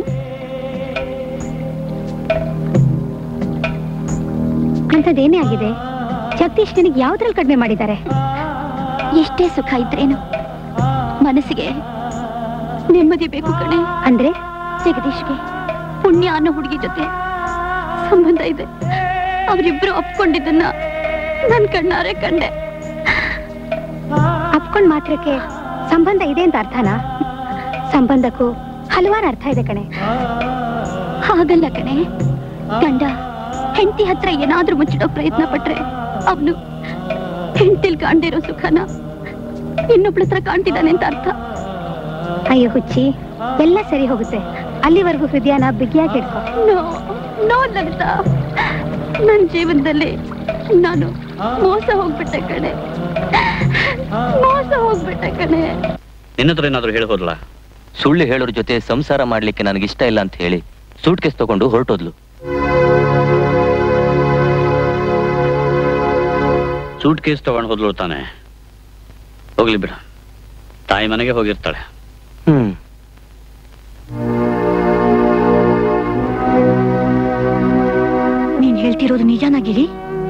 Speaker 3: ಅಂಥದ್ದೇನೇ ಆಗಿದೆ ಜಗದೀಶ್ ನಿನಗೆ ಯಾವ್ದ್ರಲ್ಲಿ ಕಡಿಮೆ ಮಾಡಿದ್ದಾರೆ
Speaker 1: ಎಷ್ಟೇ ಸುಖ ಇದ್ರೇನು ಮನಸ್ಸಿಗೆ ನೆಮ್ಮದಿ ಬೇಕು ಕಣೆ
Speaker 3: ಅಂದ್ರೆ
Speaker 1: ಜಗದೀಶ್ಗೆ ಪುಣ್ಯ ಅನ್ನೋ ಹುಡುಗಿ ಜೊತೆ ಸಂಬಂಧ ಇದೆ ಅವರಿಬ್ರು ಒಪ್ಕೊಂಡಿದ್ದನ್ನ ನನ್ ಕಣ್ಣಾರೆ ಕಂಡೆ
Speaker 3: ಅಪ್ಕೊಂಡ್ ಮಾತ್ರಕ್ಕೆ ಸಂಬಂಧ ಇದೆ ಅಂತ ಅರ್ಥನಾ ಸಂಬಂಧಕ್ಕೂ ಹಲವಾರು ಅರ್ಥ ಇದೆ ಕಣೆ
Speaker 1: ಹಾಗಲ್ಲ ಕಣೆ ಗಂಡ ಹೆಂಡತಿ ಹತ್ರ ಏನಾದ್ರೂ ಮುಚ್ಚಿಡೋ ಪ್ರಯತ್ನ ಪಟ್ರೆ ಅವನು ಹೆಂಡತಿಲ್ ಕಾಣ್ದಿರೋ ಸುಖನ ಇನ್ನೊಬ್ಳ ಹತ್ರ ಕಾಣ್ತಿದ್ದಾನೆ ಅಂತ ಅರ್ಥ
Speaker 3: ಅಯ್ಯೋ ಹುಚ್ಚಿ ಎಲ್ಲ ಸರಿ ಹೋಗುತ್ತೆ ಅಲ್ಲಿವರೆಗೂ ಹೃದಯನ ಬಿಗಿಯಾಗಿ ಹಿಡ್ಕೊ
Speaker 1: ನೋ ನೋ ಲಲಿತಾ ನನ್ನ ಜೀವನದಲ್ಲಿ ನಾನು ಮೋಸ ಹೋಗ್ಬಿಟ್ಟೆ ಕಣೆ ಮೋಸ ಹೋಗ್ಬಿಟ್ಟೆ ಕಣೆ
Speaker 4: ನಿನ್ನ ಹತ್ರ ಏನಾದ್ರು ಹೇಳಿ ಹೋದ್ಲಾ
Speaker 7: ಸುಳ್ಳು ಹೇಳೋರ್ ಜೊತೆ ಸಂಸಾರ ಮಾಡ್ಲಿಕ್ಕೆ ನನಗಿಷ್ಟ ಇಲ್ಲ ಅಂತ ಹೇಳಿ ಸೂಟ್ ಕೇಸ್ ತಗೊಂಡು ಹೊರಟೋದ್ಲು
Speaker 4: ಸೂಟ್ ಕೇಸ್ ತಗೊಂಡು ಹೋದ್ಲು ತಾನೆ ಹೋಗ್ಲಿ ಬಿಡ ತಾಯಿ ಮನೆಗೆ ಹೋಗಿರ್ತಾಳೆ
Speaker 7: ಹ್ಮ್
Speaker 1: ನೀನ್ ಹೇಳ್ತಿರೋದು ನಿಜಾನಾಗಿರಿ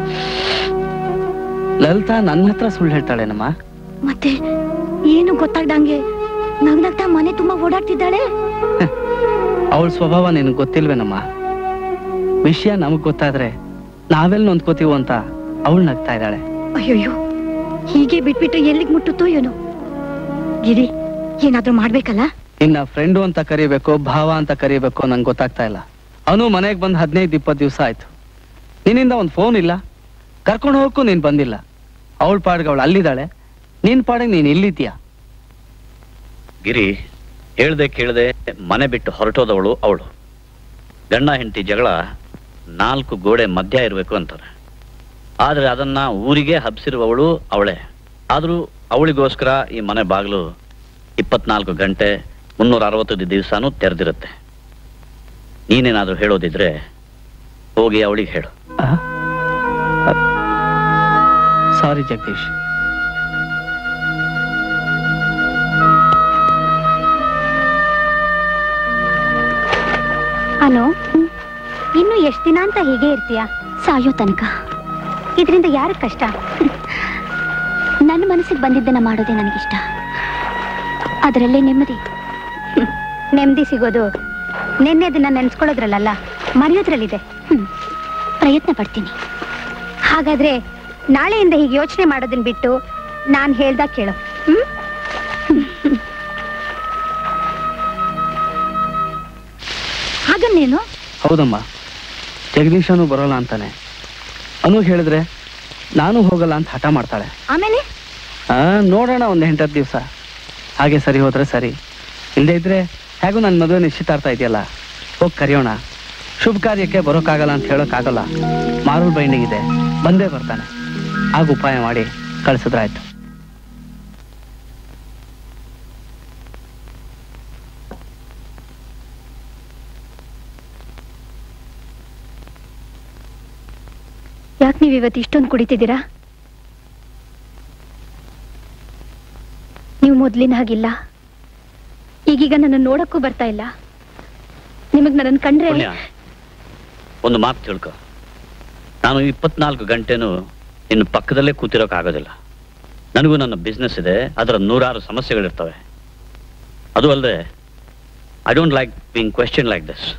Speaker 2: ಲಲಿತಾ ನನ್ನ ಹತ್ರ ಸುಳ್ಳು ಹೇಳ್ತಾಳೇನಮ್ಮ
Speaker 1: ಮತ್ತೆ ಏನು ಗೊತ್ತಾಗ್ದಂಗೆ ನಗ್ನಗ್ತಾ ಮನೆ ತುಂಬಾ ಓಡಾಡ್ತಿದ್ದಾಳೆ
Speaker 2: ಅವಳ ಸ್ವಭಾವ ನಿನಗೆ ಗೊತ್ತಿಲ್ವೇನಮ್ಮ ವಿಷಯ ನಮಗ್ ಗೊತ್ತಾದ್ರೆ ನಾವೆಲ್ಲಿ ನೊಂದ್ಕೋತೀವೋ ಅಂತ ಅವಳು ನಗ್ತಾ ಇದ್ದಾಳೆ
Speaker 1: ಅಯ್ಯೋಯ್ಯೋ ಹೀಗೆ ಬಿಟ್ಬಿಟ್ಟು ಎಲ್ಲಿಗ್ ಮುಟ್ಟುತ್ತೋ ಏನೋ ಗಿರಿ ಏನಾದ್ರೂ ಮಾಡ್ಬೇಕಲ್ಲ
Speaker 2: ಇನ್ನ ಫ್ರೆಂಡು ಅಂತ ಕರಿಬೇಕು ಭಾವ ಅಂತ ಕರಿಬೇಕು ನಂಗೆ ಗೊತ್ತಾಗ್ತಾ ಇಲ್ಲ ಅವನು ಮನೆಗೆ ಬಂದು ಹದಿನೈದು ಇಪ್ಪತ್ತು ದಿವಸ ಆಯ್ತು ನಿನ್ನಿಂದ ಒಂದು ಫೋನ್ ಇಲ್ಲ ಕರ್ಕೊಂಡು ಹೋಗಕ್ಕೂ ನೀನ್ ಬಂದಿಲ್ಲ ಅವಳ ಪಾಡ್ಗೆ ಅವಳು ಅಲ್ಲಿದ್ದಾಳೆ ನಿನ್ ಪಾಡಿಗೆ ನೀನ್ ಇಲ್ಲಿದ್ಯಾ
Speaker 4: ಗಿರಿ ಹೇಳ್ದೆ ಕೇಳ್ದೆ ಮನೆ ಬಿಟ್ಟು ಹೊರಟೋದವಳು ಅವಳು ಗಂಡ ಹೆಂಡತಿ ಜಗಳ ನಾಲ್ಕು ಗೋಡೆ ಮಧ್ಯ ಇರಬೇಕು ಅಂತಾರೆ ಆದ್ರೆ ಅದನ್ನ ಊರಿಗೆ ಹಬ್ಸಿರುವವಳು ಅವಳೇ ಆದ್ರೂ ಅವಳಿಗೋಸ್ಕರ ಈ ಮನೆ ಬಾಗಿಲು ಇಪ್ಪತ್ನಾಲ್ಕು ಗಂಟೆ ಮುನ್ನೂರ ಅರವತ್ತೈದು ದಿವಸನೂ ತೆರೆದಿರುತ್ತೆ ನೀನೇನಾದ್ರೂ ಹೇಳೋದಿದ್ರೆ ಹೋಗಿ ಅವಳಿಗೆ ಹೇಳು
Speaker 2: ಸಾರಿ ಜಗದೀಶ್
Speaker 3: ಅನು ಇನ್ನು ಎಷ್ಟು ದಿನ ಅಂತ ಹೀಗೆ ಇರ್ತೀಯ
Speaker 1: ಸಾಯೋ ತನಕ
Speaker 3: ಇದರಿಂದ ಯಾರ ಕಷ್ಟ
Speaker 1: ನನ್ನ ಮನಸ್ಸಿಗೆ ಬಂದಿದ್ದನ್ನ ಮಾಡೋದೇ ನನಗಿಷ್ಟ ಅದರಲ್ಲೇ ನೆಮ್ಮದಿ
Speaker 3: ನೆಮ್ಮದಿ ಸಿಗೋದು ನಿನ್ನೆ ದಿನ ನೆನ್ಸ್ಕೊಳ್ಳೋದ್ರಲ್ಲ ಮರೆಯೋದ್ರಲ್ಲಿದೆ
Speaker 1: ಹ್ಮ್. ಪ್ರಯತ್ನ ಪಡ್ತೀನಿ
Speaker 3: ಹಾಗಾದ್ರೆ ನಾಳೆಯಿಂದ ಹೀಗೆ ಯೋಚನೆ ಮಾಡೋದನ್ನ ಬಿಟ್ಟು ನಾನ್ ಹೇಳ್ದಾಗ ಕೇಳು ಹ್ಮ್
Speaker 1: ಹಾಗನ್ನೇನು
Speaker 2: ಹೌದಮ್ಮ ಜಗದೀಶನು ಬರೋಲ್ಲ ಅಂತಾನೆ ಅನು ಹೇಳಿದ್ರೆ ನಾನು ಹೋಗಲ್ಲ ಅಂತ ಹಠ ಮಾಡ್ತಾಳೆ
Speaker 1: ಆಮೇಲೆ
Speaker 2: ಆ, ನೋಡೋಣ ಒಂದು ಎಂಟತ್ತು ದಿವಸ ಹಾಗೆ ಸರಿ ಹೋದ್ರೆ ಸರಿ ಇಲ್ಲದೆ ಇದ್ರೆ ಹೇಗೂ ನನ್ನ ಮದುವೆ ನಿಶ್ಚಿತಾರ್ಥ ಇದೆಯಲ್ಲ ಹೋಗಿ ಕರೆಯೋಣ ಶುಭ ಕಾರ್ಯಕ್ಕೆ ಬರೋಕ್ಕಾಗಲ್ಲ ಅಂತ ಹೇಳೋಕ್ಕಾಗಲ್ಲ ಮಾರುಲ್ ಬೈಂಡಿಂಗ್ ಇದೆ ಬಂದೇ ಬರ್ತಾನೆ ಆಗ ಉಪಾಯ ಮಾಡಿ ಕಳಿಸಿದ್ರಾಯ್ತು
Speaker 3: ಯಾಕೆ ನೀವು ಇವತ್ತು ಇಷ್ಟೊಂದು ಕುಡಿತಿದ್ದೀರಾ ನೀವು ಮೊದ್ಲಿನ ಹಾಗಿಲ್ಲ ಈಗೀಗ ನನ್ನ ನೋಡಕ್ಕೂ ಬರ್ತಾ ಇಲ್ಲ ನಿಮಗ್ ನನ್ನ ಕಂಡ್ರೆ
Speaker 4: ಪುಣ್ಯ ಒಂದು ಮಾತು ತಿಳ್ಕೊ ನಾನು ಇಪ್ಪತ್ನಾಲ್ಕು ಗಂಟೆನೂ ನಿನ್ನ ಪಕ್ಕದಲ್ಲೇ ಕೂತಿರೋಕ್ಕಾಗೋದಿಲ್ಲ ನನಗೂ ನನ್ನ ಬಿಸ್ನೆಸ್ ಇದೆ ಅದರ ನೂರಾರು ಸಮಸ್ಯೆಗಳಿರ್ತವೆ ಅದು ಅಲ್ಲದೆ I don't like being question like this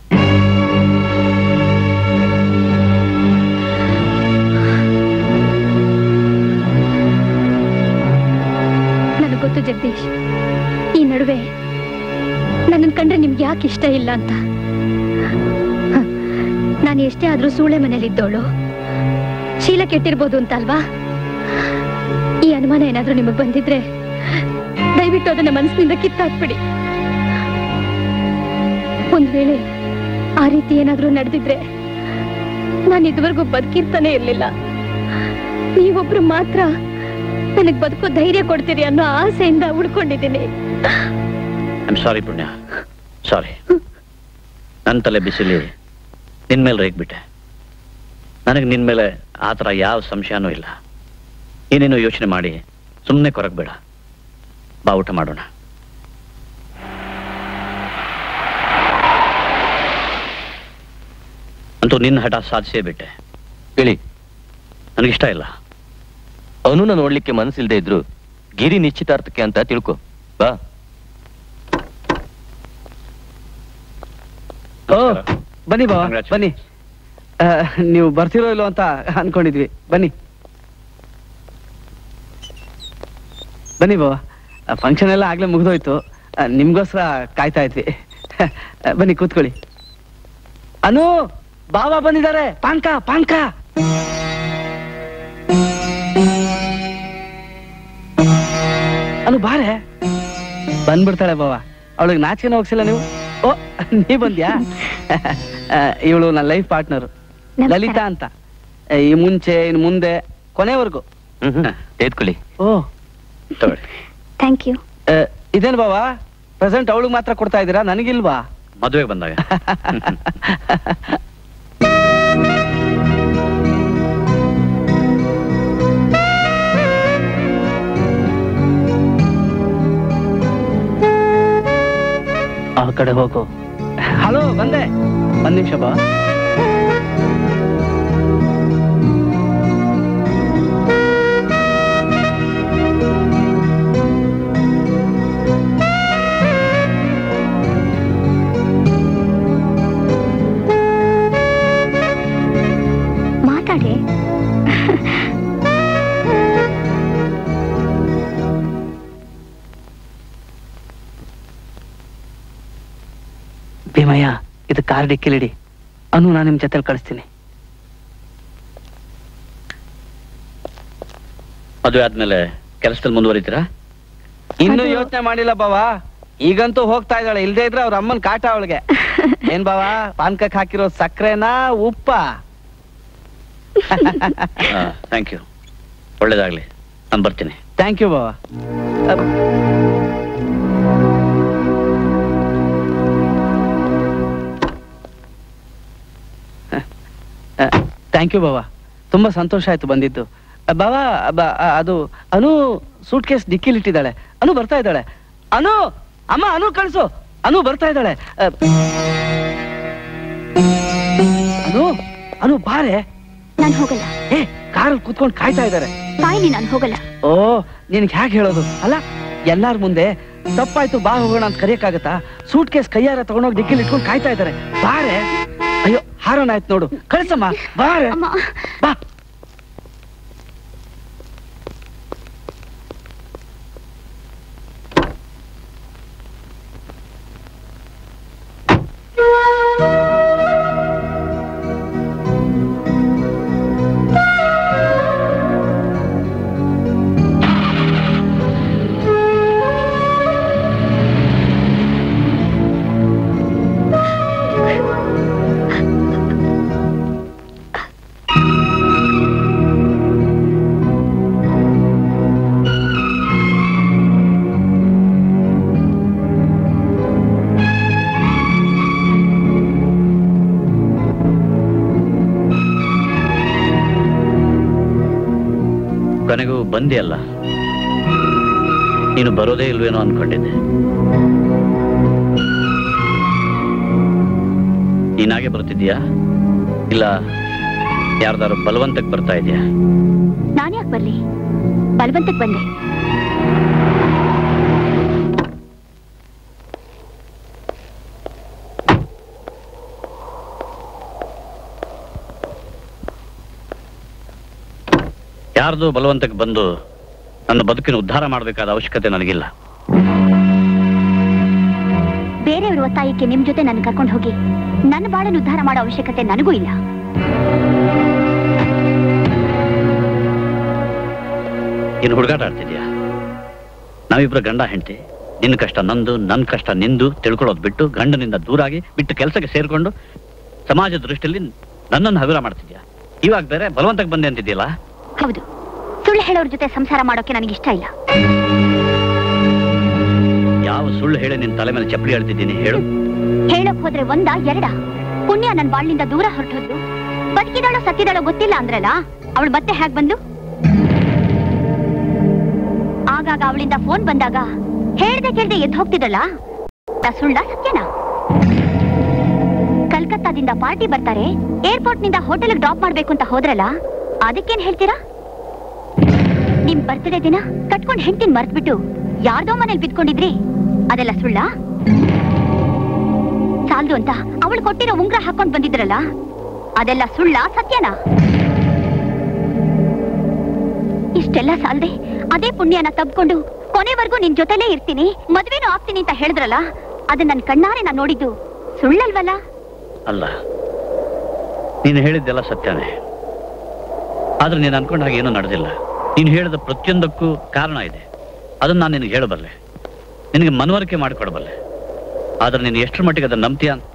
Speaker 3: ನನಗೆ ಗೊತ್ತು ಜಗದೀಶ್ ಈ ನಡುವೆ ನನ್ನನ್ನು ಕಂಡ್ರೆ ನಿಮ್ಗೆ ಯಾಕೆ ಇಷ್ಟ ಇಲ್ಲ ಅಂತ ಹ, ನಾನು ಎಷ್ಟೇ ಆದ್ರೂ ಸೂಳೆ ಮನೇಲಿದ್ದೋಳು ಶೀಲ ಕೆಟ್ಟಿರ್ಬೋದು ಅಂತ ಅಲ್ವಾ ಈ ಅನುಮಾನ ಏನಾದ್ರೂ ನಿಮಗೆ ಬಂದಿದ್ರೆ ದಯವಿಟ್ಟು ಅದನ್ನ ಮನಸ್ಸಿನಿಂದ ಕಿತ್ತಾಕ್ಬಿಡಿ ಒಂದ್ ವೇಳೆ ಆ ರೀತಿ ಏನಾದ್ರೂ ನಡೆದಿದ್ರೆ ನಾನು ಇದುವರೆಗೂ ಬದುಕಿರ್ತಾನೆ ಇರ್ಲಿಲ್ಲ ನೀವೊಬ್ರು ಮಾತ್ರ ನನಗ್ ಬದುಕೋ ಧೈರ್ಯ ಕೊಡ್ತೀರಿ ಅನ್ನೋ ಆಸೆಯಿಂದ ಉಳ್ಕೊಂಡಿದ್ದೀನಿ
Speaker 4: ಐಮ್ ಸಾರಿ ಪುಣ್ಯ ಸಾರಿ ನನ್ನ ತಲೆ ಬಿಸಿಲಿ ನಿನ್ ಮೇಲೆ ರೇಗ್ಬಿಟ್ಟೆ ನನಗೆ ನಿನ್ ಮೇಲೆ ಆ ಥರ ಯಾವ ಸಂಶಯನೂ ಇಲ್ಲ ಏನೇನೋ ಯೋಚನೆ ಮಾಡಿ ಸುಮ್ಮನೆ ಕೊರಗಬೇಡ ಬಾ ಊಟ ಮಾಡೋಣ ಅಂತೂ ನಿನ್ನ ಹಠ ಸಾಧಿಸೇ ಬಿಟ್ಟೆ
Speaker 7: ಹೇಳಿ
Speaker 4: ನನಗಿಷ್ಟ ಇಲ್ಲ
Speaker 7: ಅವನನ್ನ ನೋಡ್ಲಿಕ್ಕೆ ಮನಸ್ಸಿಲ್ದೇ ಇದ್ರು ಗಿರಿ ನಿಶ್ಚಿತಾರ್ಥಕ್ಕೆ ಅಂತ ತಿಳ್ಕೊ ಬಾ
Speaker 2: ಓ ಬನ್ನಿ ಬಾವ
Speaker 4: Congratulations.
Speaker 2: ಬನ್ನಿ ಆ, ನೀವು ಬರ್ತಿರೋ ಇಲ್ಲೋ ಅಂತ ಅನ್ಕೊಂಡಿದ್ವಿ ಬನ್ನಿ ಬನ್ನಿ ಬಾವ ಫಂಕ್ಷನ್ ಎಲ್ಲ ಆಗ್ಲೇ ಮುಗ್ದೋಯ್ತು ಆ, ನಿಮ್ಗೋಸ್ಕರ ಕಾಯ್ತಾ ಇದ್ವಿ ಆ, ಬನ್ನಿ ಕೂತ್ಕೊಳ್ಳಿ ಅನು ಬಾವ ಬಂದಿದ್ದಾರೆ ಪಾನ್ಕ ಪಾನ್ಕ ಅನು ಬಾರೆ ಬಂದ್ಬಿಡ್ತಾಳೆ ಬಾವ ಅವಳಿಗೆ ನಾಚಿಕೆನ ಹೋಗ್ಸಿಲ್ಲ ನೀವು ಓ ನೀ ಬಂದ್ಯಾ ಇವಳು ನನ್ನ ಲೈಫ್ ಪಾರ್ಟ್ನರ್
Speaker 3: ನಮಸ್ಕಾರ.
Speaker 2: ಲಲಿತಾ ಅಂತ ಈ ಮುಂಚೆ ಇನ್ನು ಮುಂದೆ ಕೊನೆವರೆಗೂ
Speaker 7: ಹ್ಮ್ ಹ್ಮ್ ತೆಗೆದುಕೊಳ್ಳಿ
Speaker 2: ಓ
Speaker 4: ತಗೊಳ್ಳಿ
Speaker 3: ಥ್ಯಾಂಕ್ ಯು
Speaker 2: ಆ, ಇದೇನ್ ಬಾವ ಪ್ರೆಸೆಂಟ್ ಅವಳಿಗೆ ಮಾತ್ರ ಕೊಡ್ತಾ ಇದ್ದೀರಾ ನನಗಿಲ್ವಾ
Speaker 4: ಮದುವೆಗೆ ಬಂದಾಗ
Speaker 2: ಆ ಕಡೆ ಹೋಗು ಹಲೋ ಬಂದೆ ಒಂದ್ ನಿಮಿಷ ಬಾ
Speaker 3: ಮಾತಾಡಿ
Speaker 2: ಭೀಮಯ್ಯ ಇದು ಕಾರ್ ಡಿಕ್ಕಿಲಿಡಿ ಅನು ನಾನು ನಿಮ್ ಜೊತೆಲಿ ಕಳಿಸ್ತೀನಿ
Speaker 4: ಮದುವೆ ಆದ್ಮೇಲೆ ಕೆಲಸದಲ್ಲಿ ಮುಂದುವರಿತೀರಾ
Speaker 2: ಇನ್ನು
Speaker 3: ಅದು-
Speaker 2: ಯೋಚನೆ ಮಾಡಿಲ್ಲ ಬಾವ ಈಗಂತೂ ಹೋಗ್ತಾ ಇದ್ದಾಳೆ ಇಲ್ದೇ ಇದ್ರೆ ಅವ್ರ ಅಮ್ಮನ್ ಕಾಟ ಅವಳಿಗೆ ಏನ್ ಬಾವ ಪಾನ್ಕಕ್ ಹಾಕಿರೋ ಸಕ್ಕರೆನಾ ಉಪ್ಪ
Speaker 4: ಥ್ಯಾಂಕ್ ಯು ಒಳ್ಳೇದಾಗ್ಲಿ ನಾನು ಬರ್ತೀನಿ
Speaker 2: ಥ್ಯಾಂಕ್ ಯು ಬಾವ ಅಹ್, ಥ್ಯಾಂಕ್ ಯು ಬಾವ ತುಂಬಾ ಸಂತೋಷ ಆಯ್ತು ಬಂದಿದ್ದು ಅಹ್, ಬಾವ ಬ- ಅಹ್, ಅದು ಅನು ಸೂಟ್ ಕೇಸ್ ಡಿಕ್ಕಿಲಿಟ್ಟಿದ್ದಾಳೆ ಅನು ಬರ್ತಾ ಇದ್ದಾಳೆ ಅನು ಅಮ್ಮ ಅನು ಕಳ್ಸು ಅನು ಬರ್ತಾ ಇದ್ದಾಳೆ ಅಹ್, ಅನು ಬಾರೆ
Speaker 1: ನಾನು ಹೋಗಲ್ಲ
Speaker 2: ಏ ಕಾರಲ್ಲಿ ಕೂತ್ಕೊಂಡು ಕಾಯ್ತಾ ಇದ್ದಾರೆ
Speaker 1: ಕಾಯ್ಲಿ ನಾನು ಹೋಗಲ್ಲ
Speaker 2: ಓ ನಿನ್ಗೆ ಹೇಗೆ ಹೇಳೋದು ಅಲ್ಲ ಎಲ್ಲಾರ ಮುಂದೆ ತಪ್ಪಾಯ್ತು ಬಾ ಹೋಗೋಣ ಅಂತ ಕರೆಯಕ್ಕಾಗತ್ತಾ ಸೂಟ್ ಕೇಸ್ ಕೈಯಾರ ತಗೊಂಡೋಗಿ ಡಿಕ್ಕಿಲಿ ಇಟ್ಕೊಂಡು ಕಾಯ್ತಾ ಇದ್ದಾರೆ ಬಾರೆ ಅಯ್ಯೋ ಹಾರೋಣ ಆಯ್ತು ನೋಡು ಕಳ್ಸಮ್ಮ ಬಾರೆ
Speaker 1: ಅಮ್ಮ
Speaker 2: ಬಾ
Speaker 4: ಕೊನೆಗೂ ಬಂದಿ ಅಲ್ಲ ನೀನು ಬರೋದೇ ಇಲ್ವೇನೋ ಅನ್ಕೊಂಡಿದ್ದೆ ನೀನಾಗೆ ಬರ್ತಿದ್ಯಾ ಇಲ್ಲ ಯಾರ್ದಾರು ಬಲವಂತಕ್ಕೆ ಬರ್ತಾ ಇದೆಯಾ
Speaker 1: ನಾನ್ಯಾಕ್ ಬರ್ಲಿ ಬಲವಂತಕ್ ಬಂದೆ
Speaker 4: ಯಾರ್ದು ಬಲವಂತಕ್ಕೆ ಬಂದು ನನ್ನ ಬದುಕಿನ ಉದ್ಧಾರ ಮಾಡಬೇಕಾದ ಅವಶ್ಯಕತೆ ನನಗಿಲ್ಲ
Speaker 1: ಬೇರೆಯವ್ರ ಒತ್ತಾಯಕ್ಕೆ ನಿಮ್ ಜೊತೆ ನನ್ನ ಕರ್ಕೊಂಡು ಹೋಗಿ ನನ್ನ ಬಾಳನ್ನು ಉದ್ಧಾರ ಮಾಡೋ ಅವಶ್ಯಕತೆ ನನಗೂ ಇಲ್ಲ
Speaker 4: ಇನ್ನು ಹುಡುಗಾಟ ಆಡ್ತಿದ್ಯಾ ನಾವಿಬ್ರು ಗಂಡ ಹೆಂಡತಿ ನಿನ್ನ ಕಷ್ಟ ನಂದು ನನ್ನ ಕಷ್ಟ ನಿಂದು ತಿಳ್ಕೊಳ್ಳೋದು ಬಿಟ್ಟು ಗಂಡನಿಂದ ದೂರಾಗಿ ಬಿಟ್ಟು ಕೆಲಸಕ್ಕೆ ಸೇರ್ಕೊಂಡು ಸಮಾಜ ದೃಷ್ಟಿಯಲ್ಲಿ ನನ್ನನ್ನು ಹಗುರ ಮಾಡ್ತಿದ್ಯಾ ಇವಾಗ ಬೇರೆ ಬಲವಂತಕ್ಕೆ ಬಂದೆ ಅಂತಿದ್ಯಲ್ಲ
Speaker 1: ಹೌದು ಸುಳ್ಳು ಹೇಳೋರ್ ಜೊತೆ ಸಂಸಾರ ಮಾಡೋಕೆ ನನಗೆ ಇಷ್ಟ ಇಲ್ಲ
Speaker 4: ಯಾವ ಸುಳ್ಳು ಹೇಳಿ ನಿನ್ನ ತಲೆ ಮೇಲೆ ಚಪ್ಪಲಿ ಹೇಳ್ತಿದ್ದೀನಿ ಹೇಳು
Speaker 1: ಹೇಳಕ್ ಹೋದ್ರೆ ಒಂದ ಎರಡ ಪುಣ್ಯ ನನ್ ಬಾಳ್ನಿಂದ ದೂರ ಹೊರಟೋದ್ಲು ಬದುಕಿದಾಳೋ ಸತ್ತಿದಾಳೋ ಗೊತ್ತಿಲ್ಲ ಅಂದ್ರಲ್ಲ ಅವಳು ಮತ್ತೆ ಹೇಗ್ ಬಂದು ಆಗಾಗ ಅವಳಿಂದ ಫೋನ್ ಬಂದಾಗ ಹೇಳ್ದೆ ಕೇಳ್ದೆ ಎದ್ದು ಹೋಗ್ತಿದ್ದಲ್ಲ ತ ಸುಳ್ಳ ಸತ್ಯನಾ ಕಲ್ಕತ್ತಾದಿಂದ ಪಾರ್ಟಿ ಬರ್ತಾರೆ ಏರ್ಪೋರ್ಟ್ ನಿಂದ ಹೋಟೆಲ್ ಡ್ರಾಪ್ ಮಾಡ್ಬೇಕು ಅಂತ ಹೋದ್ರಲ್ಲ ಅದಕ್ಕೇನ್ ಹೇಳ್ತೀರಾ ನಿಮ್ ಬರ್ತ್ಡೇ ದಿನ ಕಟ್ಕೊಂಡ್ ಹೆಂಡ್ತಿನ್ ಮರ್ತ್ಬಿಟ್ಟು ಯಾರ್ದೋ ಮನೇಲಿ ಬಿದ್ಕೊಂಡಿದ್ರಿ ಅದೆಲ್ಲ ಸುಳ್ಳ ಸಾಲ್ದು ಅಂತ ಅವಳು ಕೊಟ್ಟಿರೋ ಉಂಗ್ರ ಹಾಕೊಂಡ್ ಬಂದಿದ್ರಲ್ಲ ಅದೆಲ್ಲ ಸುಳ್ಳ ಸತ್ಯನಾ ಇಷ್ಟೆಲ್ಲ ಸಾಲ್ದೆ ಅದೇ ಪುಣ್ಯನ ತಬ್ಕೊಂಡು ಕೊನೆವರೆಗೂ ನಿನ್ ಜೊತೆಲೇ ಇರ್ತೀನಿ ಮದ್ವೆನೂ ಆಗ್ತೀನಿ ಅಂತ ಹೇಳಿದ್ರಲ್ಲ ಅದನ್ನ ನನ್ ಕಣ್ಣಾರೆ ನಾನ್ ನೋಡಿದ್ದು ಸುಳ್ಳಲ್ವಲ್ಲ
Speaker 4: ಅಲ್ಲ ನೀನು ಹೇಳಿದ್ದೆಲ್ಲ ಸತ್ಯನೇ ಆದ್ರೆ ನೀನು ಅನ್ಕೊಂಡ ಹಾಗೆ ಏನೂ ನಡೆದಿಲ್ಲ ನೀನು ಹೇಳಿದ ಪ್ರತಿಯೊಂದಕ್ಕೂ ಕಾರಣ ಇದೆ ಅದನ್ನ ನಾನು ನಿನಗೆ ಹೇಳಬಲ್ಲೆ ನಿನಗೆ ಮನವರಿಕೆ ಮಾಡಿಕೊಡಬಲ್ಲೆ ಆದ್ರೆ ನೀನು ಎಷ್ಟರ ಮಟ್ಟಿಗೆ ಅದನ್ನ ನಂಬ್ತೀಯ ಅಂತ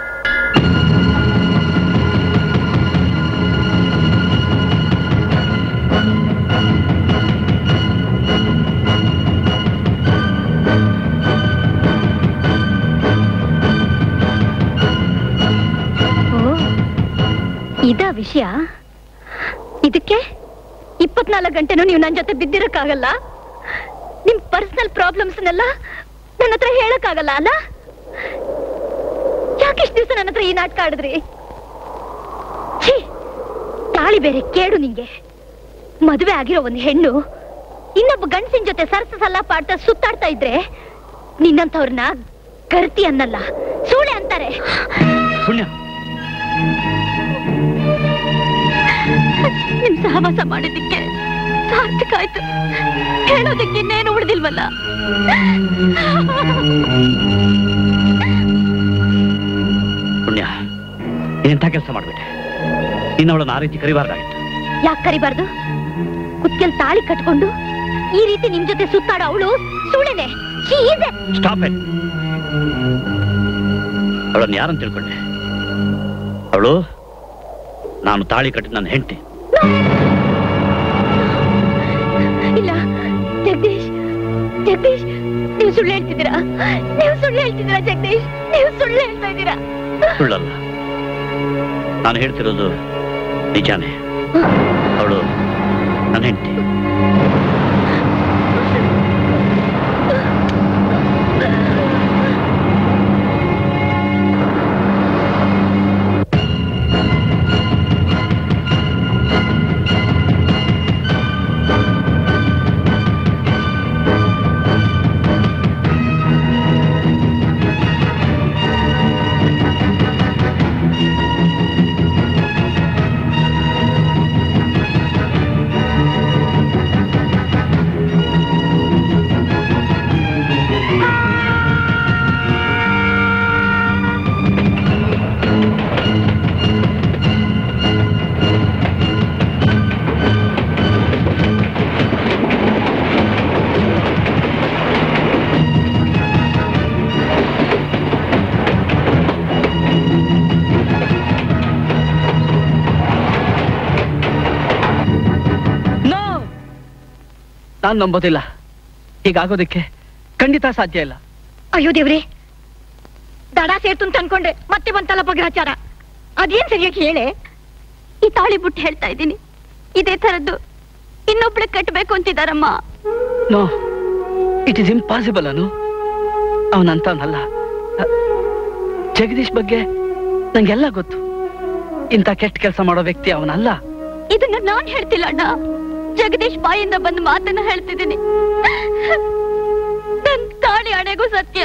Speaker 3: ಓ ಇದ ವಿಷಯ ಇದಕ್ಕೆ ಇಪ್ಪತ್ನಾಲ್ಕು ಗಂಟೆನೂ ನೀವು ನನ್ನ ಜೊತೆ ಬಿದ್ದಿರಕ್ಕಾಗಲ್ಲ ನಿಮ್ ಪರ್ಸನಲ್ ಪ್ರಾಬ್ಲಮ್ಸ್ನೆಲ್ಲ ನನ್ನ ಹತ್ರ ಹೇಳಕ್ಕಾಗಲ್ಲ ಅಲ್ಲ ಯಾಕೆ ಇಷ್ಟು ದಿವಸ ನನ್ನ ಹತ್ರ ಈ ನಾಟಕ ಆಡಿದ್ರಿ ಛೀ, ತಾಳಿ ಬೇರೆ ಕೇಡು ನಿಂಗೆ ಮದುವೆ ಆಗಿರೋ ಒಂದು ಹೆಣ್ಣು ಇನ್ನೊಬ್ಬ ಗಂಡಸಿನ ಜೊತೆ ಸರಸ ಸಲ್ಲಾಪ ಆಡ್ತಾ ಸುತ್ತಾಡ್ತಾ ಇದ್ರೆ ನಿನ್ನಂಥವ್ರನ್ನ ಕರ್ತಿ ಅನ್ನಲ್ಲ ಸೂಳೆ ಅಂತಾರೆ
Speaker 4: ಪುಣ್ಯ
Speaker 3: ನಿಮ್ ಸಹವಾಸ ಮಾಡಿದ್ದಕ್ಕೆ ಸಾರ್ಥಕ ಆಯ್ತು ಹೇಳೋದಕ್ಕೆ ಇನ್ನೇನು ಉಳಿದಿಲ್ವಲ್ಲ
Speaker 4: ಪುಣ್ಯ ಎಂಥ ಕೆಲಸ ಮಾಡ್ಬಿಟ್ಟೆ ಇನ್ನು ಅವಳನ್ನ ಆ ರೀತಿ ಕರಿಬಾರ್ದಾಗಿತ್ತು
Speaker 3: ಯಾಕೆ ಕರಿಬಾರ್ದು ಕುತ್ಕೆಲ್ ತಾಳಿ ಕಟ್ಕೊಂಡು ಈ ರೀತಿ ನಿಮ್ ಜೊತೆ ಸುತ್ತಾಡೋ ಅವಳು ಸುಳ್ಳೆನೆ She is a-
Speaker 4: stop it ಅವಳನ್ನ ಯಾರನ್ನು ತಿಳ್ಕೊಂಡೆ ಅವಳು ನಾನು ತಾಳಿ ಕಟ್ಟಿದ ನನ್ನ ಹೆಂಡತಿ
Speaker 3: ಇಲ್ಲ ಜಗದೀಶ್ ಜಗದೀಶ್ ನೀವು ಸುಳ್ಳು ಹೇಳ್ತಿದ್ದೀರಾ ನೀವು ಸುಳ್ಳು ಹೇಳ್ತಿದ್ದೀರಾ ಜಗದೀಶ್ ನೀವು ಸುಳ್ಳು ಹೇಳ್ತಾ ಇದ್ದೀರಾ
Speaker 4: ಸುಳ್ಳಲ್ಲ ನಾನು ಹೇಳ್ತಿರೋದು ನಿಜಾನೇ ಅವಳು ನನ್ನ ಹೆಂಡತಿ
Speaker 2: ನಾನ್ ನಂಬೋದಿಲ್ಲ ಹೀಗಾಗೋದಕ್ಕೆ ಖಂಡಿತ ಸಾಧ್ಯ ಇಲ್ಲ
Speaker 3: ಅಯ್ಯೋ ದೇವ್ರೆ ದಡ ಸೇರ್ತು ಅಂತ ಅನ್ಕೊಂಡೆ ಮತ್ತೆ ಬಂತಲ್ಲ ಪಗ್ರಾಚಾರ ಅದೇನ್ ಸರಿಯಾಗಿ ಹೇಳೆ
Speaker 1: ಈ ತಾಳಿ ಬಿಟ್ಟು ಹೇಳ್ತಾ ಇದ್ದೀನಿ ಇದೇ ತರದ್ದು ಇನ್ನೊಬ್ಳು ಕಟ್ಟಬೇಕು ಅಂತಿದಾರಮ್ಮ
Speaker 2: no it is impossible Anu ಅವನಂತವನಲ್ಲ ಅ, ಜಗದೀಶ್ ಬಗ್ಗೆ ನಂಗೆಲ್ಲ ಗೊತ್ತು ಇಂಥ ಕೆಟ್ಟ ಕೆಲಸ ಮಾಡೋ ವ್ಯಕ್ತಿ ಅವನಲ್ಲ
Speaker 1: ಇದನ್ನ ನಾನ್ ಹೇಳ್ತಿಲ್ಲ ಅಣ್ಣ ಜಗದೀಶ್ ಬಾಯಿಂದ ಬಂದ ಮಾತನ್ನ ಹೇಳ್ತಿದ್ದೀನಿ ನನ್ ತಾಳಿ ಹಣೆಗೂ ಸತ್ಯ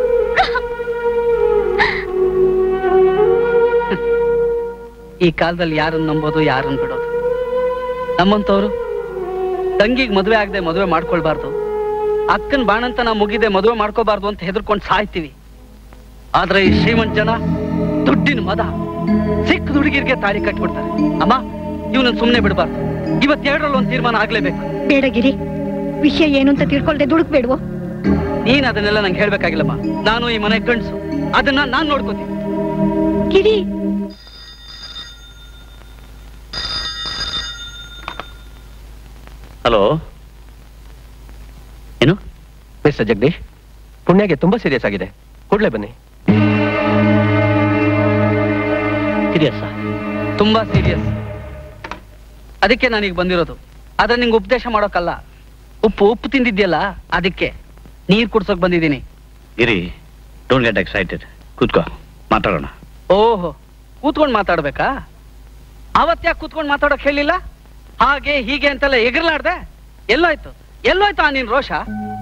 Speaker 2: ಈ ಕಾಲದಲ್ಲಿ ಯಾರನ್ನ ನಂಬೋದು ಯಾರನ್ನ ಬಿಡೋದು ನಮ್ಮಂತವ್ರು ತಂಗಿಗ್ ಮದುವೆ ಆಗದೆ ಮದುವೆ ಮಾಡ್ಕೊಳ್ಬಾರ್ದು ಅಕ್ಕನ್ ಬಾಣಂತನ ಮುಗಿದೆ ಮದುವೆ ಮಾಡ್ಕೋಬಾರ್ದು ಅಂತ ಹೆದರ್ಕೊಂಡು ಸಾಯ್ತೀವಿ ಆದ್ರೆ ಈ ಶ್ರೀಮಂತ ಜನ ದುಡ್ಡಿನ ಮದ ಸಿಕ್ಕ ಹುಡುಗಿರ್ಗೆ ತಾಳಿ ಕಟ್ಬಿಡ್ತಾರೆ ಅಮ್ಮ ಇವನನ್ನ ಸುಮ್ನೆ ಬಿಡಬಾರ್ದು ಇವತ್ತೆರಡರಲ್ಲಿ ಒಂದು ತೀರ್ಮಾನ ಆಗ್ಲೇಬೇಕು
Speaker 3: ಬೇಡ ಗಿರಿ ವಿಷಯ ಏನು ಅಂತ ತಿಳ್ಕೊಳ್ದೆ ದುಡುಕ್ಬೇಡ್ವೋ
Speaker 2: ನೀನ್ ಅದನ್ನೆಲ್ಲ ನಂಗೆ ಹೇಳ್ಬೇಕಾಗಿಲ್ಲಮ್ಮ ನಾನು ಈ ಮನೆ ಗಂಡ್ಸು ಅದನ್ನ ನಾನ್ ನೋಡ್ಕೋತೀನಿ
Speaker 3: ಗಿರಿ
Speaker 4: ಹಲೋ ಏನು
Speaker 6: ಮಿಸ್ಟರ್ ಜಗದೀಶ್ ಪುಣ್ಯಗೆ ತುಂಬಾ ಸೀರಿಯಸ್ ಆಗಿದೆ ಕೂಡಲೇ ಬನ್ನಿ
Speaker 4: ಸೀರಿಯಸ್
Speaker 2: ತುಂಬಾ ಸೀರಿಯಸ್ ಅದಕ್ಕೆ ನಾನೀಗ ಬಂದಿರೋದು ಆದ್ರೆ ನಿಂಗೆ ಉಪದೇಶ ಮಾಡೋಕಲ್ಲ ಉಪ್ಪು ಉಪ್ಪು ತಿಂದಿದ್ಯಲ್ಲ ಅದಕ್ಕೆ ನೀರ್ ಕುಡ್ಸೋಕ್ ಬಂದಿದ್ದೀನಿ
Speaker 4: ಇರಿ ಡೋಂಟ್ ಗೆಟ್ ಎಕ್ಸೈಟೆಡ್ ಕೂತ್ಕೋ ಮಾತಾಡೋಣ
Speaker 2: ಓಹೋ ಕೂತ್ಕೊಂಡ್ ಮಾತಾಡ್ಬೇಕಾ ಅವತ್ತ್ಯಾಕೆ ಕೂತ್ಕೊಂಡ್ ಮಾತಾಡೋಕ್ ಹೇಳಿಲ್ಲ ಹಾಗೆ ಹೀಗೆ ಅಂತೆಲ್ಲ ಎಗರ್ಲಾಡ್ದೆ ಎಲ್ಲೋಯ್ತು ಎಲ್ಲೋಯ್ತು ಆ ನಿನ್ ರೋಷ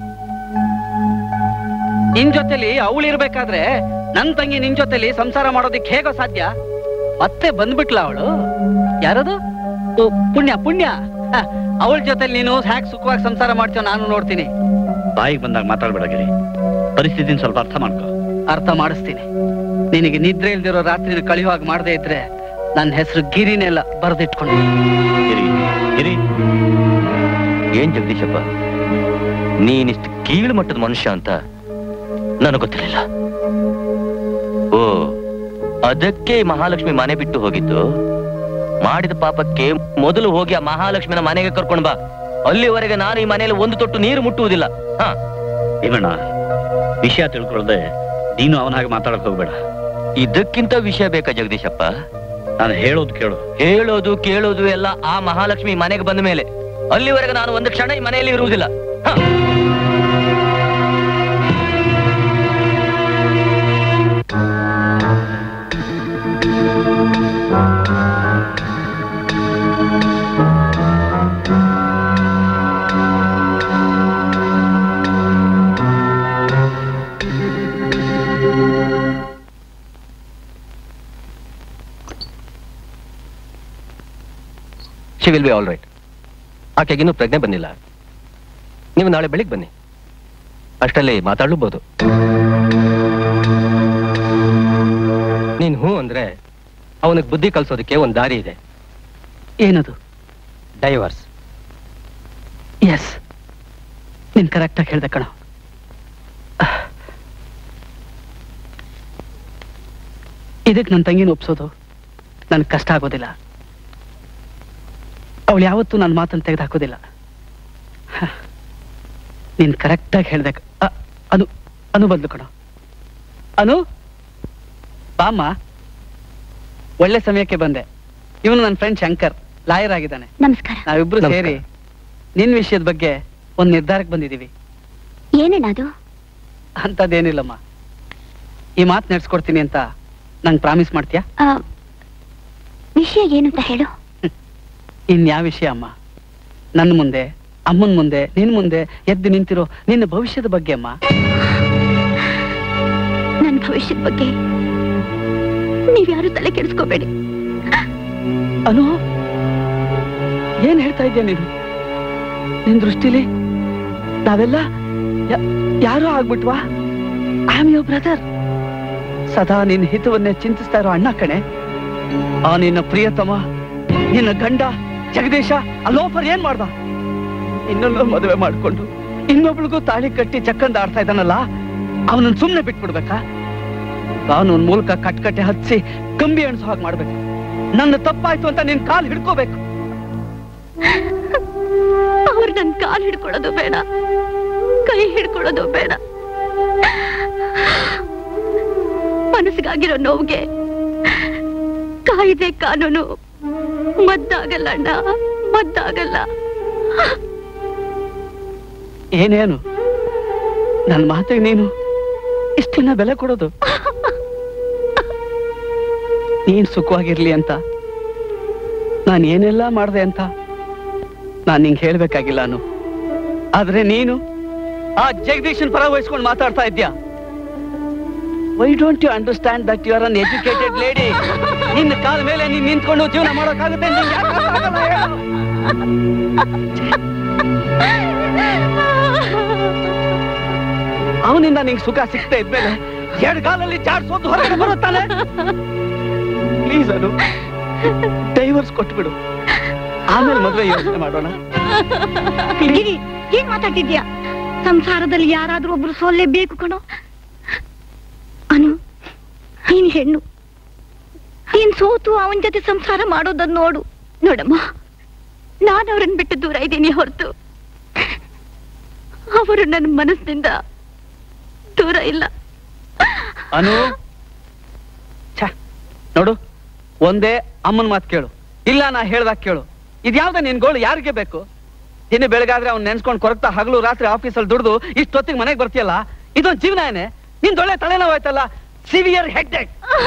Speaker 2: ನಿನ್ ಜೊತೆಲಿ ಅವಳು ಇರ್ಬೇಕಾದ್ರೆ ನನ್ ತಂಗಿ ನಿನ್ ಜೊತೆಲಿ ಸಂಸಾರ ಮಾಡೋದಿಕ್ ಹೇಗೋ ಸಾಧ್ಯ ಮತ್ತೆ ಬಂದ್ಬಿಟ್ಲ ಅವಳು ಯಾರದು ಓ, ಪುಣ್ಯ ಪುಣ್ಯ ಅವಳ ಜೊತೆಲಿ ನೀನು ಹ್ಯಾಕ್ ಸುಖವಾಗಿ ಸಂಸಾರ ಮಾಡ್ತೀವ ನಾನು ನೋಡ್ತೀನಿ
Speaker 4: ಬಾಯಿಗೆ ಬಂದಾಗ ಮಾತಾಡ್ಬೇಡಗಿರಿ ಪರಿಸ್ಥಿತಿನ ಸ್ವಲ್ಪ ಅರ್ಥ ಮಾಡ್ಕೋ
Speaker 2: ಅರ್ಥ ಮಾಡಿಸ್ತೀನಿ ನಿನಗೆ ನಿದ್ರೆ ಇಲ್ದಿರೋ ರಾತ್ರಿ ಕಳಿಯುವಾಗ ಮಾಡದೇ ಇದ್ರೆ ನನ್ನ ಹೆಸರು ಗಿರಿನೆಲ್ಲ ಬರೆದಿಟ್ಕೊಂಡು
Speaker 4: ಇರಿ ಇರಿ
Speaker 7: ಏನ್ ಜಗದೀಶಪ್ಪ ನೀನಿಷ್ಟು ಕೀಳು ಮಟ್ಟದ ಮನುಷ್ಯ ಅಂತ ನನಗೆ ಗೊತ್ತಿರಲಿಲ್ಲ ಓ ಅದಕ್ಕೆ ಈ ಮಹಾಲಕ್ಷ್ಮಿ ಮನೆ ಬಿಟ್ಟು ಹೋಗಿದ್ದು ಮಾಡಿದ ಪಾಪಕ್ಕೆ ಮೊದಲು ಹೋಗಿ ಆ ಮಹಾಲಕ್ಷ್ಮಿನ ಮನೆಗೆ ಕರ್ಕೊಂಡು ಬಾ ಅಲ್ಲಿವರೆಗೆ ನಾನು ಈ ಮನೆಯಲ್ಲಿ ಒಂದು ತೊಟ್ಟು ನೀರು ಮುಟ್ಟುವುದಿಲ್ಲ ಹಾ
Speaker 4: ಭೀಮಣ್ಣ ವಿಷಯ ತಿಳ್ಕೊಳ್ಳದೆ ನೀನು ಅವನ ಹಾಗೆ ಮಾತಾಡಕ್ ಹೋಗ್ಬೇಡ
Speaker 7: ಇದಕ್ಕಿಂತ ವಿಷಯ ಬೇಕಾ ಜಗದೀಶಪ್ಪ
Speaker 4: ನಾನು ಹೇಳೋದು ಕೇಳು
Speaker 7: ಹೇಳೋದು ಕೇಳೋದು ಎಲ್ಲ ಆ ಮಹಾಲಕ್ಷ್ಮಿ ಮನೆಗೆ ಬಂದ ಮೇಲೆ ಅಲ್ಲಿವರೆಗೆ ನಾನು ಒಂದು ಕ್ಷಣ ಈ ಮನೆಯಲ್ಲಿ ಇರುವುದಿಲ್ಲ ಹ.
Speaker 6: She will be all right ಆಕೆಗಿನ್ನೂ ಪ್ರಜ್ಞೆ ಬಂದಿಲ್ಲ ನೀವು ನಾಳೆ ಬೆಳಿಗ್ಗೆ ಬನ್ನಿ ಅಷ್ಟರಲ್ಲಿ ಮಾತಾಡಲೂಬಹುದು ನೀನ್ ಹ್ಞೂ ಅಂದ್ರೆ ಅವನಿಗೆ ಬುದ್ಧಿ ಕಲ್ಸೋದಕ್ಕೆ ಒಂದು ದಾರಿ ಇದೆ
Speaker 2: ಏನದು
Speaker 6: ಡೈವರ್ಸ್
Speaker 2: ಎಸ್ ನೀನ್ ಕರೆಕ್ಟಾಗಿ ಹೇಳ್ದೆ ಕಣ ಇದಕ್ಕೆ ನನ್ನ ತಂಗಿನ ಒಪ್ಸೋದು ನನ್ಗೆ ಕಷ್ಟ ಆಗೋದಿಲ್ಲ ಅವಳು ಯಾವತ್ತೂ ನನ್ನ ಮಾತನ್ನು ತೆಗೆದುಹಾಕೋದಿಲ್ಲ ನೀನ್ ಕರೆಕ್ಟಾಗಿ ಹೇಳ್ದೆ ಕ- ಅ, ಅನು ಅನು ಬಂದು ಕಣ ಅನು ಬಾಮ್ಮ ಒಳ್ಳೆ ಸಮಯಕ್ಕೆ ಬಂದೆ ಇವನು ನನ್ನ ಫ್ರೆಂಡ್ ಶಂಕರ್ ಲಾಯರ್ ಆಗಿದ್ದಾನೆ
Speaker 1: ನಮಸ್ಕಾರ
Speaker 2: ನಾವಿಬ್ರು
Speaker 6: ನಮಸ್ಕಾರ.
Speaker 2: ಸೇರಿ ನಿನ್ ವಿಷಯದ ಬಗ್ಗೆ ಒಂದ್ ನಿರ್ಧಾರಕ್ಕೆ ಬಂದಿದೀವಿ
Speaker 1: ಏನಣ್ಣ ಅದು
Speaker 2: ಅಂತದೇನಿಲ್ಲಮ್ಮ ಈ ಮಾತು ನಡ್ಸ್ಕೊಡ್ತೀನಿ ಅಂತ ನಂಗೆ ಪ್ರಾಮಿಸ್ ಮಾಡ್ತೀಯಾ
Speaker 1: ಆ, ವಿಷಯ ಏನು ಅಂತ ಹೇಳು
Speaker 2: ಇನ್ ಯಾವ ವಿಷಯ ಅಮ್ಮ ನನ್ನ ಮುಂದೆ ಅಮ್ಮನ್ ಮುಂದೆ ನಿನ್ ಮುಂದೆ ಎದ್ದು ನಿಂತಿರೋ ನಿನ್ನ ಭವಿಷ್ಯದ ಬಗ್ಗೆ ಅಮ್ಮ
Speaker 1: ನನ್ನ ಭವಿಷ್ಯದ ಬಗ್ಗೆ ನೀವ್ಯಾರು ತಲೆ ಕೆಡಿಸ್ಕೋಬೇಡಿ
Speaker 2: ಅನು ಏನ್ ಹೇಳ್ತಾ ಇದ್ಯಾ ನೀನು ನಿನ್ ದೃಷ್ಟಿಲಿ ನಾವೆಲ್ಲ ಯ- ಯಾರೋ ಆಗ್ಬಿಟ್ವಾ ಐ ಆಮ್ ಯುವರ್ ಬ್ರದರ್ ಸದಾ ನಿನ್ನ ಹಿತವನ್ನೇ ಚಿಂತಿಸ್ತಾ ಇರೋ ಅಣ್ಣ ಕಣೆ ಆ ನಿನ್ನ ಪ್ರಿಯತಮ ನಿನ್ನ ಗಂಡ ಜಗದೀಶ ಅಲ್ಲೋಫರ್ ಏನ್ ಮಾಡ್ದ ಇನ್ನೊಂದು ಮದುವೆ ಮಾಡ್ಕೊಂಡು ಇನ್ನೊಬ್ಳಿಗೂ ತಾಳಿ ಕಟ್ಟಿ ಚಕ್ಕಂದ ಆಡ್ತಾ ಇದ್ದಾನಲ್ಲ ಅವನನ್ನ ಸುಮ್ನೆ ಬಿಟ್ಬಿಡ್ಬೇಕಾ ಕಾನೂನ್ ಮೂಲಕ ಕಟ್ಕಟ್ಟೆ ಹಚ್ಚಿ ಕಂಬಿ ಎಣ್ಸೋ ಹಾಗೆ ಮಾಡ್ಬೇಕು ನನ್ನ ತಪ್ಪಾಯ್ತು ಅಂತ ನಿನ್ ಕಾಲ್ ಹಿಡ್ಕೋಬೇಕು
Speaker 1: ಅವನ ಅವ್ರು ನನ್ ಕಾಲ್ ಹಿಡ್ಕೊಳ್ಳೋದು ಬೇಡ ಕೈ ಹಿಡ್ಕೊಳ್ಳೋದು ಬೇಡ ಮನಸ್ಸಿಗಾಗಿರೋ ನೋವಿಗೆ ಕಾಯಿದೆ ಕಾನೂನು ಮದ್ದಾಗಲ್ಲ ಅಣ್ಣ ಮದ್ದಾಗಲ್ಲ
Speaker 2: ಏನೇನು ನನ್ನ ಮಾತಿಗೆ ನೀನು ಇಷ್ಟನ್ನ ಬೆಲೆ ಕೊಡೋದು ನೀನ್ ಸುಖವಾಗಿರ್ಲಿ ಅಂತ ನಾನು ಏನೆಲ್ಲ ಮಾಡ್ದೆ ಅಂತ ನಾನು ನಿಂಗೆ ಹೇಳ್ಬೇಕಾಗಿಲ್ಲ ಅನು ಆದ್ರೆ ನೀನು ಆ ಜಗದೀಶನ್ ಪರ ವಹಿಸ್ಕೊಂಡು ಮಾತಾಡ್ತಾ ಇದ್ಯಾ why don't you understand that you are uneducated lady ನಿನ್ನ ಕಾಲ ಮೇಲೆ ನೀನ್ ನಿಂತ್ಕೊಂಡು ಜೀವನ ಮಾಡೋಕ್ಕಾಗುತ್ತೆ ನಿಂಗೆ ಯಾಕ್ ಅರ್ಥ ಆಗಲ್ಲ ಹೇಳು? ಅವನಿಂದ ನಿಂಗೆ ಸುಖ ಸಿಗ್ತಾ ಇದ್ಮೇಲೆ ಎರಡು ಕಾಲಲ್ಲಿ ಜಾಡ್ಸೋದು ಹೊರಗಡೆ ಬರುತ್ತಾನೆ ಪ್ಲೀಸ್ ಅದು ಡೈವರ್ಸ್ ಕೊಟ್ಬಿಡು ಆಮೇಲೆ ಮದ್ವೆ ಯೋಚನೆ ಮಾಡೋಣ
Speaker 3: ಗಿರಿ ಏನ್ ಮಾತಾಡ್ತಿದ್ಯಾ ಸಂಸಾರದಲ್ಲಿ ಯಾರಾದ್ರೂ ಒಬ್ರು ಸೋಲ್ಲೇಬೇಕು ಕಣೋ ಅನು ನೀನ್ ಹೆಣ್ಣು ನೀನ್ ಸೋತು ಅವನ್ ಜೊತೆ ಸಂಸಾರ ಮಾಡೋದನ್ನ ನೋಡು
Speaker 1: ನೋಡಮ್ಮ ನಾನು ಅವ್ರನ್ನ ಬಿಟ್ಟು ದೂರ ಇದ್ದೀನಿ ಹೊರತು ಅವರು ನನ್ನ ಮನಸ್ಸಿನಿಂದ ದೂರ ಇಲ್ಲ
Speaker 2: ಅನು ಛ ನೋಡು ಒಂದೇ ಅಮ್ಮನ ಮಾತು ಕೇಳು ಇಲ್ಲ ನಾ ಹೇಳ್ದಾಗ ಕೇಳು ಇದ್ಯಾವ್ದ ನಿನ್ ಗೋಳು ಯಾರಿಗೆ ಬೇಕು ದಿನ ಬೆಳಗಾದ್ರೆ ಅವ್ನು ನೆನ್ಸ್ಕೊಂಡು ಕೊರಗ್ತಾ ಹಗಲು ರಾತ್ರಿ ಆಫೀಸಲ್ಲಿ ದುಡ್ದು ಇಷ್ಟೊತ್ತಿಗೆ ಮನೆಗೆ ಬರ್ತೀಯಲ್ಲ ಇದೊಂದು ಜೀವನ ಏನೇ ನಿನ್ ದೊಳ್ಳೆ ತಲೆನೋವಾಯ್ತಲ್ಲ severe head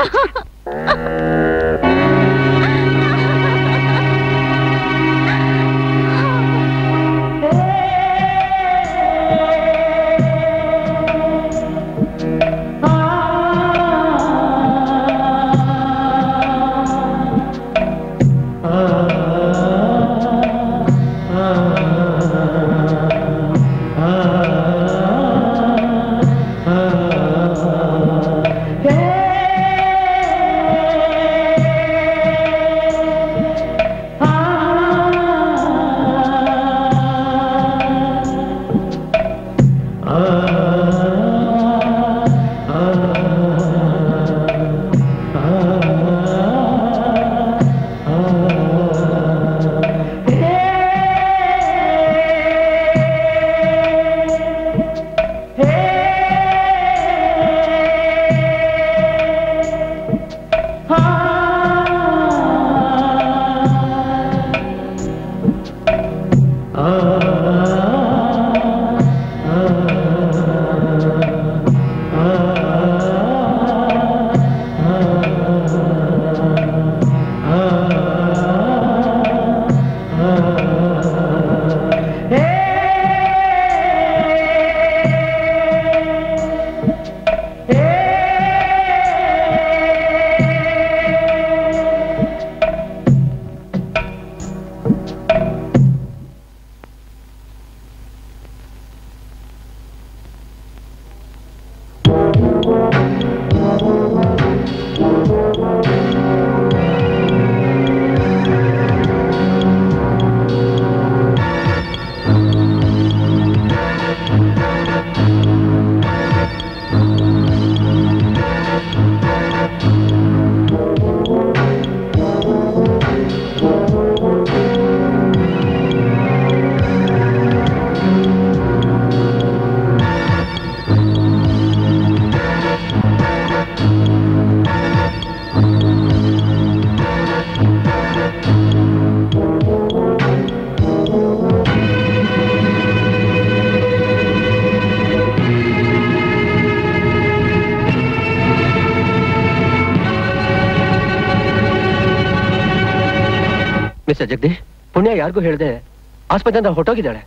Speaker 6: mister Jagadish Punya ಯಾರಿಗೂ ಹೇಳ್ದೆ ಆಸ್ಪತ್ರೆಯಿಂದ ಹೊಟ್ಟೋಗಿದ್ದಾಳೆ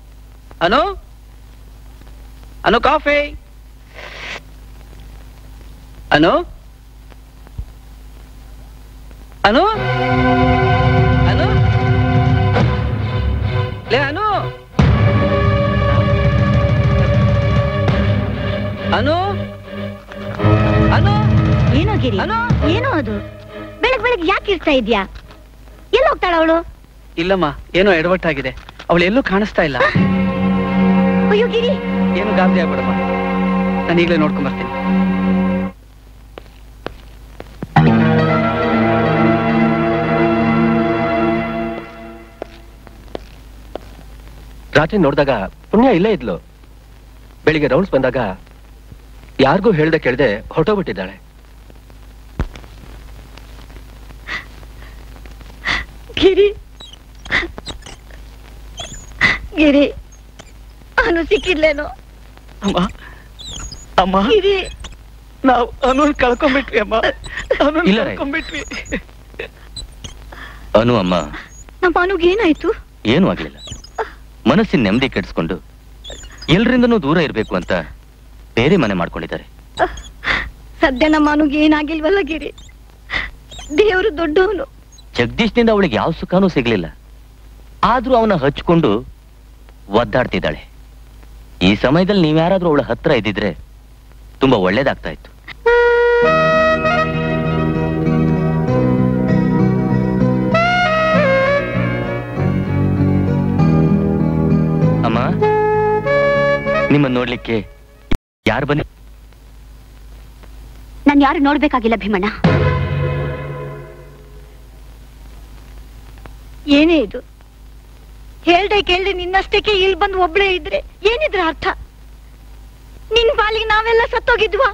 Speaker 2: ಅನು ಅನು ಕಾಫಿ ಅನು ಅನು ಅನು ಲೇ ಅನು ಅನು ಅನು
Speaker 3: ಏನೋ ಗಿರಿ
Speaker 2: ಅನು?
Speaker 3: ಏನೋ ಅದು ಬೆಳಗ್ ಬೆಳಗ್ ಯಾಕೆ ಇರ್ತಾ ಇದ್ಯಾ ಎಲ್ಲಿ ಹೋಗ್ತಾಳ ಅವಳು
Speaker 2: ಇಲ್ಲಮ್ಮ ಏನೋ ಎಡವಟ್ಟಾಗಿದೆ ಅವಳು ಎಲ್ಲೂ ಕಾಣಿಸ್ತಾ ಇಲ್ಲ
Speaker 3: ಅಯ್ಯೋ ಗಿರಿ
Speaker 2: ಏನು ಗಾಬರಿ ಆಗ್ಬೇಡಮ್ಮ ನಾನು ಈಗಲೇ ನೋಡ್ಕೊಂಡ್ ಬರ್ತೀನಿ
Speaker 6: ರಾತ್ರಿ ನೋಡಿದಾಗ ಪುಣ್ಯ ಇಲ್ಲೇ ಇದ್ಲು ಬೆಳಿಗ್ಗೆ ರೌಂಡ್ಸ್ ಬಂದಾಗ ಯಾರಿಗೂ ಹೇಳ್ದೆ ಕೇಳ್ದೆ ಹೊರಟೋಗ್ಬಿಟ್ಟಿದ್ದಾಳೆ
Speaker 3: ಗಿರಿ ಗಿರಿ ಅವನು ಸಿಕ್ಕಿದ್ಲೇನೋ
Speaker 2: ಅಮ್ಮ ಅಮ್ಮ
Speaker 3: ಗಿರಿ
Speaker 2: ನಾವು ಅನು ಕಳ್ಕೊಂಡ್ಬಿಟ್ವಿ ಅಮ್ಮ ಅನು
Speaker 7: ಇಲ್ಲ ರೈ.
Speaker 2: ಕಳ್ಕೊಂಡ್ಬಿಟ್ವಿ
Speaker 7: ಅನು ಅಮ್ಮ
Speaker 3: ನಮ್ಮ ಅವನಿಗೆ ಏನಾಯ್ತು
Speaker 7: ಏನೂ ಆಗ್ಲಿಲ್ಲ ಮನಸ್ಸಿನ ನೆಮ್ಮದಿ ಕೆಡಿಸ್ಕೊಂಡು ಎಲ್ರಿಂದನೂ ದೂರ ಇರ್ಬೇಕು ಅಂತ ಬೇರೆ ಮನೆ ಮಾಡ್ಕೊಂಡಿದ್ದಾರೆ
Speaker 3: ಸದ್ಯ ನಮ್ಮ ಅವನಿಗೆ ಏನಾಗಿಲ್ವಲ್ಲ ಗಿರಿ ದೇವರು ದೊಡ್ಡವನು
Speaker 7: ಜಗದೀಶ್ನಿಂದ ಅವಳಿಗೆ ಯಾವ ಸುಖನೂ ಸಿಗ್ಲಿಲ್ಲ ಆದ್ರೂ ಅವನ ಹಚ್ಕೊಂಡು ಒದ್ದಾಡ್ತಿದ್ದಾಳೆ ಈ ಸಮಯದಲ್ಲಿ ನೀವ್ಯಾರಾದ್ರೂ ಅವಳ ಹತ್ರ ಇದ್ದಿದ್ರೆ ತುಂಬಾ ಒಳ್ಳೇದಾಗ್ತಾ ಇತ್ತು ಅಮ್ಮ ನಿಮ್ಮ ನೋಡ್ಲಿಕ್ಕೆ ಯಾರು ಬನ್ನಿ
Speaker 1: ನಾನು ಯಾರು ನೋಡ್ಬೇಕಾಗಿಲ್ಲ ಭೀಮಣ್ಣ
Speaker 3: ಏನೇ ಇದು ಹೇಳ್ದೆ ಕೇಳ್ದೆ ನಿನ್ನಷ್ಟಕ್ಕೆ ಇಲ್ಲಿ ಬಂದು ಒಬ್ಳೇ ಇದ್ರೆ ಏನಿದ್ರ ಅರ್ಥ ನಿನ್ ಪಾಲಿಗೆ ನಾವೆಲ್ಲ ಸತ್ತೋಗಿದ್ವಾ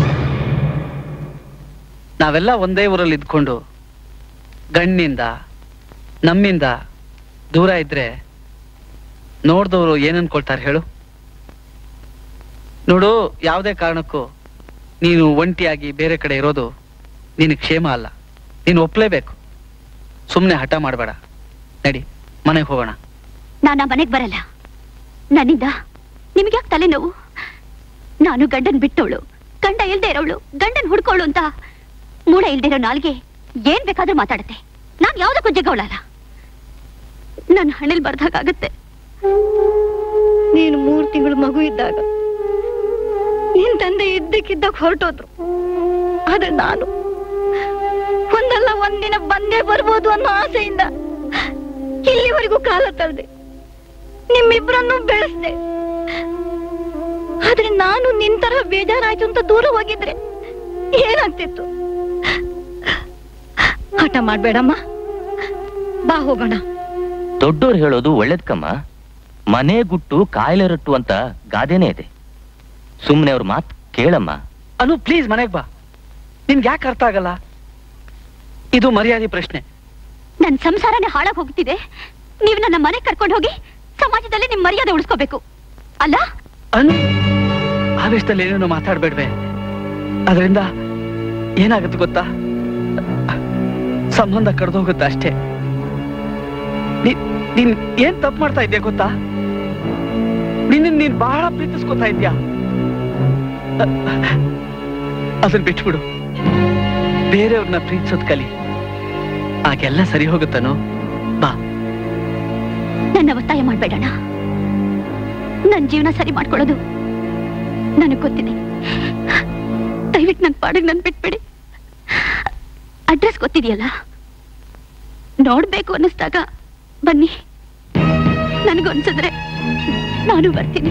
Speaker 2: ನಾವೆಲ್ಲ ಒಂದೇ ಊರಲ್ಲಿ ಇದ್ಕೊಂಡು ಗಣ್ಣಿಂದ ನಮ್ಮಿಂದ ದೂರ ಇದ್ರೆ ನೋಡ್ದವ್ರು ಏನ್ ಅನ್ಕೊಳ್ತಾರೆ ಹೇಳು ನೋಡು ಯಾವುದೇ ಕಾರಣಕ್ಕೂ ನೀನು ಒಂಟಿಯಾಗಿ ಬೇರೆ ಕಡೆ ಇರೋದು ನಿನಗೆ ಕ್ಷೇಮ ಅಲ್ಲ ನೀನು ಒಪ್ಲೇಬೇಕು ಸುಮ್ಮನೆ ಹಠ ಮಾಡಬೇಡ ನಡಿ ಮನೆಗೆ ಹೋಗೋಣ
Speaker 1: ನಾನು ಆ ಮನೆಗೆ ಬರಲ್ಲ ನನ್ನಿಂದ ನಿಮ್ಗೆ ಯಾಕೆ ತಲೆನೋವು ನಾನು ಗಂಡನ್ ಬಿಟ್ಟವಳು ಗಂಡ ಇಲ್ದೇ ಇರೋಳು ಗಂಡನ್ ಹುಡ್ಕೋಳು ಅಂತ ಮೂಳ ಇಲ್ದೇ ಇರೋ ನಾಲ್ಗೆ ಏನ್ ಬೇಕಾದ್ರೂ ಮಾತಾಡುತ್ತೆ ನಾನ್ ಯಾವ್ದಕ್ಕೂ ಜಗ್ಗವಳಲ್ಲ ನನ್ನ ಹಣೆಲ್ ಬರ್ದಾಗತ್ತೆ
Speaker 3: ನೀನು ಮೂರ್ ತಿಂಗಳು ಮಗು ಇದ್ದಾಗ ನಿನ್ ತಂದೆ ಇದ್ದಕ್ಕಿದ್ದಾಗ ಹೊರಟೋದ್ರು ಆದ್ರೆ ನಾನು ಒಂದಲ್ಲ ಒಂದಿನ ಬಂದೇ ಬರ್ಬೋದು ಅನ್ನೋ ಆಸೆಯಿಂದ ಇಲ್ಲಿವರೆಗೂ ಕಾಲ ತಳ್ದೆ ನಿಮ್ಮಿಬ್ರನ್ನು ಬೆಳೆಸ್ದೆ ಆದ್ರೆ ನಾನು ನಿನ್ ತರ ಬೇಜಾರಾಯ್ತು ಅಂತ ದೂರ ಹೋಗಿದ್ರೆ ಏನಾಗ್ತಿತ್ತು ಹಠ ಮಾಡ್ಬೇಡಮ್ಮ ಬಾ ಹೋಗೋಣ
Speaker 7: ದೊಡ್ಡೋರು ಹೇಳೋದು ಒಳ್ಳೇದ್ಕಮ್ಮ ಮನೆ ಗುಟ್ಟು ಕಾಯಿಲೆ ರಟ್ಟು ಅಂತ ಗಾದೆನೇ ಇದೆ ಸುಮ್ಮನೆ ಅವ್ರ ಮಾತು ಕೇಳಮ್ಮ
Speaker 2: ಅನು ಪ್ಲೀಸ್ ಮನೆಗೆ ಬಾ ನಿನ್ಗೆ ಯಾಕೆ ಅರ್ಥ ಆಗಲ್ಲ ಇದು ಮರ್ಯಾದೆ ಪ್ರಶ್ನೆ
Speaker 1: ನನ್ ಸಂಸಾರನೇ ಹಾಳಾಗ್ ಹೋಗ್ತಿದೆ ನೀವು ನನ್ನ ಮನೆಗೆ ಕರ್ಕೊಂಡು ಹೋಗಿ ಸಮಾಜದಲ್ಲಿ ನಿಮ್ ಮರ್ಯಾದೆ ಉಳಿಸ್ಕೋಬೇಕು ಅಲ್ಲ
Speaker 2: ಅನು ಆವೇಶದಲ್ಲಿ ಏನೇನೋ ಮಾತಾಡ್ಬೇಡ್ವೆ ಅದರಿಂದ ಏನಾಗುತ್ತೆ ಗೊತ್ತಾ ಸಂಬಂಧ ಕಡ್ದೋಗುತ್ತೆ ಅಷ್ಟೇ ನೀ- ನೀನ್ ಏನ್ ತಪ್ಪು ಮಾಡ್ತಾ ಇದ್ಯಾ ಗೊತ್ತಾ ನಿನ್ನ ನೀನ್ ಬಹಳ ಪ್ರೀತಿಸ್ಕೊತಾ ಇದ್ಯಾ ಅ- ಅದನ್ನ ಬಿಟ್ಬಿಡು ಬೇರೆಯವ್ರನ್ನ ಪ್ರೀತಿಸೋದ್ ಕಲಿ ಆಗೆಲ್ಲ ಸರಿ ಹೋಗುತ್ತನೋ ಬಾ
Speaker 1: ನನ್ನ ಒತ್ತಾಯ ಮಾಡ್ಬೇಡಣ್ಣ ನನ್ ಜೀವನ ಸರಿ ಮಾಡ್ಕೊಳ್ಳೋದು ನನಗ್ ಗೊತ್ತಿದೆ ದಯವಿಟ್ಟು ನನ್ ಪಾಡಿಗೆ ನನ್ ಬಿಟ್ಬಿಡಿ ಅಡ್ರೆಸ್ ಗೊತ್ತಿದೆಯಲ್ಲ ನೋಡ್ಬೇಕು ಅನ್ನಿಸ್ದಾಗ ಬನ್ನಿ ನನಗನ್ಸಿದ್ರೆ ನಾನು ಬರ್ತೀನಿ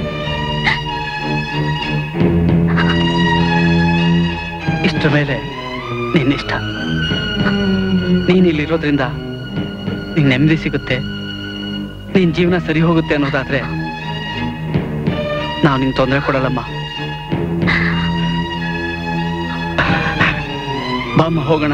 Speaker 2: ಇಷ್ಟ ಮೇಲೆ ನಿನ್ನಿಷ್ಟ ನೀನ್ ಇಲ್ಲಿರೋದ್ರಿಂದ ನಿನ್ ನೆಮ್ಮದಿ ಸಿಗುತ್ತೆ ನಿನ್ ಜೀವನ ಸರಿ ಹೋಗುತ್ತೆ ಅನ್ನೋದಾದ್ರೆ ನಾವು ನಿಂಗೆ ತೊಂದರೆ ಕೊಡಲ್ಲಮ್ಮ ಬಾಮ್ಮ ಹೋಗೋಣ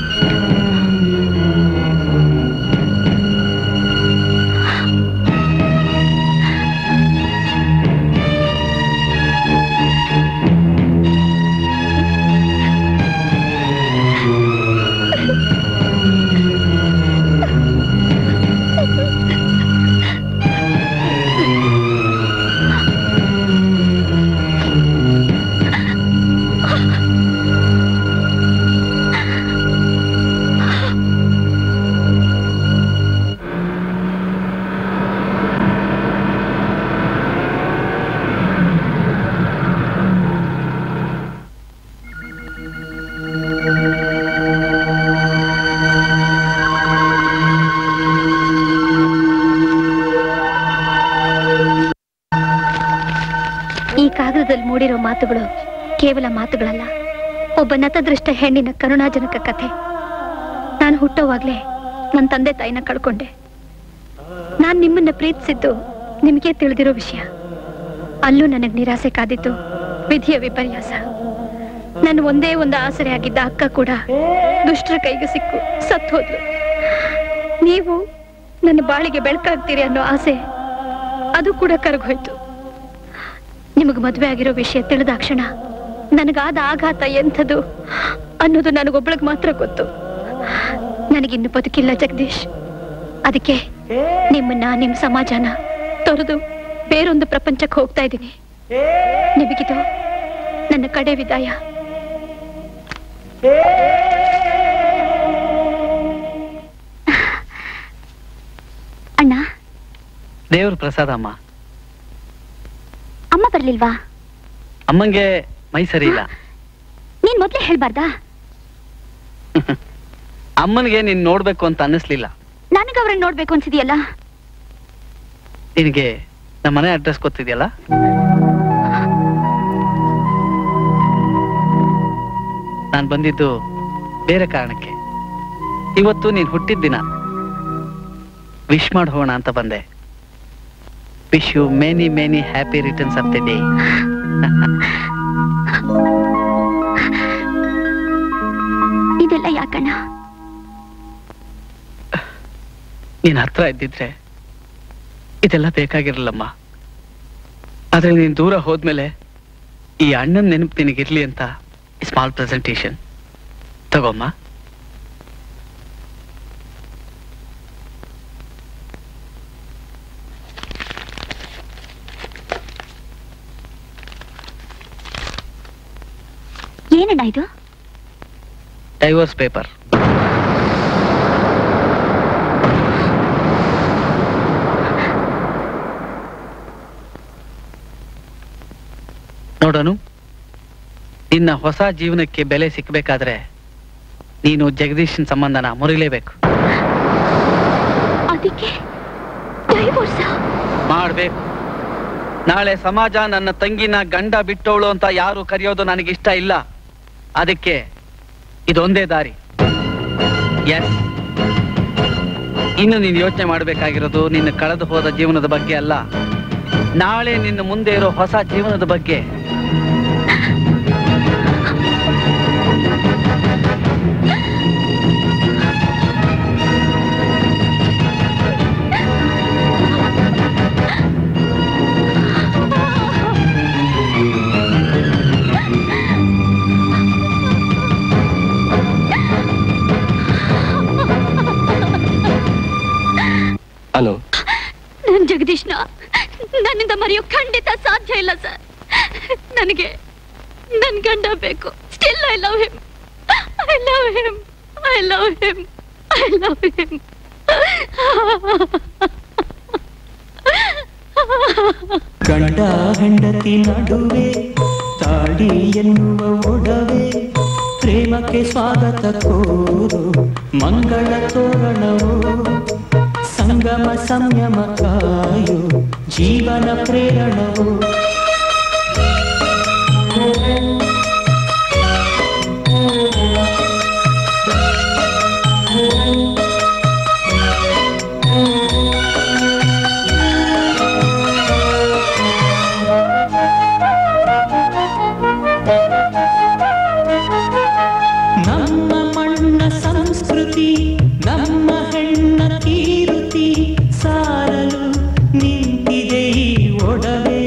Speaker 3: ಈ ಕಾಗದದಲ್ಲಿ ಮೂಡಿರೋ ಮಾತುಗಳು ಕೇವಲ ಮಾತುಗಳಲ್ಲ ಒಬ್ಬ ನತದೃಷ್ಟ ಹೆಣ್ಣಿನ ಕರುಣಾಜನಕ ಕಥೆ ನಾನು ಹುಟ್ಟೋವಾಗ್ಲೇ ನನ್ನ ತಂದೆ ತಾಯಿನ ಕಳ್ಕೊಂಡೆ ನಾನ್ ನಿಮ್ಮನ್ನ ಪ್ರೀತಿಸಿದ್ದು ನಿಮಗೆ ತಿಳಿದಿರೋ ವಿಷಯ ಅಲ್ಲೂ ನನಗೆ ನಿರಾಸೆ ಕಾದಿತ್ತು ವಿಧಿಯ ವಿಪರ್ಯಾಸ ನನ್ನ ಒಂದೇ ಒಂದು ಆಸರೆ ಆಗಿದ್ದ ಅಕ್ಕ ಕೂಡ ದುಷ್ಟರ ಕೈಗೆ ಸಿಕ್ಕು ಸತ್ತು ಹೋದ್ಲು ನೀವು ನನ್ನ ಬಾಳಿಗೆ ಬೆಳಕಾಗ್ತೀರಿ ಅನ್ನೋ ಆಸೆ ಅದು ಕೂಡ ಕರಗೋಯ್ತು ನಿಮಗೆ ಮದುವೆ ಆಗಿರೋ ವಿಷಯ ತಿಳಿದಾಕ್ಷಣ ನನಗಾದ ಆಘಾತ ಎಂಥದು ಅನ್ನೋದು ನನಗೊಬ್ಳಿಗೆ ಮಾತ್ರ ಗೊತ್ತು ನನಗಿನ್ನು ಬದುಕಿಲ್ಲ ಜಗದೀಶ್ ಅದಕ್ಕೆ ನಿಮ್ಮನ್ನ ನಿಮ್ ಸಮಾಜನ ತೊರೆದು ಬೇರೊಂದು ಪ್ರಪಂಚಕ್ಕೆ ಹೋಗ್ತಾ ಇದ್ದೀನಿ ನಿಮಗಿದು ನನ್ನ ಕಡೆ ವಿದಾಯ
Speaker 1: ಅಣ್ಣ
Speaker 2: ದೇವ್ರ ಪ್ರಸಾದ ಅಮ್ಮ
Speaker 1: ಅಮ್ಮ ಬರ್ಲಿಲ್ವಾ
Speaker 2: ಅಮ್ಮಂಗೆ ಮೈ ಸರಿ ಇಲ್ಲ
Speaker 1: ನೀನ್ ಮೊದ್ಲೇ ಹೇಳ್ಬಾರ್ದಾ
Speaker 2: ಅಮ್ಮನಿಗೆ ನೀನ್ ನೋಡ್ಬೇಕು ಅಂತ ಅನ್ನಿಸ್ಲಿಲ್ಲ
Speaker 1: ನನಗ ಅವ್ರನ್ನ ನೋಡ್ಬೇಕು ಅನ್ಸಿದ್ಯಲ್ಲ
Speaker 2: ನಿನಗೆ ನಮ್ಮ ಮನೆ ಅಡ್ರೆಸ್ ಗೊತ್ತಿದೆಯಲ್ಲ ನಾನು ಬಂದಿದ್ದು ಬೇರೆ ಕಾರಣಕ್ಕೆ ಇವತ್ತು ನೀನ್ ಹುಟ್ಟಿದ ದಿನ ವಿಶ್ ಮಾಡಿ ಹೋಗೋಣ ಅಂತ ಬಂದೆ wish you many many happy returns of the day
Speaker 1: ಇದೆಲ್ಲ ಯಾಕಣ್ಣ
Speaker 2: ನೀನ್ ಹತ್ರ ಇದ್ದಿದ್ರೆ ಇದೆಲ್ಲ ಬೇಕಾಗಿರಲ್ಲಮ್ಮ ಆದ್ರೆ ನೀನ್ ದೂರ ಹೋದ್ಮೇಲೆ ಈ ಅಣ್ಣನ ನೆನಪು ನಿನಗಿರ್ಲಿ ಅಂತ ಸ್ಮಾಲ್ ಪ್ರೆಸೆಂಟೇಶನ್ ತಗೋಮ್ಮ
Speaker 1: ಏನಣ್ಣ ಇದು
Speaker 2: ಡೈವರ್ಸ್ ಪೇಪರ್ ನೋಡೋನು ನಿನ್ನ ಹೊಸ ಜೀವನಕ್ಕೆ ಬೆಲೆ ಸಿಕ್ಬೇಕಾದ್ರೆ ನೀನು ಜಗದೀಶನ್ ಸಂಬಂಧನ ಮುರಿಲೇಬೇಕು
Speaker 1: ಅದಕ್ಕೆ ಡೈವೋರ್ಸ
Speaker 2: ಮಾಡ್ಬೇಕು ನಾಳೆ ಸಮಾಜ ನನ್ನ ತಂಗಿನ ಗಂಡ ಬಿಟ್ಟವಳು ಅಂತ ಯಾರು ಕರೆಯೋದು ನನಗಿಷ್ಟ ಇಲ್ಲ ಅದಕ್ಕೆ ಇದೊಂದೇ ದಾರಿ ಎಸ್ ಇನ್ನು ನೀನು ಯೋಚನೆ ಮಾಡಬೇಕಾಗಿರೋದು ನಿನ್ನ ಕಳೆದು ಹೋದ ಜೀವನದ ಬಗ್ಗೆ ಅಲ್ಲ ನಾಳೆ ನಿನ್ನ ಮುಂದೆ ಇರೋ ಹೊಸ ಜೀವನದ ಬಗ್ಗೆ
Speaker 6: ಅನು
Speaker 1: ನನ್ ಜಗದೀಶ್ನ ನನ್ನಿಂದ ಮರೆಯೋ ಖಂಡಿತ ಸಾಧ್ಯ ಇಲ್ಲ ಸರ್ ನನಗೆ ನನ್ ಗಂಡ ಬೇಕು still I love him I love him I love him I love him
Speaker 9: ಗಂಡ ಹೆಂಡತಿ ನಡುವೆ ತಾಡಿ ಎನ್ನುವ ಒಡವೆ ಪ್ರೇಮಕ್ಕೆ ಸ್ವಾಗತ ಕೋರು ಮಂಗಳ ತೋರಣವು ಸಂಗಮ ಸಂಯಮ ಕಾಯು ಜೀವನ ಪ್ರೇರಣವು ನಮ್ಮ ಮಣ್ಣ ಸಂಸ್ಕೃತಿ ನಮ್ಮ ಹೆಣ್ಣ ಕೀರುತಿ ಸಾರಲು ನಿಂತಿದೆ ಈ ಒಡವೆ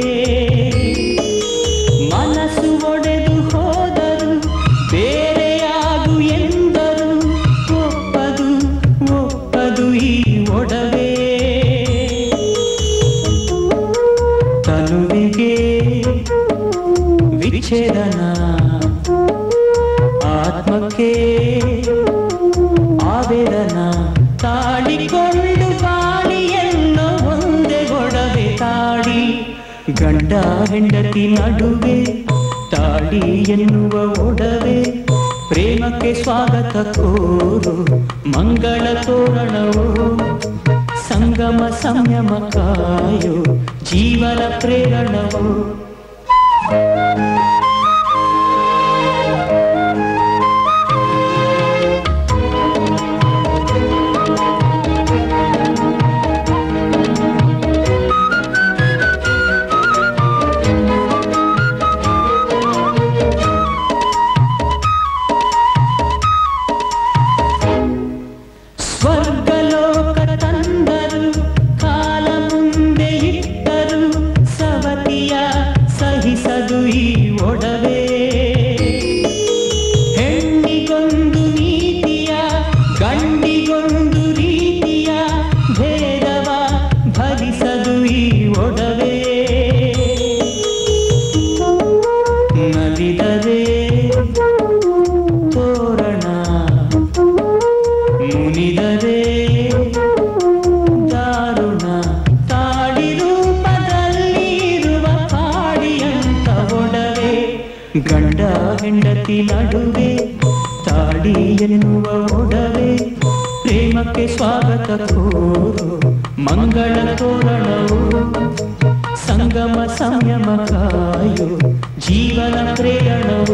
Speaker 9: ಮನಸ್ಸು ಒಡೆದು ಹೋದರು ಬೇರೆಯಾಗು ಎಂದರು ಒಪ್ಪದು ಒಪ್ಪದು ಈ ಒಡವೆ ತನುವಿಗೆ ವಿಚ್ಛೇದನ ಆತ್ಮಕ್ಕೆ ಆವೇದನ ತಾಳಿಕೊಂಡು ಬಾಳಿಯನ್ನು ಒಂದೇ ಗೊಡವೆ ತಾಡಿ ಗಂಡ ಹೆಂಡತಿ ನಡುವೆ ತಾಡಿ ಎನ್ನುವ ಒಡವೆ ಪ್ರೇಮಕ್ಕೆ ಸ್ವಾಗತ ಕೋರು ಮಂಗಳ ತೋರಣವು ಸಂಗಮ ಸಂಯಮ ಕಾಯು ಜೀವನ ಪ್ರೇರಣವು ಲೋಕ ತಂದರು ಕಾಲ ಮುಂದೆ ಇಟ್ಟರು ಸವತಿಯ ಸಹಿಸದು ಈ ಒಡವೆ ಹೆಣ್ಣಿಗೊಂದು ನೀತಿಯ ಗಂಡಿಗೊಂದು ರೀತಿಯ ಭೇದವ ಭರಿಸದು ಈ ಒಡವೆ ನಲಿದರೆ ತೋರಣ ಮುನಿದರೆ ದಾರುಣ ತಾಳಿ ರೂಪದಲ್ಲಿ ಇರುವ ಕಾಡಿಯಂತ ಒಡವೆ ಗಂಡ ಹೆಂಡತಿ ನಡುವೆ ತಾಡಿ ಎನ್ನುವ ಒಡವೆ ಪ್ರೇಮಕ್ಕೆ ಸ್ವಾಗತ ಕೋರು ಮಂಗಳ ತೋರಣವು ಸಂಗಮ ಸಂಯಮ ಕಾಯು ಜೀವನ ಪ್ರೇರಣವು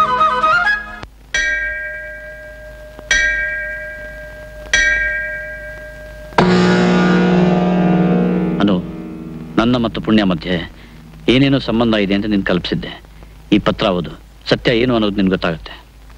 Speaker 4: ಅನು ನನ್ನ ಮತ್ತು ಪುಣ್ಯ ಮಧ್ಯೆ ಏನೇನೋ ಸಂಬಂಧ ಇದೆ ಅಂತ ನೀನು ಕಲ್ಪಿಸಿದ್ದೆ ಈ ಪತ್ರ ಓದು ಸತ್ಯ ಏನು ಅನ್ನೋದು ನಿನ್ಗೆ ಗೊತ್ತಾಗುತ್ತೆ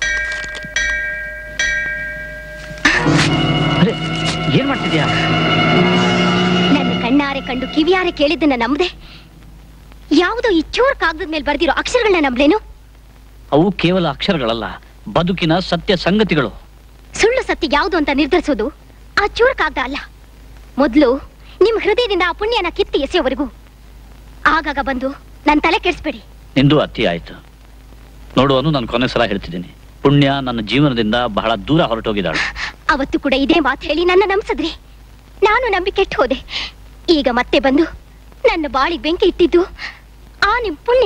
Speaker 4: ಅರೆ ಏನ್ ಮಾಡ್ತಿದ್ಯಾ
Speaker 3: ನನ್ನ ಕಣ್ಣಾರೆ ಕಂಡು ಕಿವಿಯಾರೆ ಕೇಳಿದ್ದನ್ನ ನಂಬದೆ ಯಾವುದೋ ಈ ಚೂರ್ ಕಾಗದದ ಮೇಲೆ ಬರ್ದಿರೋ ಅಕ್ಷರಗಳನ್ನ ನಂಬ್ಲೇನು
Speaker 4: ಅವು ಕೇವಲ ಅಕ್ಷರಗಳಲ್ಲ ಬದುಕಿನ ಸತ್ಯ ಸಂಗತಿಗಳು
Speaker 3: ಸುಳ್ಳು ಸತ್ಯ ಯಾವುದು ಅಂತ ನಿರ್ಧರಿಸೋದು ಆ ಚೂರ್ ಕಾಗದ ಅಲ್ಲ ಮೊದಲು ನಿಮ್ ಹೃದಯದಿಂದ ಆ ಪುಣ್ಯನ ಕಿತ್ತಿ ಎಸೆಯೋವರೆಗೂ ಆಗಾಗ ಬಂದು ನನ್ನ ತಲೆ ಕೆಡಿಸ್ಬೇಡಿ
Speaker 4: ನಿಂದು ಅತಿ ಆಯ್ತು ನೋಡುವನು ನಾನು ಕೊನೆ ಸಲ ಹೇಳ್ತಿದ್ದೀನಿ ಪುಣ್ಯ ನನ್ನ ಜೀವನದಿಂದ ಬಹಳ ದೂರ ಹೊರಟೋಗಿದ್ದಾಳೆ
Speaker 3: ಅವತ್ತು ಕೂಡ ಇದೇ ಮಾತು ಹೇಳಿ ನನ್ನ ನಂಬಿಸಿದ್ರಿ ನಾನು ನಂಬಿ ಕೆಟ್ಟು ಹೋದೆ ಈಗ ಮತ್ತೆ ಬಂದು ನನ್ನ ಬಾಳಿಗೆ ಬೆಂಕಿ ಇಟ್ಟಿದ್ದು ಆ ನಿಮ್ ಪುಣ್ಯ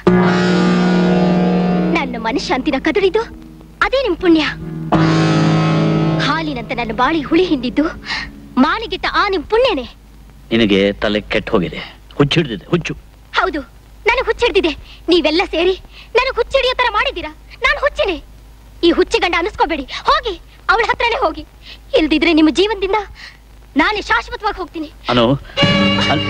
Speaker 3: ನನ್ನ ಮನಃಶಾಂತಿನ ಕದಡಿದ್ದು ಅದೇ ನಿಮ್ ಪುಣ್ಯ ಹಾಲಿನಂತ ನನ್ನ ಬಾಳಿ ಹುಳಿ ಹಿಂದಿದ್ದು ಮಾಳಿಗಿಟ್ಟ ಆ ನಿಮ್ ಪುಣ್ಯನೇ
Speaker 4: ನಿನಗೆ ತಲೆ ಕೆಟ್ಟ ಹೋಗಿದೆ ಹುಚ್ಚಿಡ್ದಿದೆ ಹುಚ್ಚು
Speaker 3: ಹೌದು ನನಗೆ ಹುಚ್ಚಿಡ್ದಿದೆ ನೀವೆಲ್ಲ ಸೇರಿ ನನಗೆ ಹುಚ್ಚಿಡಿಯೋ ತರ ಮಾಡಿದ್ದೀರಾ ನಾನು ಹುಚ್ಚಿನೇ ಈ ಹುಚ್ಚಿ ಗಂಡ ಅನಿಸ್ಕೋಬೇಡಿ ಹೋಗಿ ಅವಳ ಹತ್ರನೇ ಹೋಗಿ ಇಲ್ದಿದ್ರೆ ನಿಮ್ಮ ಜೀವನದಿಂದ ನಾನೇ ಶಾಶ್ವತವಾಗಿ ಹೋಗ್ತೀನಿ
Speaker 4: ಅನು ಅನ್-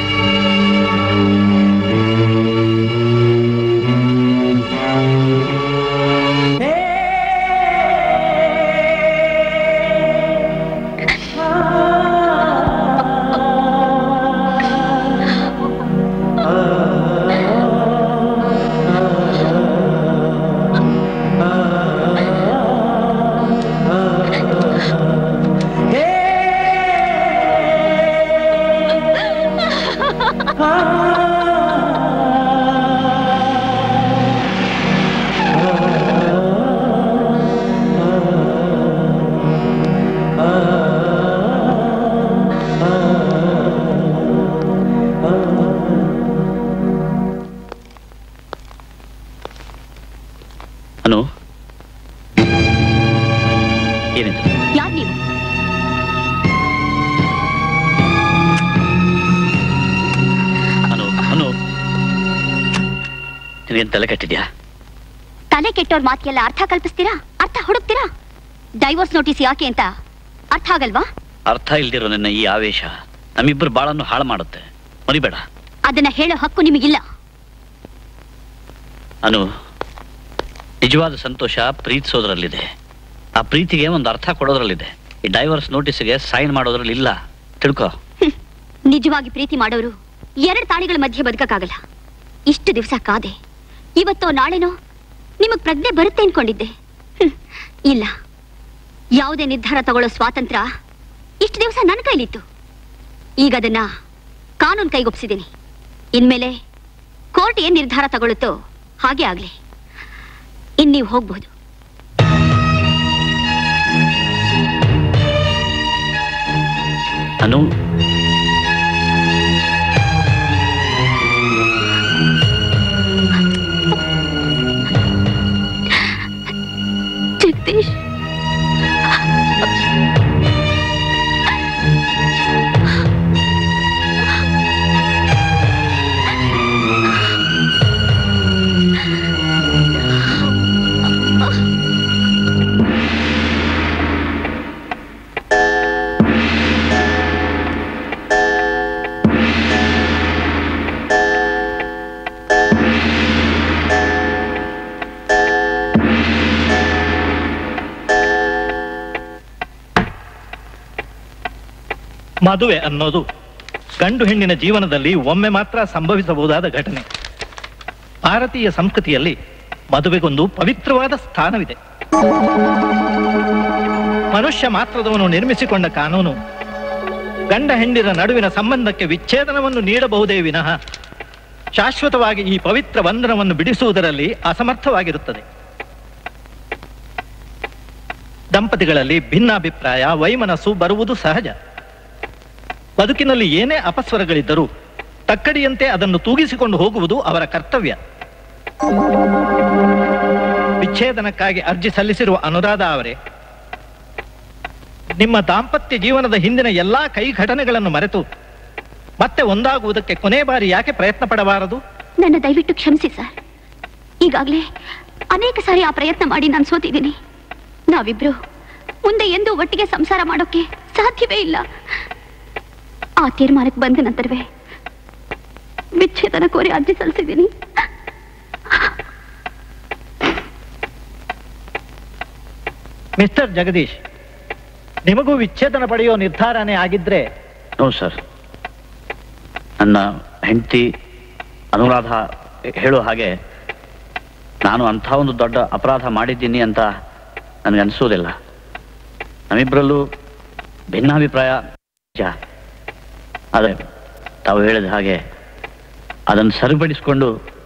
Speaker 4: ಅನು ಏನಿದು
Speaker 1: ಯಾರು ನೀವು
Speaker 4: ಅನು ಅನು ನಿನಗೇನು ತಲೆ ಕೆಟ್ಟಿದ್ಯಾ
Speaker 1: ತಲೆ ಕೆಟ್ಟೋರ್ ಮಾತಿಗೆಲ್ಲ ಅರ್ಥ ಕಲ್ಪಿಸ್ತೀರಾ ಅರ್ಥ ಹುಡುಕ್ತೀರಾ ಡೈವೋರ್ಸ್ ನೋಟಿಸ್ ಯಾಕೆ ಅಂತ ಅರ್ಥ ಆಗಲ್ವಾ
Speaker 4: ಅರ್ಥ ಇಲ್ದಿರೋ ನನ್ನ ಈ ಆವೇಶ ನಮ್ಮಿಬ್ಬರು ಬಾಳನ್ನು ಹಾಳು ಮಾಡುತ್ತೆ ಮರಿಬೇಡ
Speaker 1: ಅದನ್ನ ಹೇಳೋ ಹಕ್ಕು ನಿಮಗಿಲ್ಲ
Speaker 4: ಅನು ನಿಜವಾದ ಸಂತೋಷ ಪ್ರೀತಿಸೋದ್ರಲ್ಲಿದೆ ಆ ಪ್ರೀತಿಗೆ ಒಂದು ಅರ್ಥ ಕೊಡೋದ್ರಲ್ಲಿದೆ ಈ ಡೈವರ್ಸ್ ನೋಟಿಸ್ಗೆ ಸೈನ್ ಮಾಡೋದ್ರಲ್ಲಿ ಇಲ್ಲ ತಿಳ್ಕೊ
Speaker 1: ನಿಜವಾಗಿ ಪ್ರೀತಿ ಮಾಡೋರು ಎರಡು ತಾಳಿಗಳ ಮಧ್ಯೆ ಬದುಕಕ್ಕಾಗಲ್ಲ ಇಷ್ಟು ದಿವಸ ಕಾದೆ ಇವತ್ತೋ ನಾಳೆನೋ ನಿಮಗ್ ಪ್ರಜ್ಞೆ ಬರುತ್ತೆ ಅನ್ಕೊಂಡಿದ್ದೆ ಹ್ಮ್, ಇಲ್ಲ ಯಾವುದೇ ನಿರ್ಧಾರ ತಗೊಳ್ಳೋ ಸ್ವಾತಂತ್ರ್ಯ ಇಷ್ಟು ದಿವಸ ನನ್ನ ಕೈಲಿತ್ತು ಈಗ ಅದನ್ನ ಕಾನೂನು ಕೈಗೊಪ್ಸಿದ್ದೀನಿ ಇನ್ಮೇಲೆ ಕೋರ್ಟ್ ಏನ್ ನಿರ್ಧಾರ ತಗೊಳ್ಳುತ್ತೋ ಹಾಗೆ ಆಗ್ಲಿ ಇನ್ ನೀವು ಹೋಗ್ಬಹುದು
Speaker 4: ಅನು
Speaker 1: ಜಗದೀಶ್
Speaker 10: ಮದುವೆ ಅನ್ನೋದು ಗಂಡು ಹೆಣ್ಣಿನ ಜೀವನದಲ್ಲಿ ಒಮ್ಮೆ ಮಾತ್ರ ಸಂಭವಿಸಬಹುದಾದ ಘಟನೆ ಭಾರತೀಯ ಸಂಸ್ಕೃತಿಯಲ್ಲಿ ಮದುವೆಗೊಂದು ಪವಿತ್ರವಾದ ಸ್ಥಾನವಿದೆ ಮನುಷ್ಯ ಮಾತ್ರದವನು ನಿರ್ಮಿಸಿಕೊಂಡ ಕಾನೂನು ಗಂಡ ಹೆಂಡಿನ ನಡುವಿನ ಸಂಬಂಧಕ್ಕೆ ವಿಚ್ಛೇದನವನ್ನು ನೀಡಬಹುದೇ ವಿನಃ ಶಾಶ್ವತವಾಗಿ ಈ ಪವಿತ್ರ ಬಂಧನವನ್ನು ಬಿಡಿಸುವುದರಲ್ಲಿ ಅಸಮರ್ಥವಾಗಿರುತ್ತದೆ ದಂಪತಿಗಳಲ್ಲಿ ಭಿನ್ನಾಭಿಪ್ರಾಯ ವೈಮನಸ್ಸು ಬರುವುದು ಸಹಜ ಬದುಕಿನಲ್ಲಿ ಏನೇ ಅಪಸ್ವರಗಳಿದ್ದರೂ ತಕ್ಕಡಿಯಂತೆ ಅದನ್ನು ತೂಗಿಸಿಕೊಂಡು ಹೋಗುವುದು ಅವರ ಕರ್ತವ್ಯ ವಿಚ್ಛೇದನಕ್ಕಾಗಿ ಅರ್ಜಿ ಸಲ್ಲಿಸಿರುವ ಅನುರಾಧ ಅವರೇ ನಿಮ್ಮ ದಾಂಪತ್ಯ ಜೀವನದ ಹಿಂದಿನ ಎಲ್ಲಾ ಕೈ ಘಟನೆಗಳನ್ನು ಮರೆತು ಮತ್ತೆ ಒಂದಾಗುವುದಕ್ಕೆ ಕೊನೆ ಬಾರಿ ಯಾಕೆ ಪ್ರಯತ್ನ ಪಡಬಾರದು
Speaker 1: ನನ್ನ ದಯವಿಟ್ಟು ಕ್ಷಮಿಸಿ ಸರ್ ಈಗಾಗಲೇ ಅನೇಕ ಸಾರಿ ಆ ಪ್ರಯತ್ನ ಮಾಡಿ ನಾನು ಸೋತಿದ್ದೀನಿ ನಾವಿಬ್ರು ಮುಂದೆ ಎಂದು ಒಟ್ಟಿಗೆ ಸಂಸಾರ ಮಾಡೋಕೆ ಸಾಧ್ಯವೇ ಇಲ್ಲ ಆ ತೀರ್ಮಾನಕ್ಕೆ ಬಂದ ನಂತರವೇ ವಿಚ್ಛೇದನ ಕೋರಿ ಅರ್ಜಿ ಸಲ್ಲಿಸಿದ್ದೀನಿ
Speaker 10: ಮಿಸ್ಟರ್ ಜಗದೀಶ್ ನಿಮಗೂ ವಿಚ್ಛೇದನ ಪಡೆಯೋ ನಿರ್ಧಾರನೇ ಆಗಿದ್ರೆ
Speaker 4: ನೋ ಸರ್ ನನ್ನ ಹೆಂಡತಿ ಅನುರಾಧ ಹೇಳೋ ಹಾಗೆ ನಾನು ಅಂಥ ಒಂದು ದೊಡ್ಡ ಅಪರಾಧ ಮಾಡಿದ್ದೀನಿ ಅಂತ ನನಗೆ ಅನಿಸೋದಿಲ್ಲ ನಮ್ಮಿಬ್ಬರಲ್ಲೂ ಭಿನ್ನಾಭಿಪ್ರಾಯ ನಿಜ ಆದರೆ ತಾವು ಹೇಳಿದ ಹಾಗೆ ಅದನ್ನು ಸರಿಪಡಿಸಿಕೊಂಡು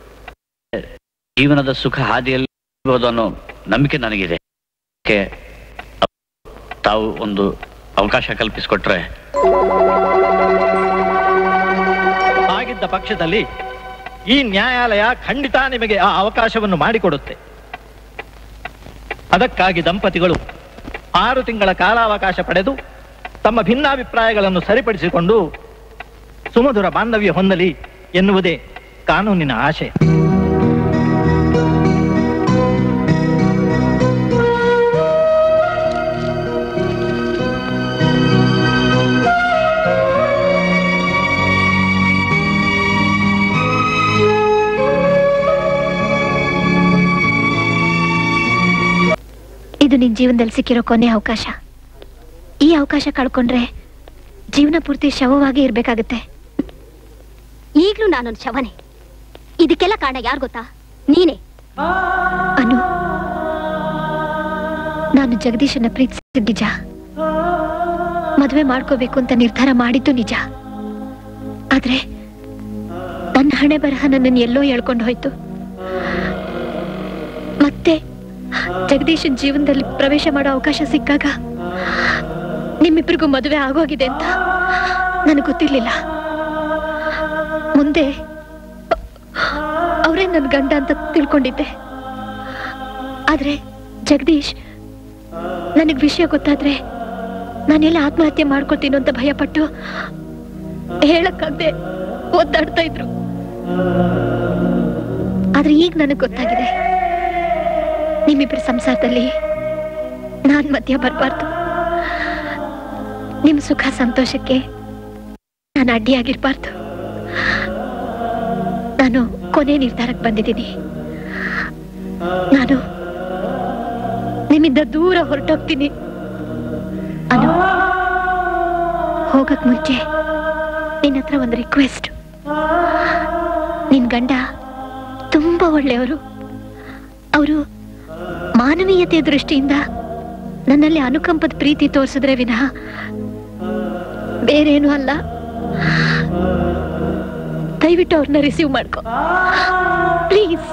Speaker 4: ಜೀವನದ ಸುಖ ಹಾದಿಯಲ್ಲಿ ಇರ್ಬೋದು ಅನ್ನೋ ನಂಬಿಕೆ ನನಗಿದೆ ಅದಕ್ಕೆ ತಾವು ಒಂದು ಅವಕಾಶ ಕಲ್ಪಿಸಿಕೊಟ್ರೆ
Speaker 10: ಆಗಿದ್ದ ಪಕ್ಷದಲ್ಲಿ ಈ ನ್ಯಾಯಾಲಯ ಖಂಡಿತ ನಿಮಗೆ ಆ ಅವಕಾಶವನ್ನು ಮಾಡಿಕೊಡುತ್ತೆ ಅದಕ್ಕಾಗಿ ದಂಪತಿಗಳು ಆರು ತಿಂಗಳ ಕಾಲಾವಕಾಶ ಪಡೆದು ತಮ್ಮ ಭಿನ್ನಾಭಿಪ್ರಾಯಗಳನ್ನು ಸರಿಪಡಿಸಿಕೊಂಡು ಸುಮಧುರ ಬಾಂಧವ್ಯ ಹೊಂದಲಿ ಎನ್ನುವುದೇ ಕಾನೂನಿನ ಆಶಯ
Speaker 3: ಇದು ನಿನ್ ಜೀವನದಲ್ಲಿ ಸಿಕ್ಕಿರೋ ಕೊನೆ ಅವಕಾಶ ಈ ಅವಕಾಶ ಕಳ್ಕೊಂಡ್ರೆ ಜೀವನ ಪೂರ್ತಿ ಶವವಾಗಿ ಇರ್ಬೇಕಾಗತ್ತೆ
Speaker 1: ಈಗಲೂ ನಾನೊಂದು ಶವನೆ ಇದಕ್ಕೆಲ್ಲ ಕಾರಣ ಯಾರು ಗೊತ್ತಾ ನೀನೇ
Speaker 3: ಅನು ನಾನು ಜಗದೀಶನ ಪ್ರೀತಿಸಿದ ನಿಜ ಮದುವೆ ಮಾಡ್ಕೋಬೇಕು ಅಂತ ನಿರ್ಧಾರ ಮಾಡಿದ್ದು ನಿಜ ಆದ್ರೆ ನನ್ನ ಹಣೆ ಬರಹ ನನ್ನನ್ನು ಎಲ್ಲೋ ಎಳ್ಕೊಂಡು ಹೋಯ್ತು ಮತ್ತೆ ಜಗದೀಶನ್ ಜೀವನದಲ್ಲಿ ಪ್ರವೇಶ ಮಾಡೋ ಅವಕಾಶ ಸಿಕ್ಕಾಗ ನಿಮ್ಮಿಬ್ಬರಿಗೂ ಮದುವೆ ಆಗೋಗಿದೆ ಅಂತ ನನಗೆ ಗೊತ್ತಿರ್ಲಿಲ್ಲ ಮುಂದೆ ಅವರೇ ನನ್ನ ಗಂಡ ಅಂತ ತಿಳ್ಕೊಂಡಿದ್ದೆ ಆದ್ರೆ ಜಗದೀಶ್ ನನಗ್ ವಿಷಯ ಗೊತ್ತಾದ್ರೆ ನಾನೆಲ್ಲ ಆತ್ಮಹತ್ಯೆ ಮಾಡ್ಕೊತೀನೋ ಅಂತ ಭಯಪಟ್ಟು ಹೇಳಕ್ಕಾಗ್ದೆ ಒದ್ದಾಡ್ತಾ ಇದ್ರು ಆದ್ರೆ ಈಗ ನನಗ್ ಗೊತ್ತಾಗಿದೆ ನಿಮ್ಮಿಬ್ಬರ ಸಂಸಾರದಲ್ಲಿ ನಾನ್ ಮಧ್ಯ ಬರಬಾರ್ದು ನಿಮ್ ಸುಖ ಸಂತೋಷಕ್ಕೆ ನಾನು ಅಡ್ಡಿಯಾಗಿರ್ಬಾರ್ದು ನಾನು ಕೊನೆ ನಿರ್ಧಾರಕ್ಕೆ ಬಂದಿದ್ದೀನಿ ನಾನು ನಿಮ್ಮಿಂದ ದೂರ ಹೊರಟೋಗ್ತೀನಿ ಅನು ಹೋಗಕ್ ಮುಂಚೆ ನಿನ್ನ ಹತ್ರ ಒಂದು ರಿಕ್ವೆಸ್ಟ್ ನಿನ್ ಗಂಡ ತುಂಬಾ ಒಳ್ಳೆಯವರು ಅವರು ಮಾನವೀಯತೆಯ ದೃಷ್ಟಿಯಿಂದ ನನ್ನಲ್ಲಿ ಅನುಕಂಪದ ಪ್ರೀತಿ ತೋರಿಸಿದ್ರೆ ವಿನಃ ಬೇರೇನು ಅಲ್ಲ ದಯವಿಟ್ಟು ಅವ್ರನ್ನ ರಿಸೀವ್ ಮಾಡ್ಕೊ ಪ್ಲೀಸ್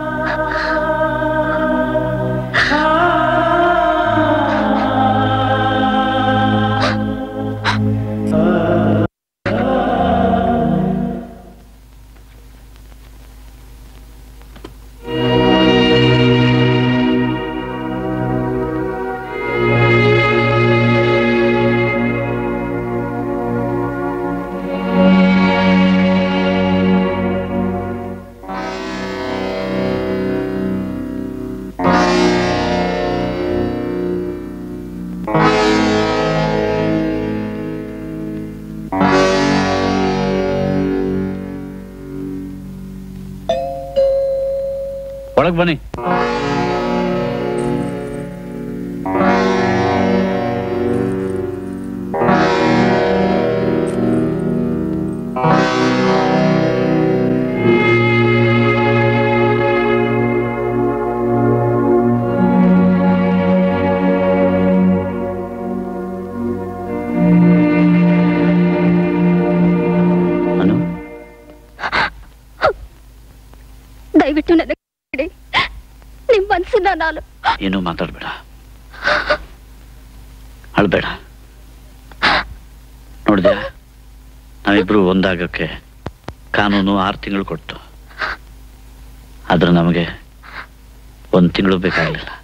Speaker 4: ಒಳಗೆ ಬನ್ನಿ
Speaker 3: ದಯವಿಟ್ಟು ನನಗೆ ಬಿಡಿ. ನಿಮ್ ಮನ್ಸನ್ನ ನಾನು
Speaker 4: ಏನೂ ಮಾತಾಡ್ಬೇಡ ಅಳ್ಬೇಡ ನೋಡಿದ್ಯಾ ನಾವಿಬ್ರು ಒಂದಾಗಕ್ಕೆ ಕಾನೂನು ಆರು ತಿಂಗಳು ಕೊಡ್ತು ಆದ್ರೆ ನಮಗೆ ಒಂದು ತಿಂಗಳು ಬೇಕಾಗಲಿಲ್ಲ